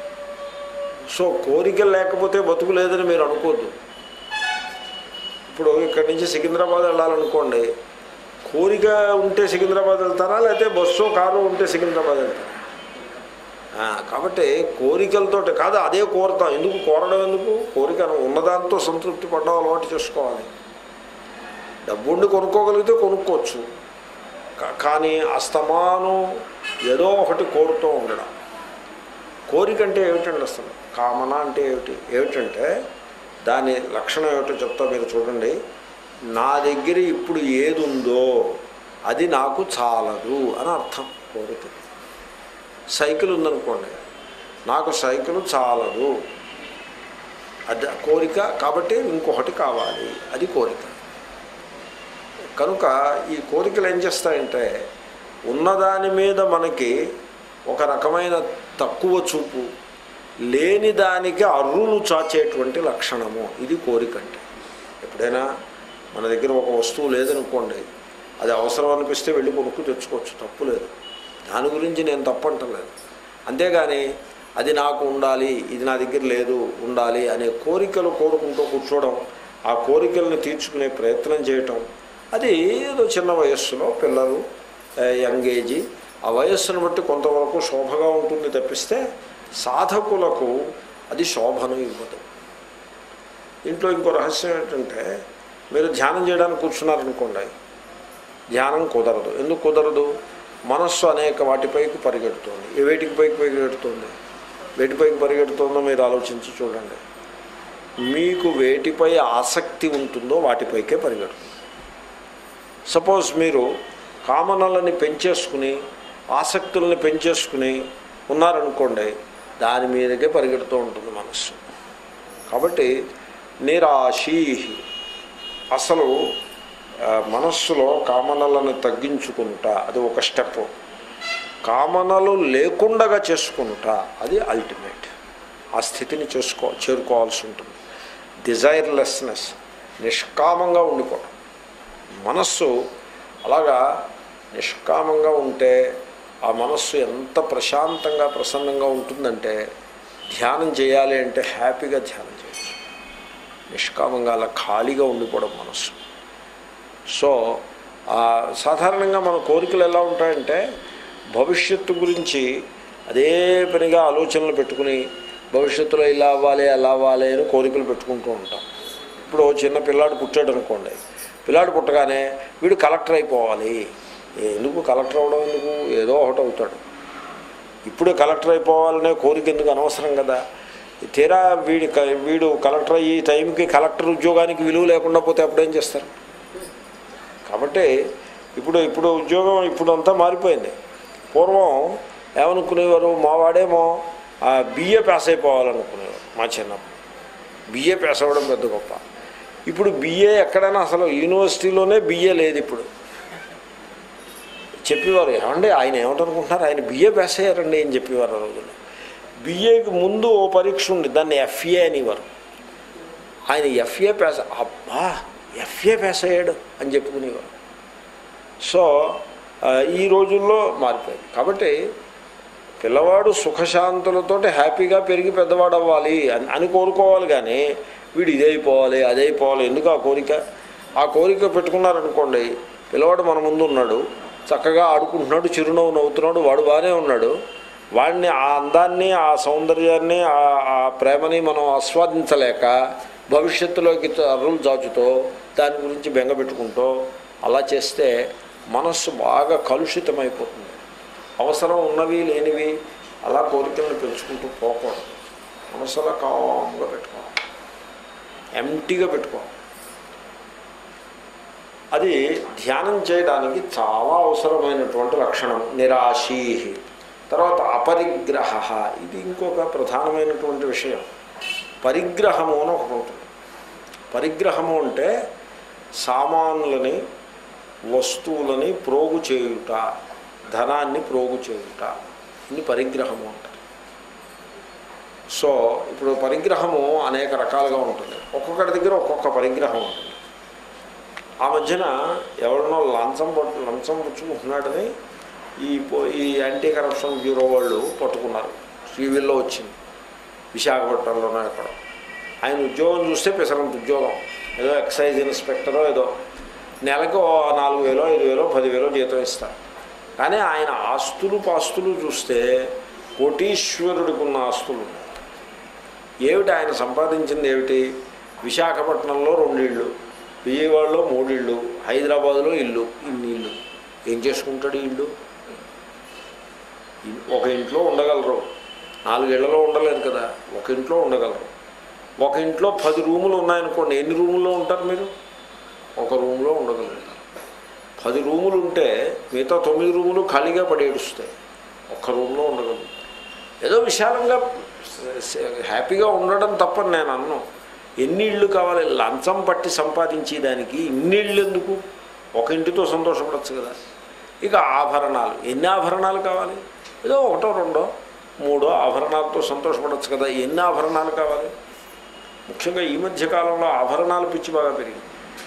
సో కోరికలు లేకపోతే బతుకు లేదని మీరు అనుకోద్దు ఇప్పుడు ఇక్కడి నుంచి సికింద్రాబాద్ వెళ్ళాలనుకోండి కోరిక ఉంటే సికింద్రాబాద్ వెళ్తారా లేకపోతే బస్సు కారు ఉంటే సికింద్రాబాద్ వెళ్తారా ఆ, కాబట్టి కోరికలతో కాదు అదే కోరుతాం ఎందుకు కోరడం ఎందుకు కోరిక ఉన్నదాంతో సంతృప్తి పడడం అలవాటు చేసుకోవాలి డబ్బుండి కొనుక్కోగలిగితే కొనుక్కోవచ్చు కా- కానీ అస్తమానం ఏదో ఒకటి కోరుతూ ఉండడం కోరిక అంటే ఏమిటండి అసలు కామన అంటే ఏమిటి ఏమిటంటే దాని లక్షణం ఏమిటో చెప్తా మీరు చూడండి నా దగ్గర ఇప్పుడు ఏది ఉందో అది నాకు చాలదు అని అర్థం కోరిక సైకిల్ ఉందనుకోండి నాకు సైకిల్ చాలదు అది కోరిక కాబట్టి ఇంకొకటి కావాలి అది కోరిక కనుక ఈ కోరికలు ఏం చేస్తాయంటే ఉన్నదాని మీద మనకి ఒక రకమైన తక్కువ చూపు లేని దానికి అర్రులు చాచేటువంటి లక్షణము ఇది కోరిక అంటే ఎప్పుడైనా మన దగ్గర ఒక వస్తువు లేదనుకోండి అది అవసరం అనిపిస్తే వెళ్ళి కొనుక్కు తెచ్చుకోవచ్చు తప్పు లేదు దాని గురించి నేను తప్పంటలేదు అంతేగాని అది నాకు ఉండాలి ఇది నా దగ్గర లేదు ఉండాలి అనే కోరికలు కోరుకుంటూ కూర్చోవడం ఆ కోరికలను తీర్చుకునే ప్రయత్నం చేయటం అది ఏదో చిన్న వయస్సులో పిల్లలు ఆ, యంగ్ ఏజీ ఆ వయస్సును బట్టి కొంతవరకు శోభగా ఉంటుంది తప్పిస్తే సాధకులకు అది శోభను ఇవ్వదు ఇంట్లో ఇంకో రహస్యం ఏంటంటే మీరు ధ్యానం చేయడానికి కూర్చున్నారనుకోండి ధ్యానం కుదరదు ఎందుకు కుదరదు మనస్సు అనేక వాటిపైకి పరిగెడుతుంది ఏ వేటికి పైకి పరిగెడుతుంది వేటిపైకి పరిగెడుతుందో మీరు ఆలోచించి చూడండి మీకు వేటిపై ఆసక్తి ఉంటుందో వాటిపైకే పరిగెడుతుంది సపోజ్ మీరు కామనలని పెంచేసుకుని ఆసక్తులని పెంచేసుకుని ఉన్నారనుకోండి దాని మీదకే పరిగెడుతూ ఉంటుంది మనస్సు కాబట్టి నిరాశీ అసలు ఆ, మనస్సులో కామనలను తగ్గించుకుంటా అది ఒక స్టెప్ కామనలు లేకుండగా చేసుకుంటా అది అల్టిమేట్ ఆ స్థితిని చేసుకో చేరుకోవాల్సి ఉంటుంది డిజైర్లెస్నెస్ నిష్కామంగా ఉండిపోవడం మనస్సు అలాగా నిష్కామంగా ఉంటే ఆ మనస్సు ఎంత ప్రశాంతంగా ప్రసన్నంగా ఉంటుందంటే ధ్యానం చేయాలి అంటే హ్యాపీగా ధ్యానం చేయొచ్చు నిష్కామంగా అలా ఖాళీగా ఉండిపోవడం మనస్సు సో ఆ, సాధారణంగా మన కోరికలు ఎలా ఉంటాయంటే భవిష్యత్తు గురించి అదే పనిగా ఆలోచనలు పెట్టుకుని భవిష్యత్తులో ఇలా అవ్వాలి అలా అవ్వాలి అని కోరికలు పెట్టుకుంటూ ఉంటాం ఇప్పుడు ఓ చిన్న పిల్లాడు పుట్టాడు అనుకోండి పిల్లాడు పుట్టగానే వీడు కలెక్టర్ అయిపోవాలి ఎందుకు కలెక్టర్ అవడం ఎందుకు ఏదో ఒకటి అవుతాడు ఇప్పుడు కలెక్టర్ అయిపోవాలనే కోరిక ఎందుకు అనవసరం కదా తీరా వీడి క- వీడు కలెక్టర్ అయ్యి టైంకి కలెక్టర్ ఉద్యోగానికి విలువ లేకుండా పోతే అప్పుడేం చేస్తారు కాబట్టి ఇప్పుడు ఇప్పుడు ఉద్యోగం ఇప్పుడు అంతా మారిపోయింది పూర్వం ఏమనుకునేవారు మా వాడేమో బిఏ పాస్ అయిపోవాలనుకునేవారు మా చిన్నప్పుడు బిఏ పాస్ అవ్వడం పెద్ద గొప్ప ఇప్పుడు బిఏ ఎక్కడైనా అసలు యూనివర్సిటీలోనే బిఏ లేదు ఇప్పుడు చెప్పేవారు ఏమండి ఆయన ఏమిటనుకుంటున్నారు ఆయన బిఏ పాస్ అయ్యారండి అని చెప్పేవారు ఆ రోజుల్లో బిఏకి ముందు ఓ పరీక్ష ఉంది దాన్ని ఎఫ్ఏ అనేవారు ఆయన ఎఫ్ఏ పాస్ అబ్బా ఎఫ్ఏ పాస్ అయ్యాడు అని చెప్పుకునేవారు సో ఆ, ఈ రోజుల్లో మారిపోయింది కాబట్టి పిల్లవాడు సుఖశాంతులతోటి హ్యాపీగా పెరిగి పెద్దవాడు అవ్వాలి అని అని కోరుకోవాలి కానీ వీడు ఇదైపోవాలి అదైపోవాలి ఎందుకు ఆ కోరిక ఆ కోరిక పెట్టుకున్నారనుకోండి పిల్లవాడు మన ముందు ఉన్నాడు చక్కగా ఆడుకుంటున్నాడు చిరునవ్వు నవ్వుతున్నాడు వాడు బాగానే ఉన్నాడు వాడిని ఆ అందాన్ని ఆ సౌందర్యాన్ని ఆ- ఆ ప్రేమని మనం ఆస్వాదించలేక భవిష్యత్తులోకి అర్రులు జాచుతో దాని గురించి బెంగ పెట్టుకుంటూ అలా చేస్తే మనస్సు బాగా కలుషితమైపోతుంది అవసరం ఉన్నవి లేనివి అలా కోరికలను పెంచుకుంటూ పోకూడదు మనసు అలా కామ్గా పెట్టుకోవాలి ఎంటీగా పెట్టుకోవాలి అది ధ్యానం చేయడానికి చాలా అవసరమైనటువంటి లక్షణం నిరాశీ తర్వాత అపరిగ్రహ ఇది ఇంకొక ప్రధానమైనటువంటి విషయం పరిగ్రహము అని ఒకటి ఉంటుంది పరిగ్రహము అంటే సామానులని వస్తువులని ప్రోగు చేయుట ధనాన్ని ప్రోగు చేయుట ఇది పరిగ్రహము అంటారు సో ఇప్పుడు పరిగ్రహము అనేక రకాలుగా ఉంటుంది ఒక్కొక్కటి దగ్గర ఒక్కొక్క పరిగ్రహం ఉంటుంది ఆ మధ్యన ఎవరినో లంచం పట్టు లంచం పుచ్చుకుంటున్నాడని ఈ పో- ఈ యాంటీ కరప్షన్ బ్యూరో వాళ్ళు పట్టుకున్నారు టీవీల్లో వచ్చింది విశాఖపట్నంలోనో ఎక్కడో ఆయన ఉద్యోగం చూస్తే పిసరంత ఉద్యోగం ఏదో ఎక్సైజ్ ఇన్స్పెక్టరో ఏదో నెలకు ఓ నాలుగు వేలో ఐదు వేలో పదివేలో జీతం ఇస్తారు కానీ ఆయన ఆస్తులు పాస్తులు చూస్తే కోటీశ్వరుడికి ఉన్న ఆస్తులు ఉన్నాయి ఏమిటి ఆయన సంపాదించింది ఏమిటి విశాఖపట్నంలో రెండు ఇళ్ళు విజయవాడలో మూడు ఇళ్ళు హైదరాబాదులో ఇల్లు ఇన్ని ఇల్లు ఏం చేసుకుంటాడు ఈ ఇల్లు ఇ- ఒక ఇంట్లో ఉండగలరు నాలుగేళ్లలో ఉండలేదు కదా ఒక ఇంట్లో ఉండగలరు ఒక ఇంట్లో పది రూములు ఉన్నాయనుకోండి ఎన్ని రూముల్లో ఉంటారు మీరు ఒక రూమ్లో ఉండగలుగుతారు పది రూములు ఉంటే మిగతా తొమ్మిది రూములు ఖాళీగా పడేడుస్తాయి ఒక్క రూమ్లో ఉండగలుగుతారు ఏదో విశాలంగా హ్యాపీగా ఉండడం తప్పని నేను అన్నాను ఎన్ని ఇళ్ళు కావాలి లంచం పట్టి సంపాదించేదానికి ఇన్ని ఇళ్ళు ఎందుకు ఒక ఇంటితో సంతోషపడచ్చు కదా ఇక ఆభరణాలు ఎన్ని ఆభరణాలు కావాలి ఏదో ఒకటో రెండో మూడో ఆభరణాలతో సంతోషపడచ్చు కదా ఎన్ని ఆభరణాలు కావాలి ముఖ్యంగా ఈ మధ్య కాలంలో ఆభరణాలు పిచ్చి బాగా పెరిగింది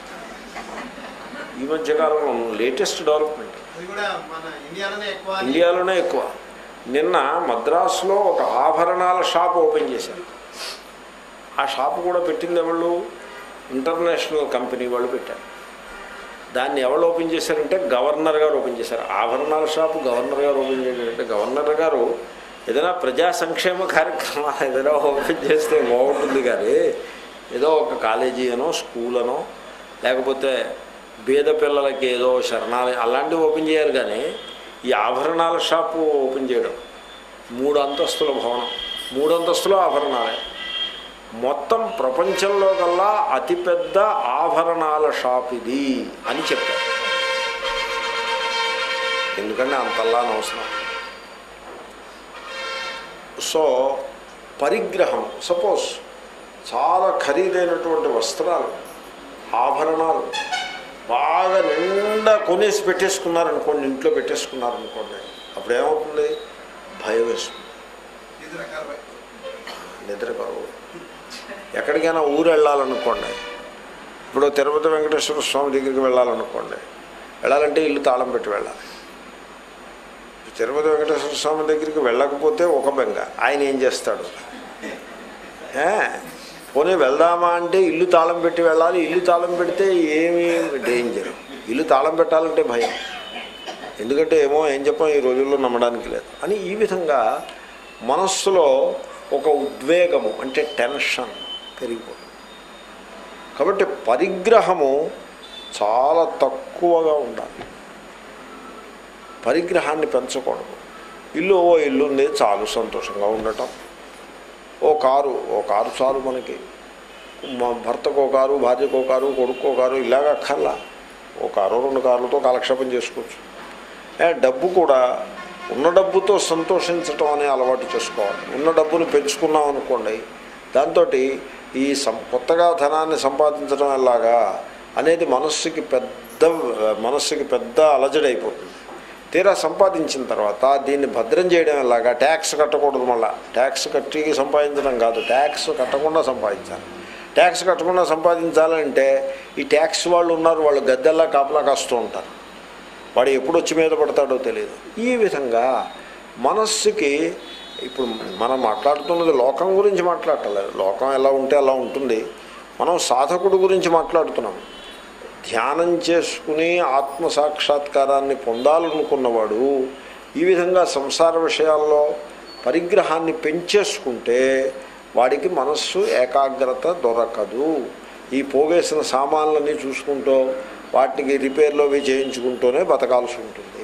ఈ మధ్య కాలంలో లేటెస్ట్ డెవలప్మెంట్ అది కూడా మన ఇండియాలోనే ఎక్కువ అని ఇండియాలోనే ఎక్కువ నిన్న మద్రాసులో ఒక ఆభరణాల షాప్ ఓపెన్ చేశారు ఆ షాప్ కూడా పెట్టింది ఎవళ్ళు ఇంటర్నేషనల్ కంపెనీ వాళ్ళు పెట్టారు దాన్ని ఎవరు ఓపెన్ చేశారంటే గవర్నర్ గారు ఓపెన్ చేశారు ఆభరణాల షాపు గవర్నర్ గారు ఓపెన్ చేశారంటే గవర్నర్ గారు ఏదైనా ప్రజా సంక్షేమ కార్యక్రమాలు ఏదైనా ఓపెన్ చేస్తే బాగుంటుంది కానీ ఏదో ఒక కాలేజీ అనో స్కూల్ అనో లేకపోతే బీద పిల్లలకి ఏదో శరణాలయం అలాంటివి ఓపెన్ చేయాలి కానీ ఈ ఆభరణాల షాపు ఓపెన్ చేయడం మూడు అంతస్తుల భవనం మూడు అంతస్తులు ఆభరణాలే మొత్తం ప్రపంచంలో కల్లా అతిపెద్ద ఆభరణాల షాప్ ఇది అని చెప్పారు ఎందుకంటే అంతల్లా అవసరం సో పరిగ్రహం సపోజ్ చాలా ఖరీదైనటువంటి వస్త్రాలు ఆభరణాలు బాగా నిండా కొనేసి పెట్టేసుకున్నారనుకోండి ఇంట్లో పెట్టేసుకున్నారనుకోండి అప్పుడు ఏమవుతుంది భయం వేస్తుంది ఐదు రకాల బై- నిద్ర కరువు ఎక్కడికైనా ఊరు వెళ్ళాలనుకోండి ఇప్పుడు తిరుపతి వెంకటేశ్వర స్వామి దగ్గరికి వెళ్ళాలనుకోండి వెళ్ళాలంటే ఇల్లు తాళం పెట్టి వెళ్ళాలి తిరుపతి వెంకటేశ్వర స్వామి దగ్గరికి వెళ్ళకపోతే ఒక బెంగ ఆయన ఏం చేస్తాడు ఏ? పోనీ వెళ్దామా అంటే ఇల్లు తాళం పెట్టి వెళ్ళాలి ఇల్లు తాళం పెడితే ఏమీ డేంజర్ ఇల్లు తాళం పెట్టాలంటే భయం ఎందుకంటే ఏమో ఏం చెప్పాం ఈ రోజుల్లో నమ్మడానికి లేదు అని ఈ విధంగా మనస్సులో ఒక ఉద్వేగము అంటే టెన్షన్ పెరిగిపోతుంది కాబట్టి పరిగ్రహము చాలా తక్కువగా ఉండాలి పరిగ్రహాన్ని పెంచకూడదు ఇల్లు ఓ ఇల్లు ఉంది చాలు సంతోషంగా ఉండటం ఓ కారు ఓ కారు చాలు మనకి మా భర్తకు ఓ కారు భార్యకు ఓ కారు కొడుకు ఓ కారు ఇలాగ అక్కర్లా ఓ కారు రెండు కార్లతో కాలక్షేపం చేసుకోవచ్చు ఏ, డబ్బు కూడా ఉన్న డబ్బుతో సంతోషించటం అనే అలవాటు చేసుకోవాలి ఉన్న డబ్బును పెంచుకున్నాం అనుకోండి దాంతో ఈ సం కొత్తగా ధనాన్ని సంపాదించడం ఎలాగా అనేది మనస్సుకి పెద్ద మనస్సుకి పెద్ద అలజడైపోతుంది తీరా సంపాదించిన తర్వాత దీన్ని భద్రం చేయడం ఎలాగా ట్యాక్స్ కట్టకూడదు మళ్ళా ట్యాక్స్ కట్టి సంపాదించడం కాదు ట్యాక్స్ కట్టకుండా సంపాదించాలి ట్యాక్స్ కట్టకుండా సంపాదించాలంటే ఈ ట్యాక్స్ వాళ్ళు ఉన్నారు వాళ్ళు గద్దెల్లా కాపలా కాస్తూ ఉంటారు వాడు ఎప్పుడు వచ్చి మీద పడతాడో తెలియదు ఈ విధంగా మనస్సుకి ఇప్పుడు మనం మాట్లాడుతున్నది లోకం గురించి మాట్లాడటలేదు లోకం ఎలా ఉంటే అలా ఉంటుంది మనం సాధకుడు గురించి మాట్లాడుతున్నాం ధ్యానం చేసుకుని ఆత్మ సాక్షాత్కారాన్ని పొందాలనుకున్నవాడు ఈ విధంగా సంసార విషయాల్లో పరిగ్రహాన్ని పెంచేసుకుంటే వాడికి మనస్సు ఏకాగ్రత దొరకదు ఈ పోగేసిన సామాన్లన్నీ చూసుకుంటూ వాటికి రిపేర్లు అవి చేయించుకుంటూనే బతకాల్సి ఉంటుంది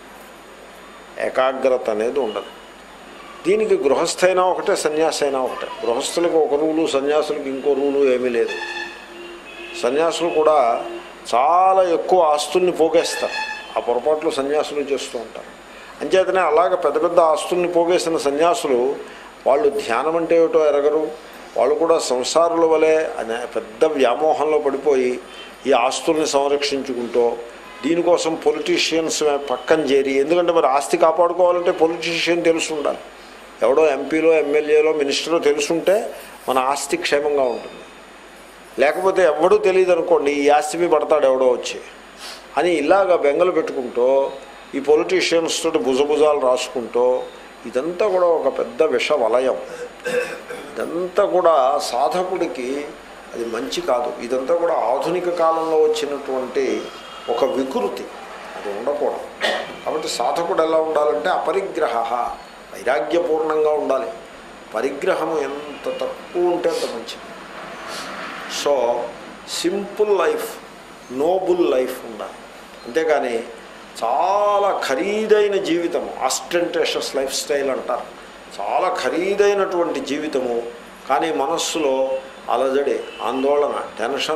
ఏకాగ్రత అనేది ఉండదు దీనికి గృహస్థైనా ఒకటే సన్యాసి అయినా ఒకటే గృహస్థులకు ఒక రూలు సన్యాసులకు ఇంకో రూలు ఏమీ లేదు సన్యాసులు కూడా చాలా ఎక్కువ ఆస్తుల్ని పోగేస్తారు ఆ పొరపాట్లు సన్యాసులు చేస్తూ ఉంటారు అంచేతనే అలాగ పెద్ద పెద్ద ఆస్తుల్ని పోగేసిన సన్యాసులు వాళ్ళు ధ్యానం అంటే ఏమిటో ఎరగరు వాళ్ళు కూడా సంసారుల వలె అనే పెద్ద వ్యామోహంలో పడిపోయి ఈ ఆస్తుల్ని సంరక్షించుకుంటూ దీనికోసం పొలిటీషియన్స్ పక్కన చేరి ఎందుకంటే మరి ఆస్తి కాపాడుకోవాలంటే పొలిటీషియన్ తెలిసి ఉండాలి ఎవడో ఎంపీలో ఎమ్మెల్యేలో మినిస్టరో తెలుసుంటే మన ఆస్తి క్షేమంగా ఉంటుంది లేకపోతే ఎవడూ తెలియదు అనుకోండి ఈ ఆస్తి మీద పడతాడు ఎవడో వచ్చి అని ఇలాగ బెంగలు పెట్టుకుంటూ ఈ పొలిటీషియన్స్ తోటి భుజభుజాలు రాసుకుంటూ ఇదంతా కూడా ఒక పెద్ద విష వలయం ఇదంతా కూడా సాధకుడికి అది మంచి కాదు ఇదంతా కూడా ఆధునిక కాలంలో వచ్చినటువంటి ఒక వికృతి అది ఉండకూడదు కాబట్టి సాధకుడు ఎలా ఉండాలంటే అపరిగ్రహ వైరాగ్యపూర్ణంగా ఉండాలి పరిగ్రహం ఎంత తక్కువ ఉంటే అంత మంచిది so simple life noble life ఉండాలి అంతేగాని చాలా ఖరీదైన జీవితము ఆస్టెంటేషస్ లైఫ్ స్టైల్ అంటారు చాలా ఖరీదైనటువంటి జీవితము కానీ మనస్సులో అలజడి ఆందోళన టెన్షను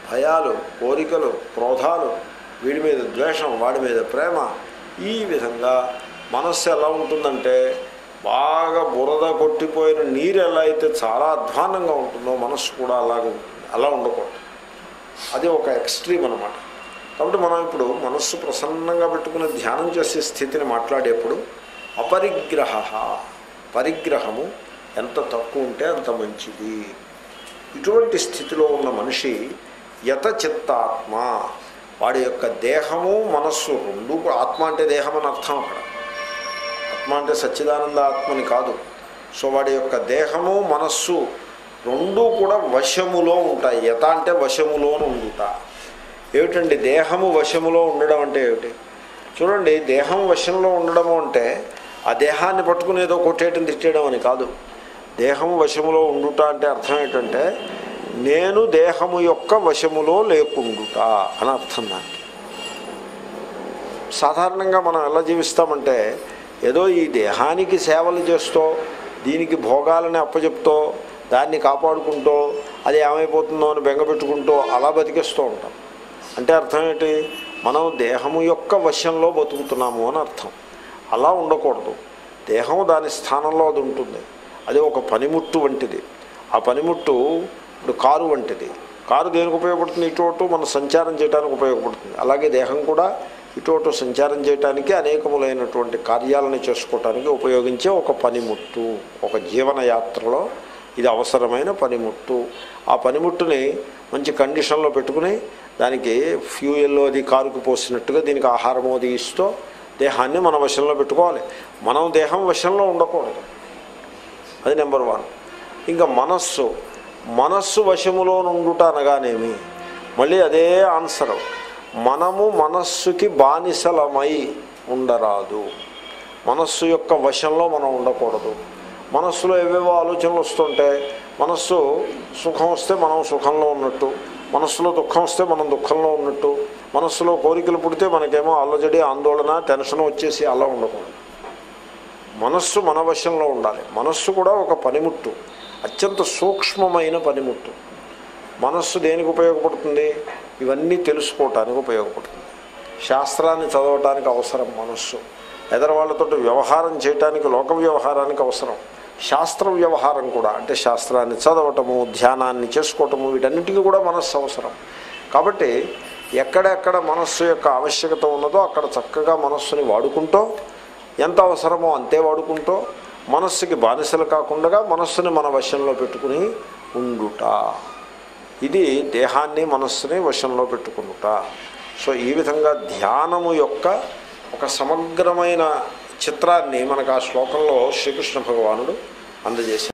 భయాలు కోరికలు క్రోధాలు వీడి మీద ద్వేషం వాడి మీద ప్రేమ ఈ విధంగా మనస్సు ఎలా ఉంటుందంటే బాగా బురద కొట్టిపోయిన నీరు ఎలా అయితే చాలా అధ్వానంగా ఉంటుందో మనస్సు కూడా అలాగే ఉంటుంది అలా ఉండకూడదు అది ఒక ఎక్స్ట్రీమ్ అనమాట కాబట్టి మనం ఇప్పుడు మనస్సు ప్రసన్నంగా పెట్టుకుని ధ్యానం చేసే స్థితిని మాట్లాడేప్పుడు అపరిగ్రహ పరిగ్రహము ఎంత తక్కువ ఉంటే అంత మంచిది ఇటువంటి స్థితిలో ఉన్న మనిషి యత చిత్తాత్మ వాడి యొక్క దేహము మనస్సు రెండు కూడా- ఆత్మ అంటే దేహం అని అర్థం అక్కడ ఆత్మ అంటే సచ్చిదానంద ఆత్మని కాదు సో వాడి యొక్క దేహము మనస్సు రెండూ కూడా వశములో ఉంటాయి యత అంటే వశములోను ఉండుట ఏమిటండి దేహము వశములో ఉండడం అంటే ఏమిటి చూడండి దేహం వశంలో ఉండడము అంటే ఆ దేహాన్ని పట్టుకుని ఏదో కొట్టేయటం తిట్టేయడం అని కాదు దేహం వశములో ఉండుట అంటే అర్థం ఏంటంటే నేను దేహము యొక్క వశములో లేకుండుట అని అర్థం దానికి సాధారణంగా మనం ఎలా జీవిస్తామంటే ఏదో ఈ దేహానికి సేవలు చేస్తూ దీనికి భోగాలని అప్పచెప్తూ దాన్ని కాపాడుకుంటూ అది ఏమైపోతుందో అని బెంగపెట్టుకుంటూ అలా బతికేస్తూ ఉంటాం అంటే అర్థం ఏంటి మనం దేహము యొక్క వశంలో బతుకుతున్నాము అని అర్థం అలా ఉండకూడదు దేహం దాని స్థానంలో అది ఉంటుంది అది ఒక పనిముట్టు వంటిది ఆ పనిముట్టు ఇప్పుడు కారు వంటిది కారు దేనికి ఉపయోగపడుతుంది ఇటు అటు మనం సంచారం చేయడానికి ఉపయోగపడుతుంది అలాగే దేహం కూడా ఇటు అటు సంచారం చేయడానికి అనేకములైనటువంటి కార్యాలను చేసుకోవటానికి ఉపయోగించే ఒక పనిముట్టు ఒక జీవన యాత్రలో ఇది అవసరమైన పనిముట్టు ఆ పనిముట్టుని మంచి కండిషన్లో పెట్టుకుని దానికి ఫ్యూయల్లో అది కారుకు పోసినట్టుగా దీనికి ఆహారం అది ఇస్తూ దేహాన్ని మన వశంలో పెట్టుకోవాలి మనం దేహం వశంలో ఉండకూడదు అది నెంబర్ వన్ ఇంకా మనస్సు మనస్సు వశములో నుండుట అనగానేమి మళ్ళీ అదే ఆన్సర్ మనము మనస్సుకి బానిసలమై ఉండరాదు మనస్సు యొక్క వశంలో మనం ఉండకూడదు మనస్సులో ఏవేవో ఆలోచనలు వస్తుంటే మనస్సు సుఖం వస్తే మనం సుఖంలో ఉన్నట్టు మనస్సులో దుఃఖం వస్తే మనం దుఃఖంలో ఉన్నట్టు మనస్సులో కోరికలు పుడితే మనకేమో అల్లజడి ఆందోళన టెన్షన్ వచ్చేసి అలా ఉండకూడదు మనస్సు మన వశంలో ఉండాలి మనస్సు కూడా ఒక పనిముట్టు అత్యంత సూక్ష్మమైన పనిముట్టు మనస్సు దేనికి ఉపయోగపడుతుంది ఇవన్నీ తెలుసుకోవటానికి ఉపయోగపడుతుంది శాస్త్రాన్ని చదవటానికి అవసరం మనస్సు ఎదరవాళ్ళతో వ్యవహారం చేయటానికి లోక వ్యవహారానికి అవసరం శాస్త్ర వ్యవహారం కూడా అంటే శాస్త్రాన్ని చదవటము ధ్యానాన్ని చేసుకోవటము వీటన్నిటికీ కూడా మనస్సు అవసరం కాబట్టి ఎక్కడెక్కడ మనస్సు యొక్క ఆవశ్యకత ఉన్నదో అక్కడ చక్కగా మనస్సుని వాడుకుంటూ ఎంత అవసరమో అంతే వాడుకుంటూ మనస్సుకి బానిసలు కాకుండా మనస్సుని మన వశంలో పెట్టుకుని ఉండుట ఇది దేహాన్ని మనస్సుని వశంలో పెట్టుకునుట సో ఈ విధంగా ధ్యానము యొక్క ఒక సమగ్రమైన చిత్రాన్ని మనకు ఆ శ్లోకంలో శ్రీకృష్ణ భగవానుడు అందజేశారు